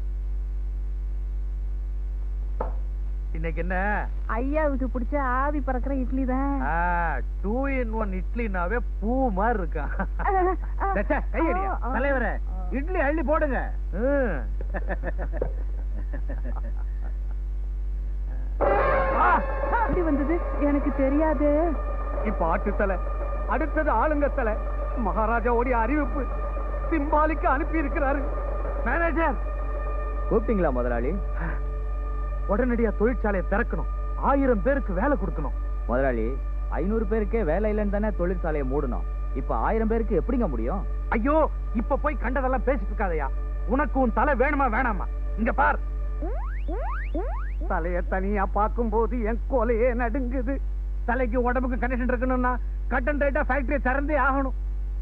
இன்னைக்கு என்ன ஐயாவுக்கு பிடிச்ச ஆவி பறக்கிற இட்லி தான் டூ இன் ஒன் இட்லினாவே பூ மாதிரி இருக்கான் ச்சே, ச்சே, கையடியா தலைவரே இட்லி அள்ளி போடுங்க ம். அப்படி வந்தது எனக்கு தெரியாது இப்ப ஆட்டு தலை அடுத்தது ஆளுங்க தலை மகாராஜாவுடைய அறிவிப்பு சிம்பாலிக்கு அனுப்பி இருக்கிறாரு மேனேஜர் கூப்பிட்டீங்களா முதலாளி உடனடியா தொழிற்சாலையை திறக்கணும் ஆயிரம் பேருக்கு வேலை கொடுக்கணும் முதலாளி ஐநூறு பேருக்கே வேலை இல்லைன்னு தானே தொழிற்சாலையை மூடணும் இப்ப ஆயிரம் பேருக்கு எப்படிங்க முடியும் ஐயோ இப்ப போய் கண்டதெல்லாம் பேசிட்டு இருக்காதயா உனக்கு உன் தலை வேணுமா வேணாமா இங்க பார் தலைய தனியா பார்க்கும் போது என் கொலையே நடுங்குது தலைக்கு உடம்புக்கு கனெக்ஷன் இருக்கணும்னா கட் அண்ட் ரைட்டா ஃபேக்டரி திறந்தே ஆகணும்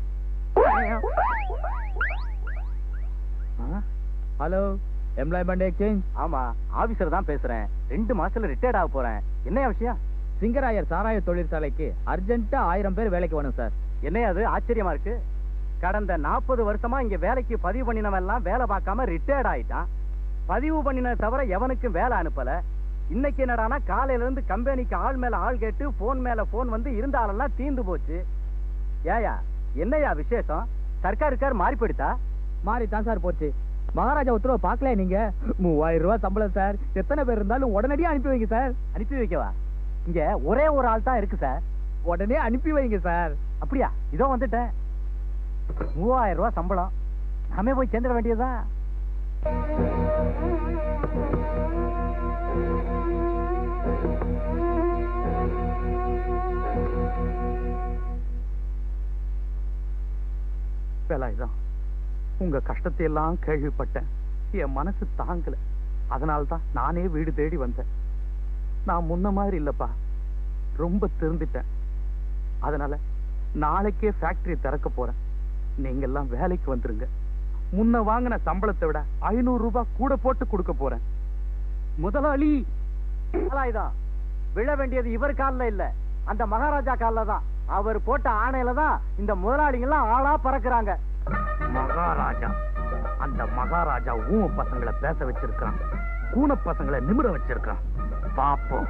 ஹலோ எம்ப்ளாய்மெண்ட் எக்ஸ்சேஞ்ச் ஆமா ஆபீசர் தான் பேசுறேன் ரெண்டு மாசத்துல ரிட்டையர்ட் ஆக போறேன் என்ன விஷயம் சிங்கராயர் சாராய தொழிற்சாலைக்கு அர்ஜென்ட்டா ஆயிரம் பேர் வேலைக்கு வேணும் சார் என்ன அது ஆச்சரியமா இருக்கு கடந்த நாற்பது வருஷமா இங்க வேலைக்கு பதிவு பண்ணினவன் எல்லாம் வேலை பார்க்காம ரிட்டையர்ட் ஆயிட்டான் பதிவு பண்ணினதை தவிர எவனுக்கும் வேலை அனுப்பல இன்னைக்கு என்னடானா காலையில இருந்து கம்பெனிக்கு ஆள் மேல ஆள் கேட்டு போன் மேல போன் வந்து இருந்த ஆளெல்லாம் தீந்து போச்சு ஏயா என்னையா விசேஷம் சர்க்கார் இருக்கார் மாறி போயிடுதா மாறி தான் சார் போச்சு மகாராஜா உத்தரவை பார்க்கல நீங்க மூவாயிரம் ரூபாய் சம்பளம் சார் எத்தனை பேர் இருந்தாலும் உடனடியா அனுப்பி வைங்க சார் அனுப்பி வைக்கவா இங்க ஒரே ஒரு ஆள் தான் இருக்கு சார் உடனே அனுப்பி வைங்க சார் அப்படியா இதோ வந்துட்டேன் மூவாயிரம் ரூபாய் சம்பளம் நாமே போய் சேர்ந்துட வேண்டியதா வேலாயுதம் உங்க கஷ்டத்தை எல்லாம் கேள்விப்பட்டேன் என் மனசு தாங்கல அதனால்தான் நானே வீடு தேடி வந்தேன் நான் முன்ன மாதிரி இல்லப்பா ரொம்ப திருந்திட்டேன் அதனால நாளைக்கே ஃபேக்டரி திறக்க போறேன் நீங்க எல்லாம் வேலைக்கு வந்துருங்க முன்ன வாங்கின சம்பளத்தை விட ஐநூறு ரூபாய் கூட போட்டு கொடுக்க போறேன் முதலாளி இதான் விழ வேண்டியது இவர் கால்ல இல்ல அந்த மகாராஜா கால்ல தான் அவர் போட்ட ஆணையில தான் இந்த முதலாளிங்க எல்லாம் ஆளா பறக்குறாங்க மகாராஜா அந்த மகாராஜா ஊம பசங்களை பேச வச்சிருக்கான் கூன பசங்களை நிமிர வச்சிருக்கான் பாப்போம்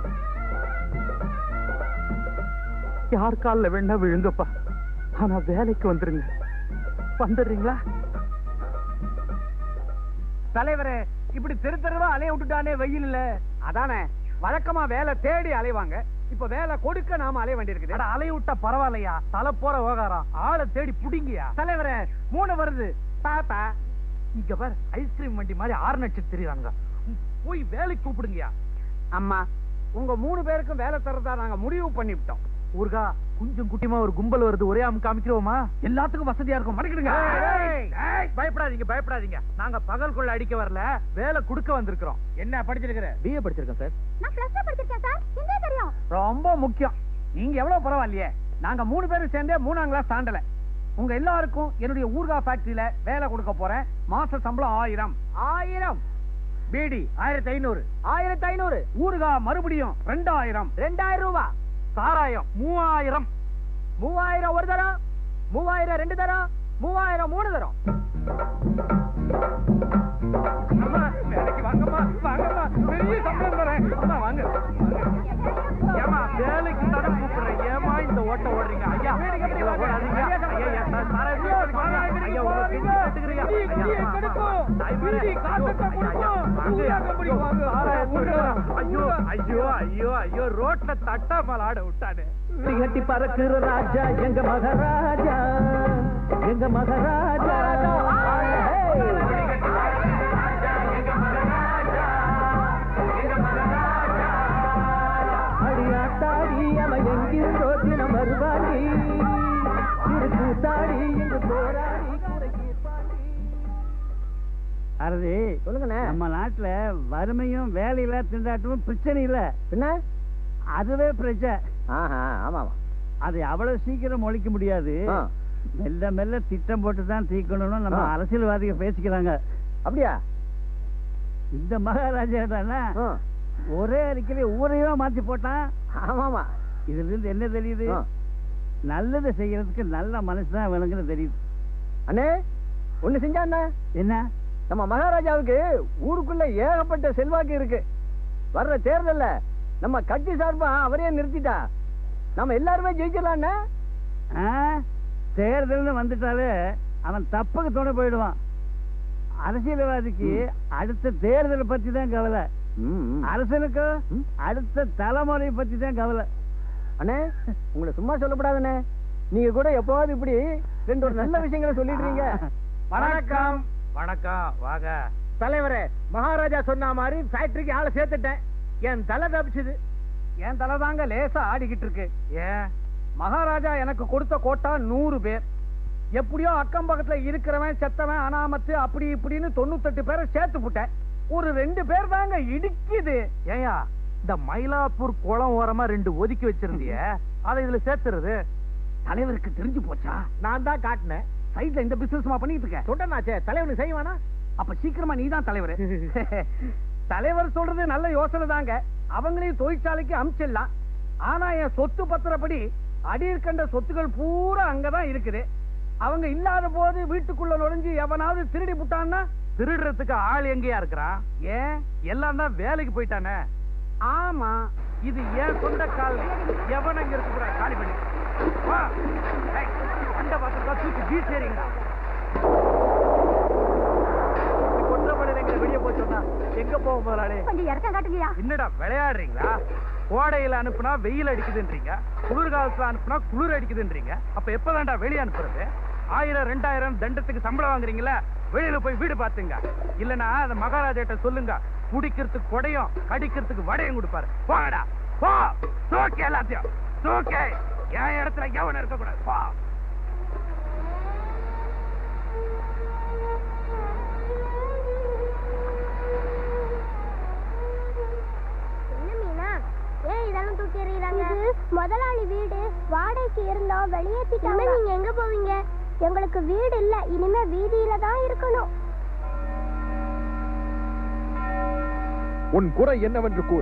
யார் காலில் வேணா விழுங்கப்பா ஆனா வேலைக்கு வந்துருங்க வந்துடுறீங்களா தலைவரே இப்படி தெரு தெருவா அலைய விட்டுட்டானே வெயில் இல்ல அதானே வழக்கமா வேலை தேடி அலைவாங்க இப்ப வேலை கொடுக்க நாம அலைய வேண்டியிருக்குது அட அலைய விட்டா பரவாயில்லையா தலை போற விவகாரம் ஆளை தேடி புடிங்கயா தலைவரே மூணு வருது பாப்பா இங்க பாரு ஐஸ்கிரீம் வண்டி மாதிரி ஆறு நட்சத்திரம் தெரியுறாங்க போய் வேலைக்கு கூப்பிடுங்கயா அம்மா உங்க மூணு பேருக்கும் வேலை தரதா நாங்க முடிவு பண்ணிவிட்டோம் ஊர்கா கொஞ்சம் குட்டிமா ஒரு கும்பல் வருது ஒரே அமுக்கு காமிக்கிறோமா எல்லாத்துக்கும் வசதியா இருக்கும் மடக்கிடுங்க ஏய், பயப்படாதீங்க பயப்படாதீங்க நாங்க பகல் கொள்ள அடிக்க வரல வேலை கொடுக்க வந்திருக்கிறோம் என்ன படிச்சிருக்கிற பிஏ படிச்சிருக்கேன் சார் நான் பிளஸ் டூ படிச்சிருக்கேன் சார் எங்கே தெரியும் ரொம்ப முக்கியம் நீங்க எவ்வளவு பரவாயில்லையே நாங்க மூணு பேரும் சேர்ந்தே மூணாம் கிளாஸ் தாண்டல உங்க எல்லாருக்கும் என்னுடைய ஊர்கா ஃபேக்டரியில வேலை கொடுக்க போறேன் மாச சம்பளம் ஆயிரம் ஆயிரம் பீடி ஆயிரத்தி ஐநூறு ஆயிரத்தி ஐநூறு ஊர்கா மறுபடியும் ரெண்டாயிரம் ரெண்டாயிரம் ரூபாய் சாராயம் மூவாயிரம் மூவாயிரம் ஒரு தரம் மூவாயிரம் ரெண்டு தரம் மூவாயிரம் மூணு தரம் அம்மா, வேலைக்கு வாங்கம்மா வாங்கம்மா பெரிய சம்பளம் தரேன் அம்மா வாங்க ஏமா வேலைக்கு தானே கூப்பிடுறேன் ஏமா இந்த ஓட்ட ஓடுறீங்க ஐயா இதுல ஓடாதீங்க. ஐயா, ஐயா, சார், சாராயம் குடிக்க வாங்க. ஐயா, உங்க பிடி கட்டுக்கிறீங்க. ஐயா, அம்மா, அம்மா, தாய்மாரே. ஐயோ, ஐயா, ஐயா, வாங்க. ஐயோ, சாராயம் குடிக்கிறோம். ஐயோ ஐயோ ஐயோ ஐயோ ரோட்ல தட்டாமல் ஆட விட்டானே கட்டி பறக்குற ராஜா எங்க மகாராஜா எங்க மகாராஜா அடியாத்தாடி அவன் எங்கிருந்தோ தினம் வருவாடி திரு கூத்தாடி என்று போராடி குறைக்கு அரதி சொல்லுங்கண்ணே நம்ம நாட்டுல வறுமையும் வேலையில திண்டாட்டமும் பிரச்சனை இல்ல என்ன அதுவே பிரச்சனை ஆஹா ஆமா ஆமா அதை அவ்வளவு சீக்கிரம் ஒழிக்க முடியாது ஆ. மெல்ல மெல்ல திட்டம் போட்டு தான் தீக்கணும்னு நம்ம ஆ. அரசியல்வாதிக பேசிக்கிறாங்க அப்படியா இந்த மகாராஜா தானே ஆ. ஒரே அறிக்கையில ஊரையோ மாத்தி போட்டான் ஆமா ஆமா இதுல இருந்து என்ன தெரியுது ஆ. நல்லது செய்யறதுக்கு நல்ல மனசு தான் வேணுங்கிறது தெரியுது அண்ணே ஒண்ணு செஞ்சா அண்ணா என்ன நம்ம மகாராஜாவுக்கு ஊருக்குள்ள ஏகப்பட்ட செல்வாக்கு இருக்கு வர்ற தேர்தல்ல நம்ம கட்சி சார்பா அவரே நிறுத்திட்டா நம்ம எல்லாருமே ஜெயிச்சிடலாம்ண்ணே ஆ? தேர்தல்னு வந்துட்டாலே அவன் தப்புக்கு துணை போயிடுவான் அரசியல்வாதிக்கு அடுத்த தேர்தலை பத்தி தான் கவலை அரசனுக்கு ம். அடுத்த தலைமுறை பத்தி தான் கவலை அண்ணே உங்களை சும்மா சொல்லக்கூடாதுண்ணே நீங்க கூட எப்பவாவது இப்படி ரெண்டு ஒரு நல்ல விஷயங்களை சொல்லிடுறீங்க வணக்கம் வணக்கம் வாங்க தலைவரே மகாராஜா சொன்ன மாதிரி ஃபேக்டரிக்கு ஆளை சேர்த்துட்டேன் என் தலை தப்பிச்சுது என் தலை தாங்க லேசா ஆடிக்கிட்டு இருக்கு ஏன் மகாராஜா எனக்கு கொடுத்த கோட்டா நூறு பேர் எப்படியோ அக்கம் பக்கத்துல இருக்கிறவன் செத்தவன் அனாமத்து அப்படி இப்படின்னு தொண்ணூத்தெட்டு பேரை சேர்த்து விட்டேன் ஒரு ரெண்டு பேர் தாங்க இடிக்குது ஏயா இந்த மயிலாப்பூர் குளம் ஓரமா ரெண்டு ஒதுக்கி வச்சிருந்திய அதை இதுல சேர்த்துறது தலைவருக்கு தெரிஞ்சு போச்சா நான் தான் காட்டினேன் சைட்ல இந்த பிசினஸ் பண்ணிட்டு இருக்கேன் சொன்னாச்சே தலைவனுக்கு செய்வானா அப்ப சீக்கிரமா நீ தான் தலைவர் தலைவர் சொல்றது நல்ல யோசனை தாங்க அவங்களையும் தொழிற்சாலைக்கு அமிச்சிடலாம் ஆனா என் சொத்து பத்திரப்படி அடியிருக்கின்ற சொத்துக்கள் பூரா அங்கதான் இருக்குது அவங்க இல்லாத போது வீட்டுக்குள்ள நுழைஞ்சு எவனாவது திருடி புட்டான்னா திருடுறதுக்கு ஆள் எங்கேயா இருக்கிறான் ஏன் எல்லாம் தான் வேலைக்கு போயிட்டானே ஆமா இது ஏன் சொந்த கால் எவன் அங்க இருக்க கூடாது காலி பண்ணி வா ஏய், வண்ட பார்த்துக்கா தூக்கி வீசேறீங்களா வெளியே போய் சொன்னா எங்க போக முதலாளி கொஞ்சம் இறக்கம் காட்டுங்கயா என்னடா விளையாடுறீங்களா கோடையில அனுப்புனா வெயில் அடிக்குதுன்றீங்க குளிர்காலத்துல அனுப்புனா குளிர் அடிக்குதுன்றீங்க அப்ப எப்பதான்டா வெளியே அனுப்புறது ஆயிரம் ரெண்டாயிரம் தண்டத்துக்கு சம்பளம் வாங்குறீங்களா வெளியில போய் வீடு பாத்துங்க இல்லனா அந்த மகாராஜாட்ட சொல்லுங்க குடிக்கிறதுக்கு கொடையும் கடிக்கிறதுக்கு வடையும் கொடுப்பாரு போங்கடா போ தூக்கி எல்லாத்தையும் தூக்கி என் இடத்துல எவனும் இருக்க கூடாது போ என்ன மீனா ஏன் இதெல்லாம் தூக்கி எறிகிறாங்க முதலாளி வீடு வாடகைக்கு இருந்தோம் வெளியேத்திட்டாங்க நீங்க எங்க போவீங்க எங்களுக்கு வீடு இல்ல இனிமே வீதியில தான் இருக்கணும் உன் குறை என்னவென்று கூறு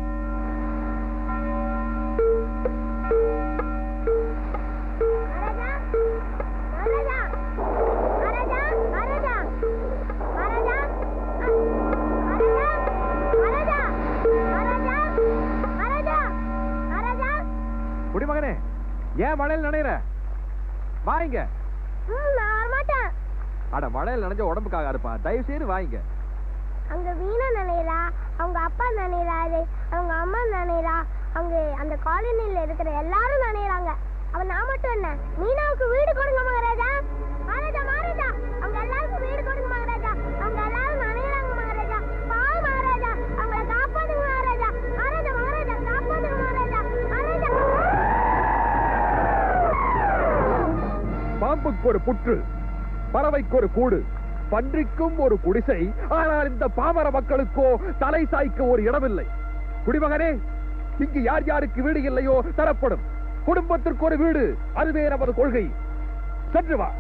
மகாராஜா மகாராஜா மகாராஜா மகாராஜா மகாராஜா மகாராஜா மகாராஜா மகாராஜா மகாராஜா குடிமகனே ஏன் மழையில் நனையிற வாங்க ம் நான் வரமாட்டேன் அட மழையில் நனைஞ்ச உடம்புக்காக இருப்பா தயவு செய்து வாங்க அங்க வீணா நினைறா அவங்க அப்பா நினைறாரு அவங்க அம்மா நினைறா அங்க அந்த காலனில இருக்கிற எல்லாரும் நினைறாங்க அவன் நான் மட்டும் என்ன மீனாவுக்கு வீடு கொடுங்க மகாராஜா மகாராஜா மகாராஜா அவங்க எல்லாருக்கும் வீடு கொடுங்க மகாராஜா அவங்க எல்லாரும் நினைறாங்க மகாராஜா பாவ மகாராஜா அவங்கள காப்பாத்துங்க மகாராஜா மகாராஜா மகாராஜா காப்பாத்துங்க மகாராஜா மகாராஜா பாம்புக்கு ஒரு புற்று பறவைக்கு ஒரு கூடு பன்றிக்கும் ஒரு குடிசை ஆனால் இந்த பாமர மக்களுக்கோ தலை சாய்க்க ஒரு இடமில்லை குடிமகனே இங்கு யார் யாருக்கு வீடு இல்லையோ தரப்படும் குடும்பத்திற்கு ஒரு வீடு அதுவே நமது கொள்கை சென்று வா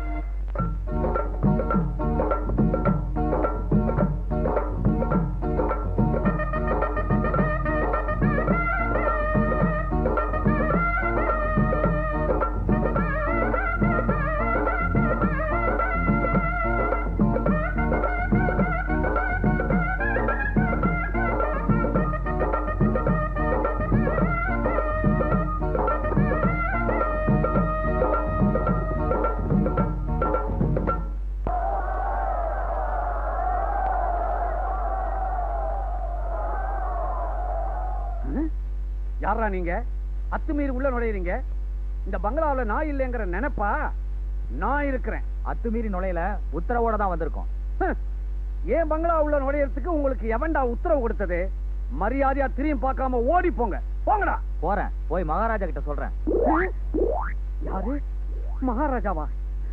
யாரா நீங்க அத்துமீறி உள்ள நுழையிறீங்க இந்த பங்களாவுல நான் இல்லைங்கிற நினைப்பா நான் இருக்கிறேன் அத்துமீறி நுழையில உத்தரவோட தான் வந்திருக்கோம் ஹம். ஏன் பங்களா உள்ள நுழையறதுக்கு உங்களுக்கு எவன்டா உத்தரவு கொடுத்தது மரியாதையா திரும்பி பார்க்காம ஓடி போங்க போங்கடா போறேன் போய் மகாராஜா கிட்ட சொல்றேன் யாரு மகாராஜாவா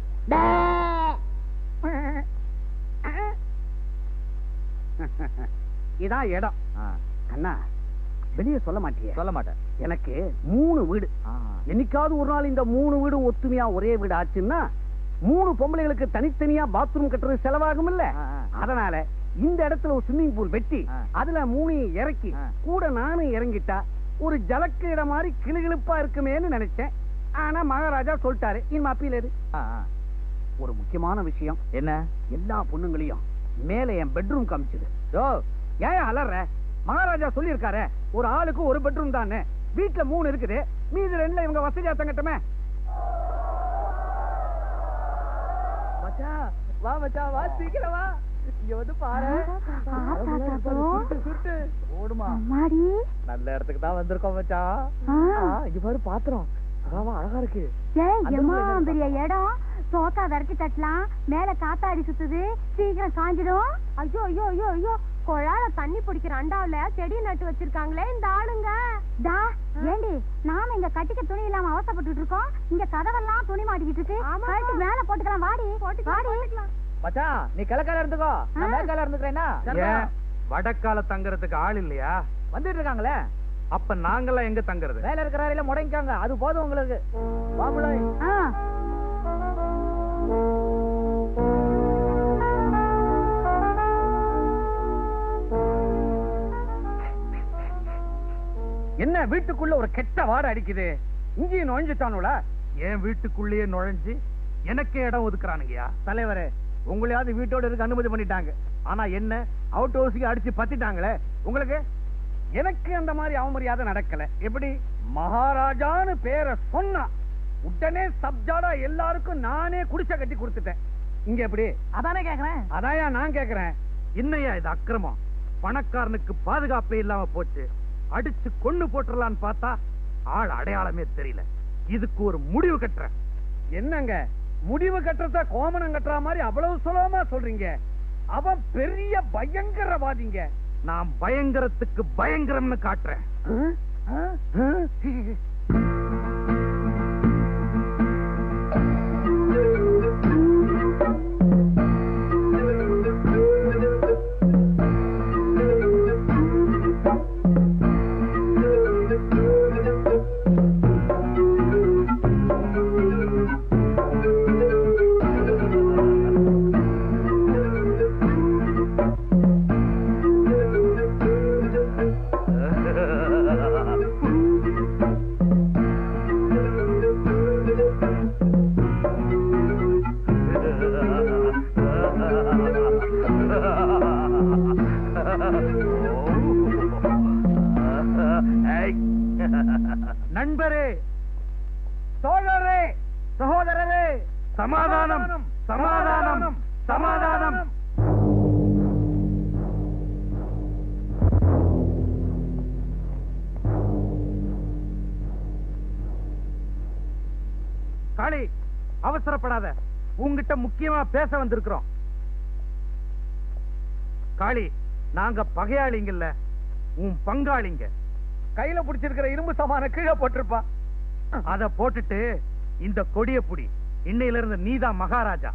இதான் இடம் அண்ணா வெளியே சொல்ல மாட்டியே சொல்ல மாட்டேன் எனக்கு மூணு வீடு என்னைக்காவது ஒரு நாள் இந்த மூணு வீடும் ஒத்துமையா ஒரே வீடு ஆச்சுன்னா மூணு பொம்பளைகளுக்கு தனித்தனியா பாத்ரூம் கட்டுறது செலவாகும் இல்ல அதனால இந்த இடத்துல ஒரு ஸ்விம்மிங் பூல் வெட்டி அதுல மூணையும் இறக்கி கூட நானும் இறங்கிட்டா ஒரு ஜலக்கு இடம் மாதிரி கிளுகிழுப்பா இருக்குமேன்னு நினைச்சேன் ஆனா மகாராஜா சொல்லிட்டாரு இனிமே அப்பீல் எது ஒரு முக்கியமான விஷயம் என்ன எல்லா பொண்ணுங்களையும் மேல என் பெட்ரூம் காமிச்சது யோ ஏன் அலற மகாராஜா சொல்லியிருக்காரு ஒரு ஆளுக்கு ஒரு பெட்ரூம் தானே வீட்டுல மூணு இருக்குது மீதி ரெண்டுல இவங்க வசதியா தங்கட்டுமே மச்சா வா மச்சா வா சீக்கிரம் வா இங்க வந்து பாரு சுட்டு, சுட்டு ஓடுமா அம்மாடி நல்ல இடத்துக்கு தான் வந்திருக்கோம் மச்சா ஆ. ஆ, இங்க பாரு பாத்திரம் அதாவா அழகா இருக்கு ஏய் அந்த எம்மா மூலையில பெரிய இடம் சோக்கா விரட்டி தட்டலாம் மேல காத்தாடி சுத்துது சீக்கிரம் காஞ்சிடும் ஐயோ ஐயோ ஐயோ ஐயோ குழால தண்ணி பிடிக்கிற அண்டாவுல செடி நட்டு வச்சிருக்காங்களே இந்த ஆளுங்க டா ஏண்டி நாம இங்க கட்டிக்க துணி இல்லாம அவசப்பட்டுட்டு இருக்கோம் இங்க கதவெல்லாம் துணி மாட்டிக்கிட்டு இருக்கு கழட்டி மேல போட்டுக்கலாம் வாடி வாடி மச்சான் நீ கிழக்கால இருந்துக்கோ நான் மேற்கால இருந்துக்கிறேன்னா ஏன் வடக்கால தங்கறதுக்கு ஆள் இல்லையா வந்துட்டு இருக்காங்களே அப்ப நாங்கெல்லாம் எங்க தங்கறது மேல இருக்கிற அறையில முடங்கிக்காங்க அது போதும் உங்களுக்கு வாமுலை ஆ என்ன வீட்டுக்குள்ள ஒரு கெட்ட வாடை அடிக்குது இங்கேயும் நுழைஞ்சுட்டானுல என் வீட்டுக்குள்ளேயே நுழைஞ்சு எனக்கே இடம் ஒதுக்குறானுங்கயா தலைவரே உங்களையாவது வீட்டோட இருக்க அனுமதி பண்ணிட்டாங்க ஆனா என்ன அவுட் ஹவுஸுக்கு அடிச்சு பத்திட்டாங்களே உங்களுக்கு எனக்கு அந்த மாதிரி அவமரியாதை நடக்கல எப்படி மகாராஜான்னு பேரை சொன்னா உடனே சப்ஜாடா எல்லாருக்கும் நானே குடிசை கட்டி கொடுத்துட்டேன் இங்க எப்படி அதானே கேக்குறேன் அதாயா நான் கேக்குறேன் என்னையா இது அக்கிரமம் பணக்காரனுக்கு பாதுகாப்பே இல்லாம போச்சு அடிச்சு கொன்னு போட்டுறலான்னு பார்த்தா ஆள் அடையாளமே தெரியல இதுக்கு ஒரு முடிவு கட்டுறேன் என்னங்க முடிவு கட்டுறத கோமணம் கட்டுற மாதிரி அவ்வளவு சுலபமா சொல்றீங்க அவன் பெரிய பயங்கரவாதிங்க நான் பயங்கரத்துக்கு பயங்கரம்னு காட்டுறேன் Thank you. சமாதானம் சமாதானம் சமாதானம் காளி அவசரப்படாத உங்ககிட்ட முக்கியமா பேச வந்திருக்கிறோம் காளி நாங்க பகையாளிங்கல்ல உன் பங்காளிங்க கையில பிடிச்சிருக்கிற இரும்பு சாமான கீழே போட்டிருப்பா அத போட்டுட்டு இந்த கொடிய புடி இன்னையில இருந்து நீதான் மகாராஜா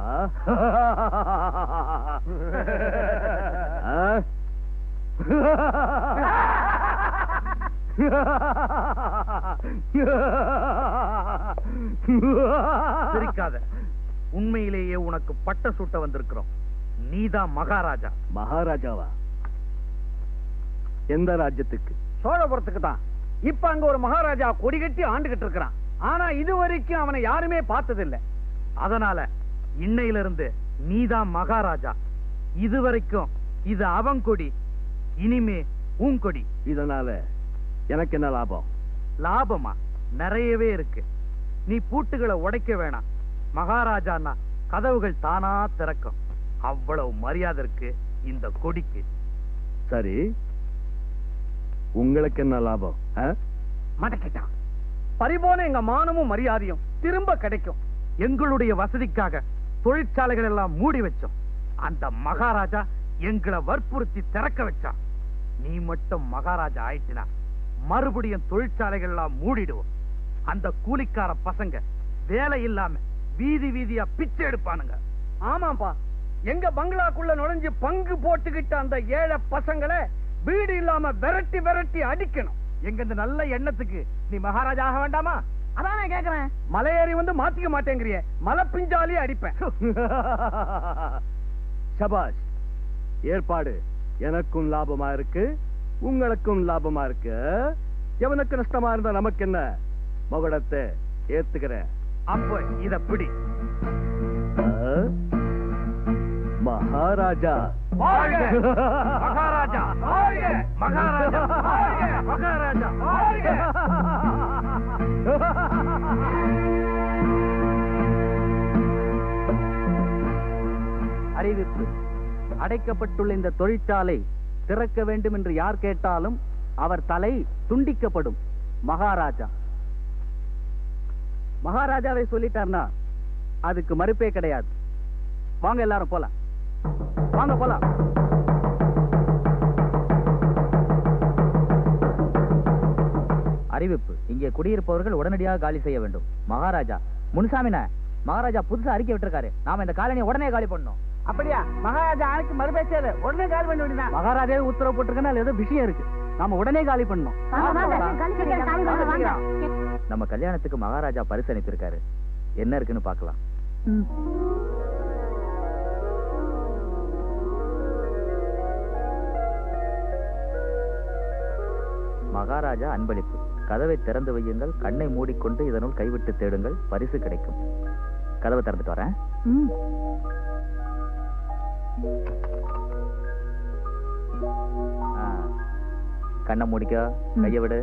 சிரிக்காத உண்மையிலேயே உனக்கு பட்ட சூட்ட வந்திருக்கிறோம் நீதான் மகாராஜா மகாராஜாவா எந்த ராஜ்யத்துக்கு சோழபுரத்துக்கு தான் இப்ப அங்க ஒரு மகாராஜா கொடி கட்டி ஆண்டுகிட்டு இருக்கிறான் ஆனா இது வரைக்கும் அவனை யாருமே பார்த்ததில்ல அதனால இன்னையில இருந்து நீதான் மகாராஜா இதுவரைக்கும் இது அவன் கொடி இனிமே உன் கொடி இதனால எனக்கு என்ன லாபம் லாபமா நிறையவே இருக்கு நீ பூட்டுகளை உடைக்க வேணாம் மகாராஜான்னா கதவுகள் தானா திறக்கும் அவ்வளவு மரியாதை இருக்கு இந்த கொடிக்கு சரி உங்களுக்கு என்ன லாபம் ஆ? மடக்கிட்டான் பறிபோன எங்க மானமும் மரியாதையும் திரும்ப கிடைக்கும் எங்களுடைய வசதிக்காக தொழிற்சாலைகள் எல்லாம் மூடி வச்சோம் அந்த மகாராஜா எங்களை வற்புறுத்தி திறக்க வச்சான் நீ மட்டும் மகாராஜா ஆயிட்டினா மறுபடியும் தொழிற்சாலைகள் எல்லாம் மூடிடுவோம் அந்த கூலிக்கார பசங்க வேலை இல்லாம வீதி வீதியா பிச்சை எடுப்பானுங்க ஆமாப்பா எங்க பங்களாக்குள்ள நுழைஞ்சு பங்கு போட்டுக்கிட்ட அந்த ஏழை பசங்களை வீடு இல்லாம விரட்டி விரட்டி அடிக்கணும் எங்க இந்த நல்ல எண்ணத்துக்கு நீ மகாராஜா ஆக வேண்டாமா அதான் நான் கேக்குறேன் மலையேறி வந்து மாத்திக்க மாட்டேங்கிறியே மலை பிஞ்சாலே அடிப்பேன் சபாஷ் ஏற்பாடு எனக்கும் லாபமா இருக்கு உங்களுக்கும் லாபமா இருக்கு எவனுக்கு நஷ்டமா இருந்தா நமக்கு என்ன மகுடத்தை ஏத்துக்கிறேன் அப்ப இத பிடி ஆ? மகாராஜா வாழ்க! மகாராஜா வாழ்க! மகாராஜா வாழ்க! மகாராஜா வாழ்க! அறிவிப்பு அடைக்கப்பட்டுள்ள இந்த தொழிற்சாலை திறக்க வேண்டும் என்று யார் கேட்டாலும் அவர் தலை துண்டிக்கப்படும் மகாராஜா மகாராஜாவை சொல்லிட்டார்னா அதுக்கு மறுப்பே கிடையாது வாங்க எல்லாரும் போலாம் வாங்க போலாம் அறிவிப்பு இங்கே குடியிருப்பவர்கள் உடனடியாக காலி செய்ய வேண்டும் மகாராஜா முனுசாமின மகாராஜா புதுசா அறிக்கை விட்டிருக்காரு நாம இந்த காலனியை உடனே காலி பண்ணணும் அப்படியா மகாராஜா ஆணைக்கு மறுபேச்சாரு உடனே கால் பண்ணி விடுனா மகாராஜாவே உத்தரவு போட்டிருக்கனா அதுல ஏதோ விஷயம் இருக்கு நாம உடனே காலி பண்ணணும் நம்ம கல்யாணத்துக்கு மகாராஜா பரிசு அனுப்பியிருக்காரு என்ன இருக்குன்னு பார்க்கலாம் மகாராஜா அன்பளிப்பு கதவை திறந்து வையுங்கள் கண்ணை மூடிக்கொண்டு இதனுள் கைவிட்டு தேடுங்கள் பரிசு கிடைக்கும் கதவை திறந்துட்டு வரேன் ஆ. கண்ணை மூடிக்க கையை விடு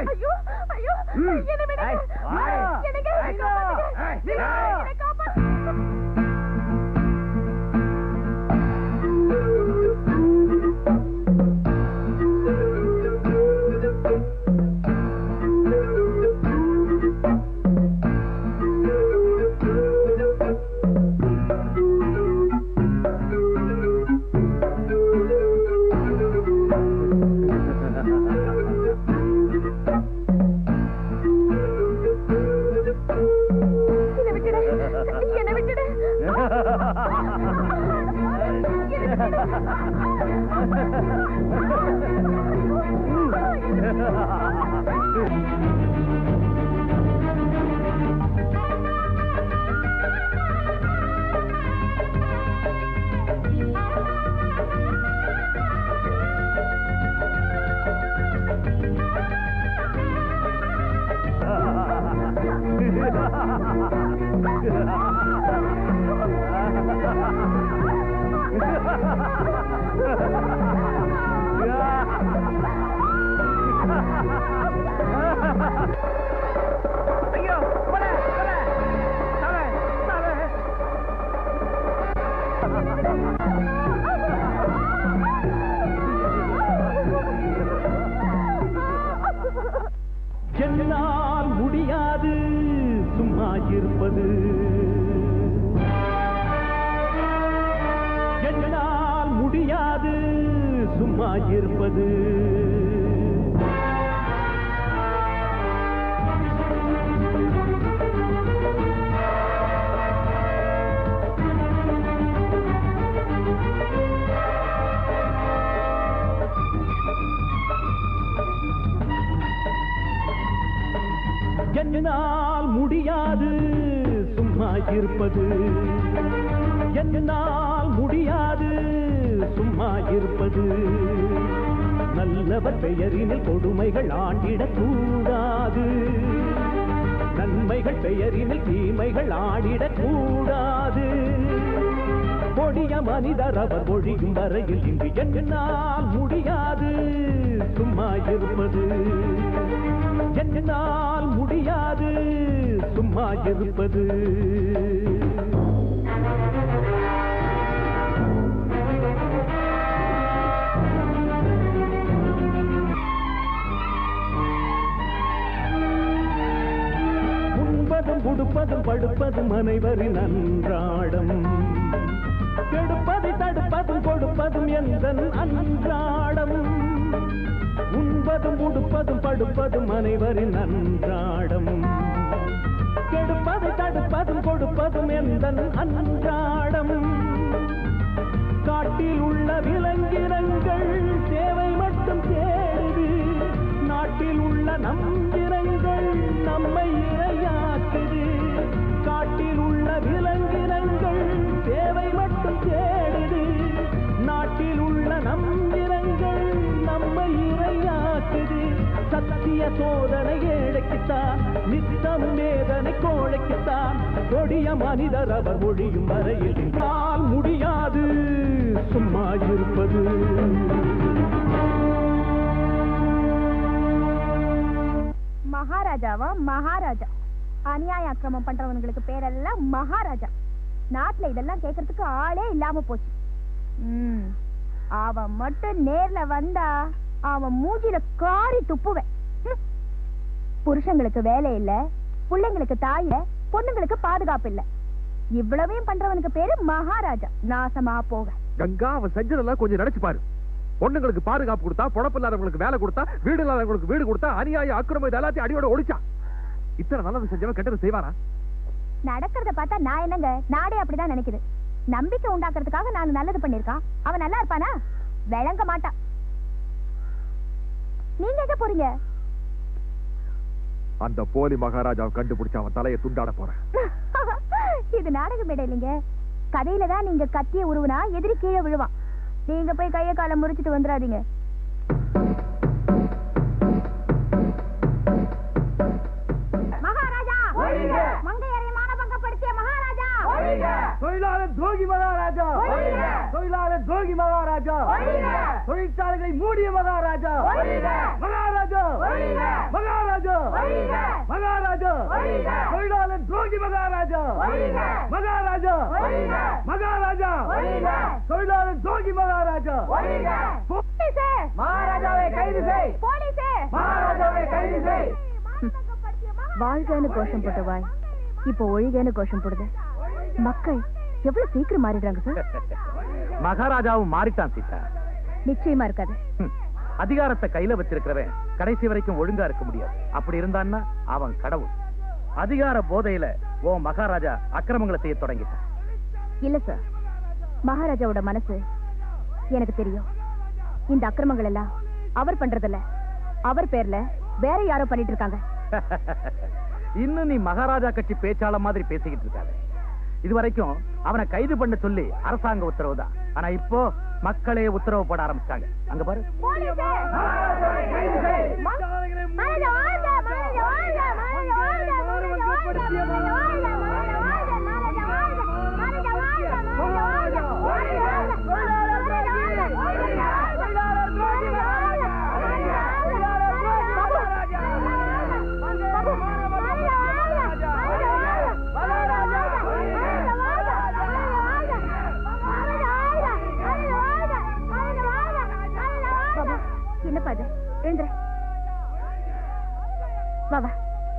ஐயோ ஐயோ ம். என்ன விடுங்க ஏய், வாய். எனக்கு ஏய், காப்பாத்துங்க. ஏய், நீங்க ஏய். என்னை காப்பாத்துங்க. என்னை விட்டுடு என்னை விட்டுடு ஐயோ கொலை, கொலை. தலை, தலை. என்னால் முடியாது சும்மா இருப்பது என்னால் முடியாது சும்மா இருப்பது என்னால் முடியாது சும்மா இருப்பது என்னால் முடியாது சும்மா இருப்பது நல்லவர் பெயரினில் கொடுமைகள் ஆண்டிடக் கூடாது நன்மைகள் பெயரினில் தீமைகள் ஆடிடக் கூடாது கொடிய மனிதர் அவர் ஒழியும் வரையில் இங்கு என்னால் முடியாது சும்மா இருப்பது என்னால் முடியாது சும்மா இருப்பது உண்பதும் உடுப்பதும் படுப்பதும் அனைவரின் அன்றாடம் கெடுப்பதை தடுப்பதும் கொடுப்பதும் எந்த அன்றாடம் உண்பதும் உடுப்பதும் படுப்பதும் அனைவரின் அன்றாடம் கெடுப்பதை தடுப்பதும் கொடுப்பதும் எந்த அன்றாடம் காட்டில் உள்ள விலங்கினங்கள் தேவை மட்டும் தேடுது நாட்டில் உள்ள நம்பினங்கள் நம்மை இரையாக்குது காட்டில் உள்ள விலங்கினங்கள் தேவை மட்டும் தேடுது நாட்டில் உள்ள நம்பினங்கள் நம்மை இரையாக்குது சத்திய சோதனை ஏழைக்குத்தான் நித்தம் வேதனை கோழைக்குத்தான் கொடிய மனிதர் அவர் ஒழியும் வரையில் என்னால் முடியாது சும்மா இருப்பது மகாராஜாவா மகாராஜா அநியாய அக்கிரமம் பண்றவனுங்களுக்கு பேரெல்லாம் மகாராஜா நாட்டுல இதெல்லாம் கேட்கறதுக்கு ஆளே இல்லாம போச்சு ம், அவன் மட்டும் நேர்ல வந்தா அவன் மூஞ்சில காரி துப்புவேன் ம். புருஷங்களுக்கு வேலை இல்ல பிள்ளைங்களுக்கு தாய் இல்ல பொண்ணுங்களுக்கு பாதுகாப்பு இல்ல இவ்வளவையும் பண்றவனுக்கு பேரு மகாராஜா நாசமா போக கங்கா அவன் செஞ்சதெல்லாம் கொஞ்சம் நினைச்சு பாரு பொண்ணுங்களுக்கு பாதுகாப்பு கொடுத்தா பொழப்பு இல்லாதவங்களுக்கு வேலை கொடுத்தா வீடு இல்லாதவங்களுக்கு வீடு கொடுத்தா அநியாய அக்கிரமம் இது எல்லாத்தையும் அடியோட ஒழிச்சான் இத்தனை நல்லது செஞ்சவன் கெட்டது செய்வானா நடக்கிறத பார்த்தா நான் என்னங்க நாடே அப்படிதான் நினைக்குது நம்பிக்கை உண்டாக்குறதுக்காக நான் நல்லது பண்ணிருக்கான் அவன் நல்லா இருப்பானா விளங்க மாட்டான் நீங்க எங்க போறீங்க அந்த போலி மகாராஜாவை கண்டுபிடிச்சு அவன் தலையை துண்டாட போறேன் இது நாடக மேடை இல்லைங்க கதையில தான் நீங்க கத்திய உருவுனா எதிரி கீழே விழுவான் நீங்க போய் கைய காலை முறிச்சிட்டு வந்துடாதீங்க மகாராஜா மங்கையரை மானபங்கப்படுத்திய மகாராஜா தொழிலாளர் துரோகி மகாராஜா தொழிலாளர் துரோகி மகாராஜா தொழிற்சாலைகளை மூடிய மகாராஜா மகாராஜா மகாராஜா தொழிலாளர் துரோகி மகாராஜா மகாராஜா மகாராஜா தொழிலாளர் துரோகி மகாராஜா மகாராஜாவை கைது செய் மகாராஜாவை கைது செய் வாழ்கன்னு கோஷம் போட்ட வாய் இப்போ ஒழிகன்னு கோஷம் போடுது மக்கள் எவ்வளவு சீக்கிரம் மாறிடுறாங்க சார் மகாராஜாவும் மாறிட்டான் சீதா நிச்சயமா இருக்காது ஹம். அதிகாரத்தை கையில வச்சிருக்கிறவன் கடைசி வரைக்கும் ஒழுங்கா இருக்க முடியாது அப்படி இருந்தான்னா அவன் கடவுள் அதிகார போதையில ஓ மகாராஜா அக்கிரமங்களை செய்ய தொடங்கிட்டான் இல்ல சார் மகாராஜாவோட மனசு எனக்கு தெரியும் இந்த அக்கிரமங்கள் எல்லாம் அவர் பண்றதில்ல அவர் பேர்ல வேற யாரோ பண்ணிட்டு இருக்காங்க இன்னும் நீ மகாராஜா கட்சி பேச்சாள மாதிரி பேசிக்கிட்டு இருக்காத இது வரைக்கும் அவனை கைது பண்ண சொல்லி அரசாங்க உத்தரவு தான் ஆனா இப்போ மக்களே உத்தரவு போட ஆரம்பிச்சாங்க அங்க பாரு பாபா என்னப்பா இது எழுந்துற வா வா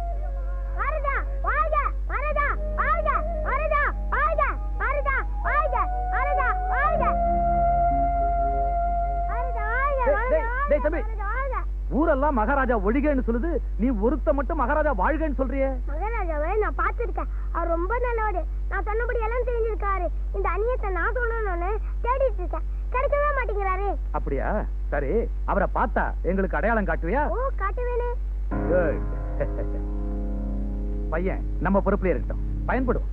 டேய் தம்பி ஊரெல்லாம் மகாராஜா ஒழிகன்னு சொல்லுது நீ ஒருத்த மட்டும் மகாராஜா வாழ்கன்னு சொல்றியே மகாராஜாவை நான் பார்த்திருக்கேன் அவர் ரொம்ப நல்லவரு நான் சொன்னபடி எல்லாம் தெரிஞ்சிருக்காரு இந்த அநியத்தை நான் சொல்லணும்னு தேடிட்டு இருக்கேன் கிடைக்கவே மாட்டேங்கிறாரு அப்படியா சரி அவரை பார்த்தா எங்களுக்கு அடையாளம் காட்டுவியா ஓ காட்டுவேனே Good. பையன் நம்ம பொறுப்புல இருக்கட்டும் பயன்படும்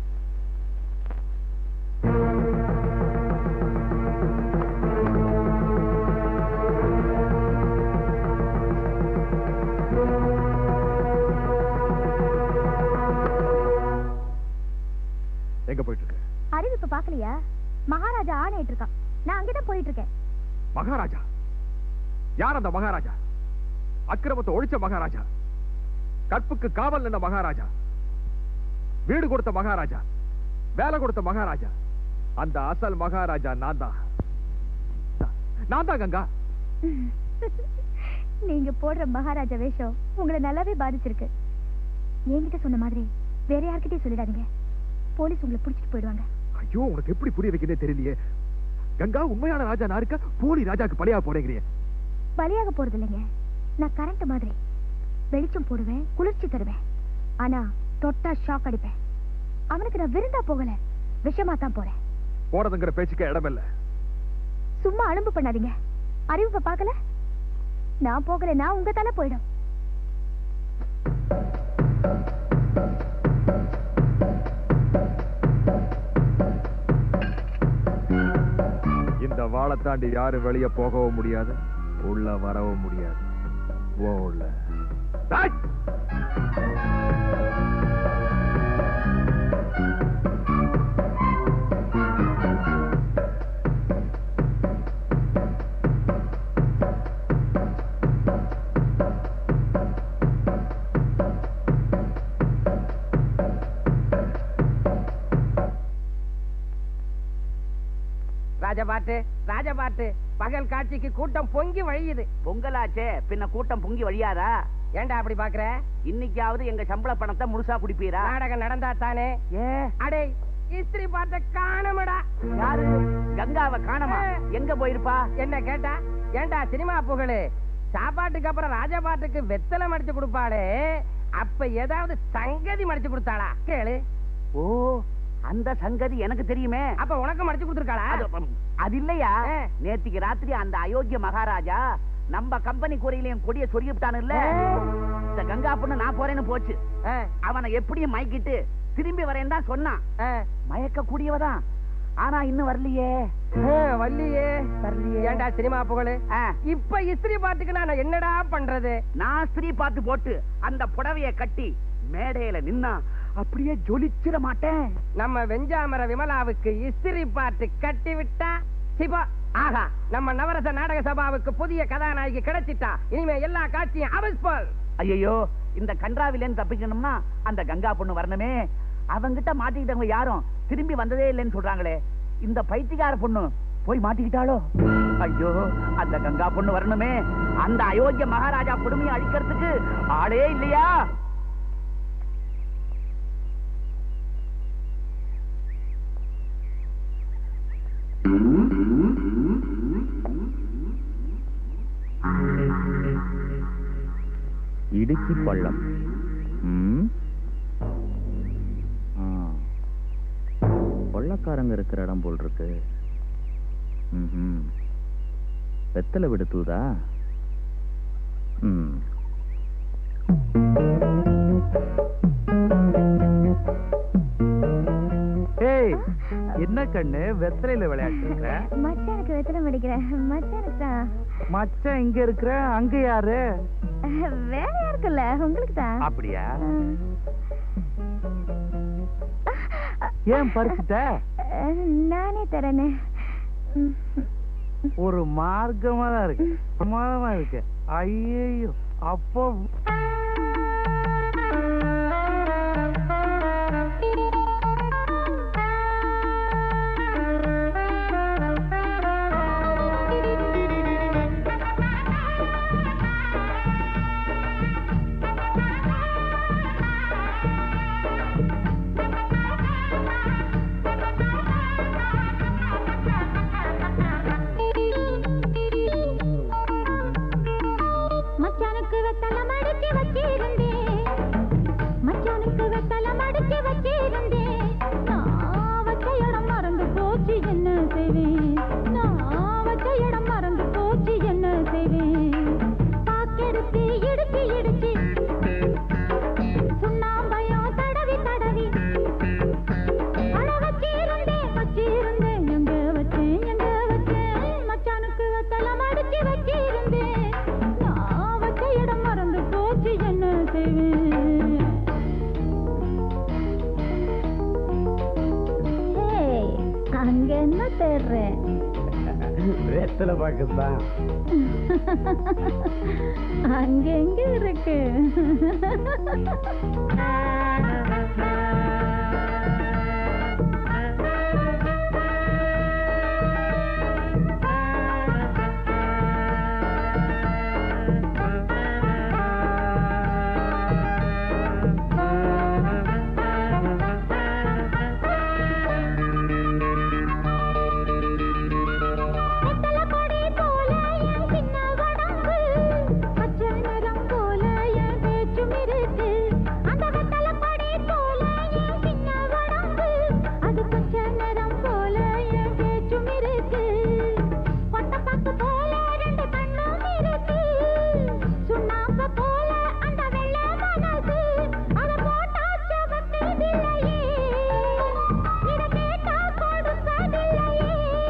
எங்க போயிட்டு இருக்க அறிவிப்பு பாக்கலையா மகாராஜா ஆணையிட்டு இருக்கான் நான் அங்கதான் போயிட்டு இருக்கேன் மகாராஜா யார் அந்த மகாராஜா அக்கிரமத்தை ஒழிச்ச மகாராஜா கற்புக்கு காவல் நின்ற மகாராஜா வீடு கொடுத்த மகாராஜா வேலை கொடுத்த மகாராஜா அந்த அசல் மகாராஜா நான் தான் நான் தான் கங்கா நீங்க போடுற மகாராஜா வேஷம் உங்களை நல்லாவே பாதிச்சிருக்கு என்கிட்ட சொன்ன மாதிரி வேற யார்கிட்டயும் சொல்லிடாதீங்க போலீஸ் உங்களை புடிச்சிட்டு போயிடுவாங்க ஐயோ உனக்கு எப்படி புரிய வைக்கிறதே தெரியலையே கங்கா உண்மையான ராஜா நான் இருக்க போலி ராஜாக்கு பலியா போறேங்கிறியே பலியாக போறது இல்லைங்க நான் கரண்ட் மாதிரி வெளிச்சம் போடுவேன் குளிர்ச்சி தருவேன் ஆனா தொட்டா ஷாக் அடிப்பேன் அவனுக்கு நான் விருந்தா போகல விஷமா தான் போறேன் போறதுங்கிற பேச்சுக்க இடமில்ல சும்மா அலும்பு பண்ணாதீங்க அறிவிப்பை பார்க்கல நான் போகல நான் உங்க தானே போயிடும் இந்த வாழை தாண்டி யாரும் வெளிய போகவும் முடியாது உள்ள வரவும் முடியாது போ உள்ள டேய்! ராஜபாட்டு ராஜபாட்டு பகல் காட்சிக்கு கூட்டம் பொங்கி வழியுது பொங்கலாச்சே பின்ன கூட்டம் பொங்கி வழியாதா ஏன்டா அப்படி பாக்குற இன்னைக்காவது எங்க சம்பள பணத்தை முழுசா குடிப்பீரா நாடகம் நடந்தா தானே ஏ அடே இஸ்திரி பார்த்த காணமடா யாரு கங்காவை காணமா எங்க போயிருப்பா என்ன கேட்டா ஏன்டா சினிமா புகழு சாப்பாட்டுக்கு அப்புறம் ராஜபாட்டுக்கு வெத்தலை மடிச்சு கொடுப்பாளே அப்ப ஏதாவது சங்கதி மடிச்சு கொடுத்தாளா கேளு ஓ அந்த சங்கதி எனக்கு தெரியுமே அப்ப உனக்கு மடிச்சு கொடுத்துருக்காளா அது, அது இல்லையா நேத்திக்கு ராத்திரி அந்த அயோக்கிய மகாராஜா நம்ம கம்பெனி கூரையிலையும் கொடிய சொருகிவிட்டானு இல்ல இந்த கங்கா பொண்ணு நான் போறேன்னு போச்சு அவனை எப்படியும் மயக்கிட்டு திரும்பி வரேன்னு தான் சொன்னான் மயக்க கூடியவதான் ஆனா இன்னும் வரலையே வள்ளியே ஏன்டா சினிமா புகழு இப்ப இஸ்திரி பாட்டுக்கு நான் என்னடா பண்றது நான் ஸ்திரீ பார்த்து போட்டு அந்த புடவைய கட்டி மேடையில நின்னா அப்படியே ஜொலிச்சிட மாட்டேன் நம்ம வெஞ்சாமர விமலாவுக்கு இஸ்திரி பாட்டு கட்டி விட்டா சிபா ஆஹா நம்ம நவரச நாடக சபாவுக்கு புதிய கதாநாயகி கிடைச்சிட்டா இனிமே எல்லா காட்சியும் அவஸ்பால் ஐயோ இந்த கன்றாவிலேன்னு தப்பிக்கணும்னா அந்த கங்கா பொண்ணு வரணுமே அவங்கிட்ட மாட்டிக்கிட்டவங்க யாரும் திரும்பி வந்ததே இல்லைன்னு சொல்றாங்களே இந்த பைத்தியக்கார பொண்ணு போய் மாட்டிக்கிட்டாளோ ஐயோ அந்த கங்கா பொண்ணு வரணுமே அந்த அயோக்கிய மகாராஜா கொடுமையை அழிக்கிறதுக்கு ஆளே இல்லையா இடுக்கி பள்ளம் ம்? ஆ. கொள்ளக்காரங்க இருக்கிற இடம் போல் இருக்கு ம்ஹும். வெத்தலை விடுத்துதா ம் ஏய் என்ன கண்ணு வெத்தலையில விளையாட்டு இருக்கிற மச்சானுக்கு வெத்தலை மடிக்கிறேன் மச்சானுக்கு தான் மச்சான் இங்க இருக்கிற அங்க யாரு வேலையா இருக்குல்ல உங்களுக்கு தான் அப்படியா ஏன் பறிச்சுட்ட நானே தரேனே ம். ஒரு மார்க்கமா தான் இருக்கு பிரமாதமா இருக்கு ஐயோ அப்போ மச்சானுக்கு வெத்தலை மடிச்சு வச்சிருந்தேன் மச்சானுக்கு வெத்தலை மடிச்சு வச்சிருந்தேன் நான் வச்ச இடம் மறந்து போச்சு என்ன செய்வேன் நான் வச்ச இடம் மறந்து போச்சு என்ன செய்வேன் பாக்கெடுத்து இடிச்சு இடிச்சு சுண்ணாம்பையும் தடவி தடவி அட வச்சிருந்தேன் வச்சிருந்தேன் எங்க வச்சேன் எங்க வச்சேன் மச்சானுக்கு வெத்தலை மடிச்சு வச்சிருந்தேன் நான் வச்ச இடம் மறந்து போச்சு என்ன செய்வேன் ஏய், அங்க என்ன தேடுறேன் வெத்தலை பாக்குதான் அங்க எங்க இருக்கு வெத்தலை கொடி போல என் சின்ன உடம்பு, பச்சை நிறம் போல என் பேச்சும் இருக்கு. அந்த வெத்தலை கொடி போல என் சின்ன உடம்பு, அது பச்சை நிறம் போல என் பேச்சும் இருக்கு. கொட்டைப்பாக்கு போல ரெண்டு கண்ணும் இருக்கு. சுண்ணாம்பு போல அந்த வெள்ளை மனசு, அதை போட்டா சுகத்ததில்லையே. இதை கேட்டா கொடுப்பதில்லையே.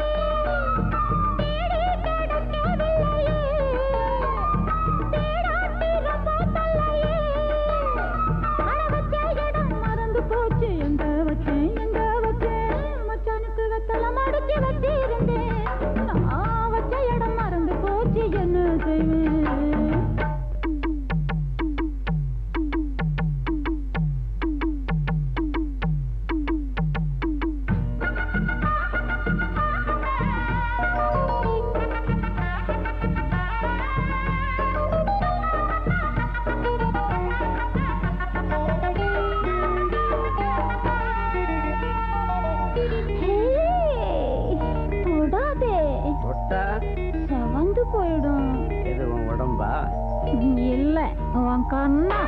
தேடி கிடைக்கவில்லையே. தேடாட்டி ரொம்ப தொல்லையே. அட வச்ச இடம் மறந்து போச்சு எங்க வச்சேன் எங்க வச்சேன் மச்சானுக்கு வெத்தலை மடிச்சு வச்சிருந்தேன் நான் வச்ச இடம் மறந்து போச்சு என்ன செய்வேன் தொடாதே தொட்டா செவந்து போயிடும் இது உன் உடம்பா இல்ல உன் கண்ணா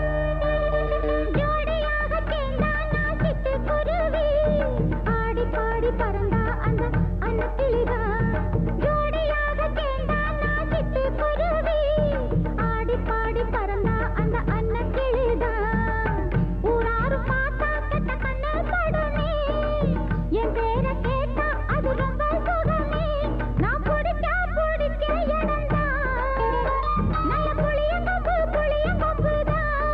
ஜோடியாக சேர்ந்தா நான் சிட்டுக்குருவி. ஆடி பாடி பறந்தா அந்த அன்னக்கிளிதான். ஜோடியாக சேர்ந்தா நான் சிட்டுக்குருவி. ஆடி பாடி பறந்தா அந்த அன்னக்கிளிதான். ஊராரும் பார்த்தா கெட்ட கண்ணு படுமே. என் பேரை கேட்டா அது ரொம்ப சுகமே. நான் பிடிச்சா பிடிச்ச இடம்தான். நல்ல புளியங்கொம்பு, புளியங்கொம்புதான்.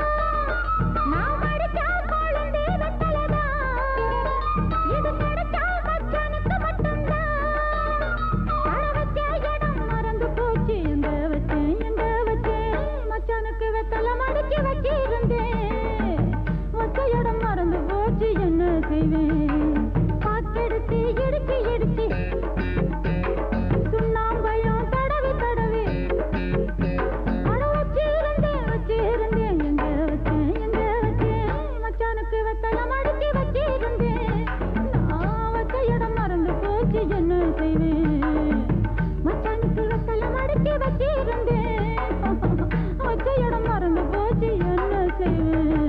வச்சிருந்தேன் ஒத்த இடம் மறந்து போச்சு என்ன செய்வேன் பாக்கெடுத்து இடுக்கி இடுக்கி சுண்ணாம்பையும் தடவி தடவி அட வச்சிருந்தேன் வச்சிருந்தேன் எங்க வச்சேன் எங்க வச்சேன் மச்சானுக்கு வெத்தலம் அடிச்சு வச்சிருந்தேன் நான் வச்ச இடம் மறந்து போச்சு என்ன செய்வேன் மச்சானுக்கு வெத்தலம் அடிச்சு வச்சிருந்தேன் வச்ச இடம் மறந்து போச்சு என்ன செய்வேன்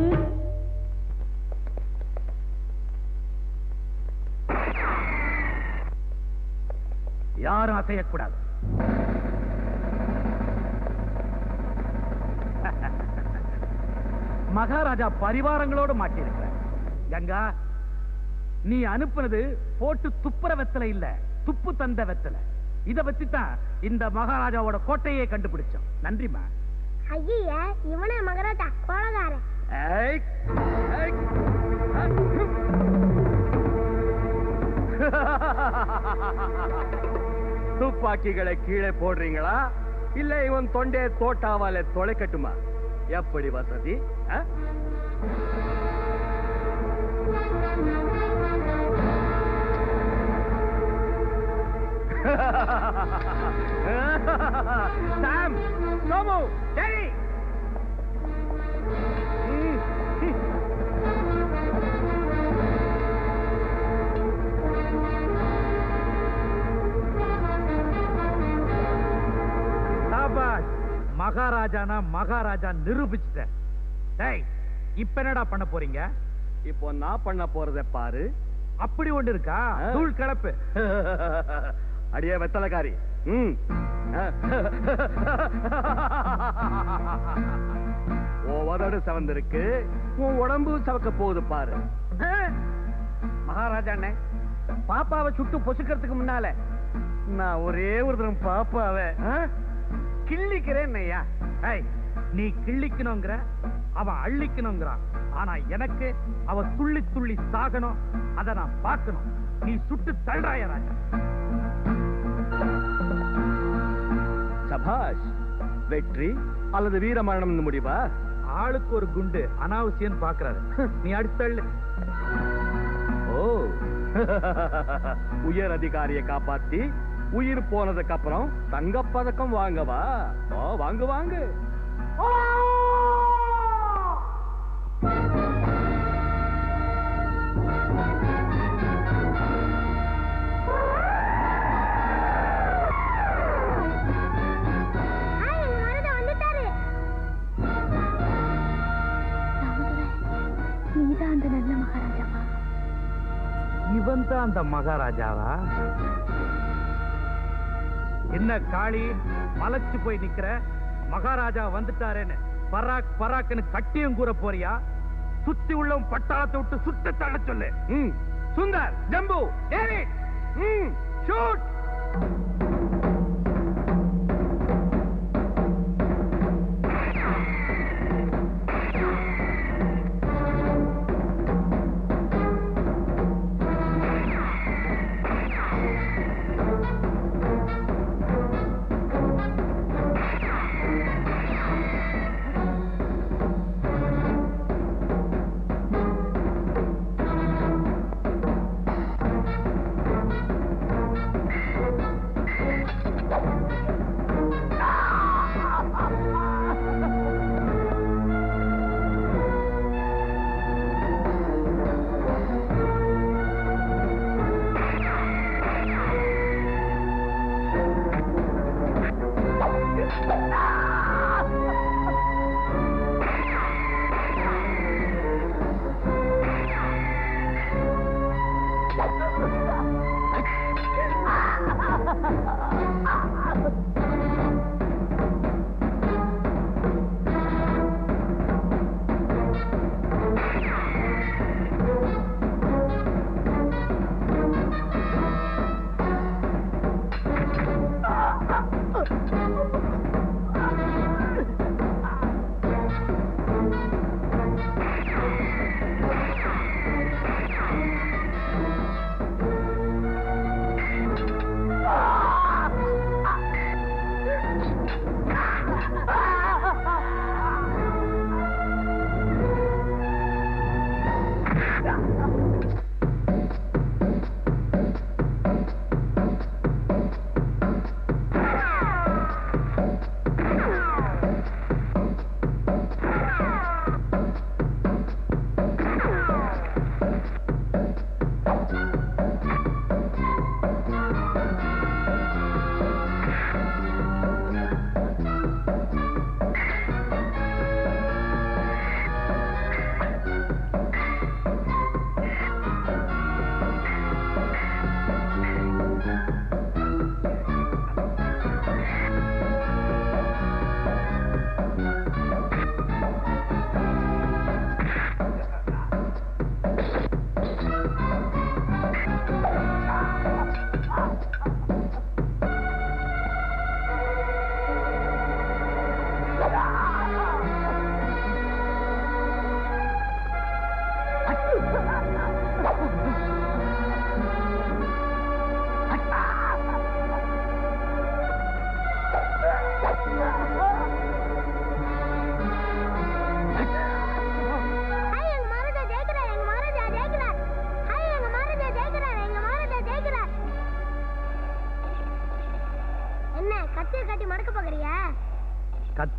யாரும் அசையக்கூடாது மகாராஜா பரிவாரங்களோடு மாட்டியிருக்கிற கங்கா நீ அனுப்புனது போட்டு துப்புற வெத்தலை இல்ல துப்பு தந்த வெத்தலை இத வச்சுதான் இந்த மகாராஜாவோட கோட்டையே கண்டுபிடிச்சோம் நன்றிமா ஐயா இவனே மகராஜா கோலகாரன் ஏய், ஏய், துப்பாக்கிகளை கீழே போடுறீங்களா இல்ல இவன் தொண்டே தோட்டாவால தொலைக்கட்டுமா எப்படி வசதி ஆ? சாம் சோமு ஜெரி சாபாஷ் மகாராஜானா மகாராஜா நிரூபிச்சிட்டேன் டேய் இப்ப என்னடா பண்ண போறீங்க இப்போ நான் பண்ண போறத பாரு அப்படி ஒண்ணு இருக்கா ஆ. தூள் கலப்பு அடியே வெத்தலைக்காரி ம் ஆ. உன் உதடு செவந்திருக்கு உன் உடம்பு சவக்க போகுது பாரு மகாராஜா அண்ணே பாப்பாவை சுட்டு பொசுக்கிறதுக்கு முன்னால நான் ஒரே ஒரு தரம் பாப்பாவை ஆ? கிள்ளிக்கிறேன் ஐயா ஏய், நீ கிள்ளிக்கணுங்கிற அவன் அள்ளிக்கணுங்கிறான் ஆனா எனக்கு அவ துள்ளி துள்ளி சாகணும் அத நான் பார்க்கணும் நீ சுட்டு தள்ளுறாய ராஜா சபாஷ் வெற்றி அல்லது வீர மரணம் முடிவா ஆளுக்கு ஒரு குண்டு அனாவசியம் பாக்குறாரு நீ அடுத்தள்ளு ஓ உயர் அதிகாரியை காப்பாத்தி உயிர் போனதுக்கு அப்புறம் தங்கப்பதக்கம் வாங்கவா ஓ வாங்கு வாங்கு ஆ, எங்க மருத வந்துட்டாரு நீதான் அந்த நல்ல மகாராஜாவா இவன் தான் அந்த மகாராஜாவா என்ன காளி மலைச்சு போய் நிக்கிற மகாராஜா வந்துட்டாரேன்னு பராக் பராக்னு கட்டியும் கூற போறியா சுத்தி உள்ளவன் பட்டாளத்தை விட்டு சுத்த தள்ள சொல்லு ம் சுந்தர் ஜம்பு டேவிட் ம் ஷூட்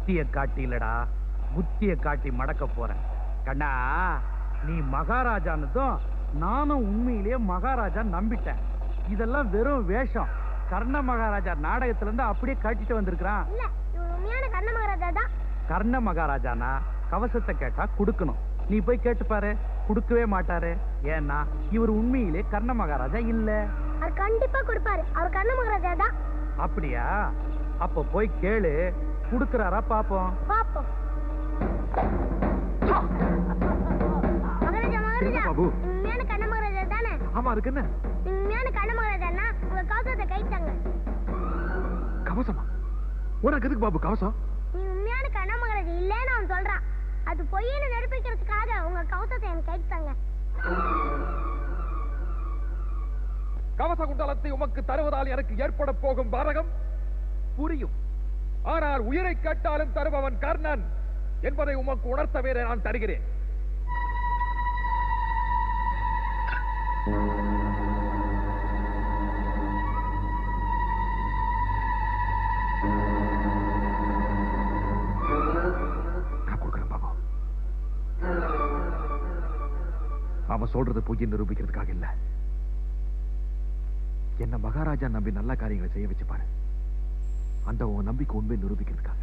கத்திய காட்டி இல்லடா புத்திய காட்டி மடக்க போறேன் கண்ணா நீ மகாராஜானதும் நானும் உண்மையிலேயே மகாராஜா நம்பிட்டேன் இதெல்லாம் வெறும் வேஷம் கர்ண மகாராஜா நாடகத்துல இருந்து அப்படியே காட்டிட்டு வந்திருக்கிறான் இல்ல இவர் உண்மையான கர்ண மகாராஜா தான் கர்ண மகாராஜானா கவசத்தை கேட்டா கொடுக்கணும் நீ போய் கேட்டு பாரு கொடுக்கவே மாட்டாரு ஏன்னா இவர் உண்மையிலே கர்ண மகாராஜா இல்ல அவர் கண்டிப்பா கொடுப்பாரு அவர் கர்ண மகாராஜா தான் அப்படியா அப்ப போய் கேளு குடுக்கறாரா பாப்போம் பாப்போம் மகாராஜா மகாராஜா என்ன பாபு? உண்மையான கர்ண மகாராஜா தானே ஆமா இருக்கு என்ன உண்மையான கர்ண மகாராஜான்னா உங்க கவசத்தை கைத்தாங்க கவசமா உனக்கு எதுக்கு பாபு கவசம் நீ உண்மையான கர்ண மகாராஜா இல்லைன்னு அவன் சொல்றான் அது பொய்ன்னு நிரூபிக்கிறதுக்காக உங்க கவசத்தை எனக்கு கைத்தாங்க கவச குண்டலத்தை உமக்கு தருவதால் எனக்கு ஏற்பட போகும் பாரகம் புரியும் ஆனால் உயிரை கேட்டாலும் தருபவன் கர்ணன் என்பதை உமக்கு உணர்த்தவே நான் தருகிறேன் நான் கொடுக்கிறேன் பாபு அவன் சொல்றது பொய்யை நிரூபிக்கிறதுக்காக இல்ல என்ன மகாராஜா நம்பி நல்ல காரியங்களை செய்ய வச்சு பாரு அந்த உன் நம்பிக்கை உண்மை நிரூபிக்கிறதுக்காக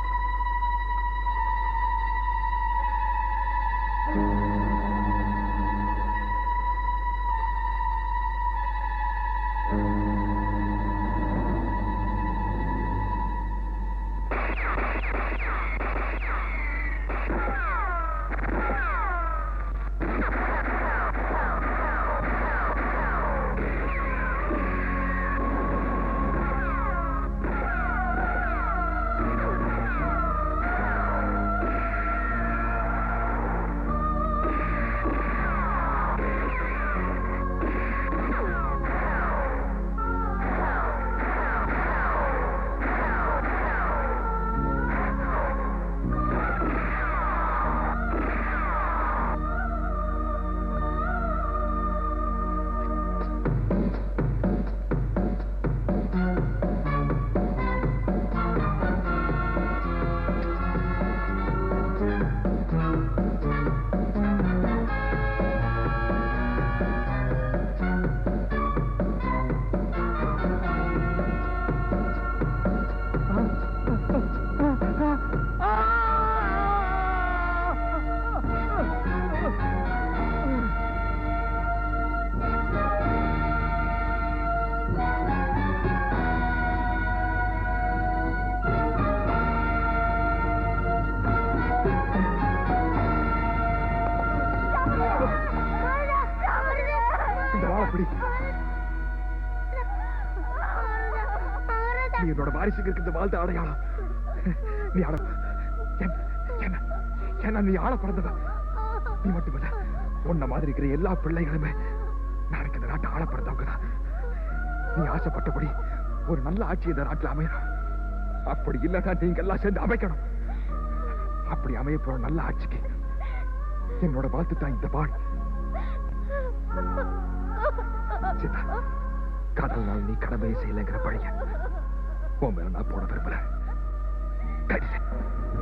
இந்த வாழை பிடி நீ என்னோட வாரிசுக்கு இருக்கிற வாழ்த்த அடையாளம் நீ ஆட என்ன என்ன- என்ன நீ ஆள பிறந்தவ நீ மட்டுமல்ல உன்ன மாதிரி இருக்கிற எல்லா பிள்ளைகளுமே நாளைக்கு இந்த நாட்டை ஆள பிறந்தவங்க தான் நீ ஆசைப்பட்டபடி ஒரு நல்ல ஆட்சி இந்த நாட்டில் அமையணும் அப்படி இல்லைன்னா நீங்க எல்லாம் சேர்ந்து அமைக்கணும் அப்படி அமைய போற நல்ல ஆட்சிக்கு என்னோட வாழ்த்து தான் இந்த பால் சீதா காதல்னால் நீ கடமையை செய்யலைங்கிற பழைய உன் மேல நான் போட விரும்பல கைது செய்.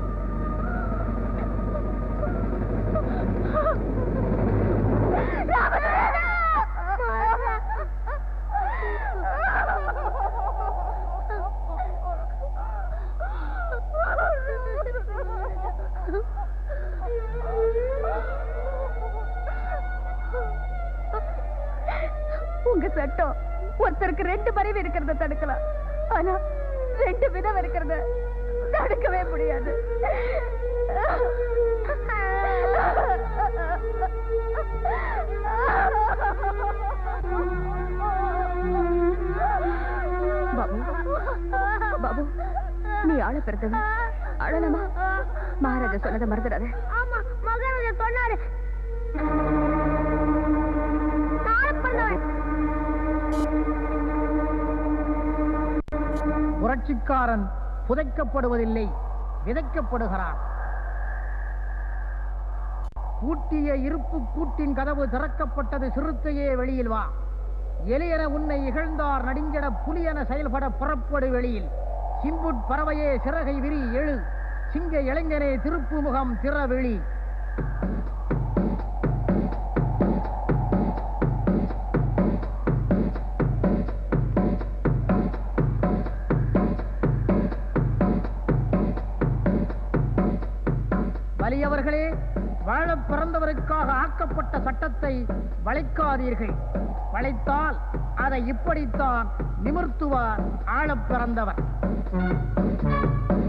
உங்க சட்டம் ஒருத்தருக்கு ரெண்டு மனைவி இருக்கிறத தடுக்கலாம் ஆனா ரெண்டு விதம் இருக்கிறத தடுக்கவே முடியாது பாபு பாபு நீ ஆள பிறந்தவன் அழலாமா மகாராஜா சொன்னதை மறந்துடாத ஆமா மகாராஜா சொன்னாரு நான் பண்ணவன் புரட்சிக்காரன் புதைக்கப்படுவதில்லை விதைக்கப்படுகிறான் பூட்டிய இருப்பு கூட்டின் கதவு திறக்கப்பட்டது சிறுத்தையே வெளியில் வா எலியன உன்னை இகழ்ந்தார் நடுங்கிட புலியன செயல்பட புறப்படு வெளியில் சிம்புட் பறவையே சிறகை விரி எழு சிங்க இளைஞரே திருப்பு முகம் திறவிழி வலியவர்களே வாழப் பிறந்தவருக்காக ஆக்கப்பட்ட சட்டத்தை வளைக்காதீர்கள் வளைத்தால் அதை இப்படித்தான் நிமிர்த்துவார் ஆளப் பிறந்தவர்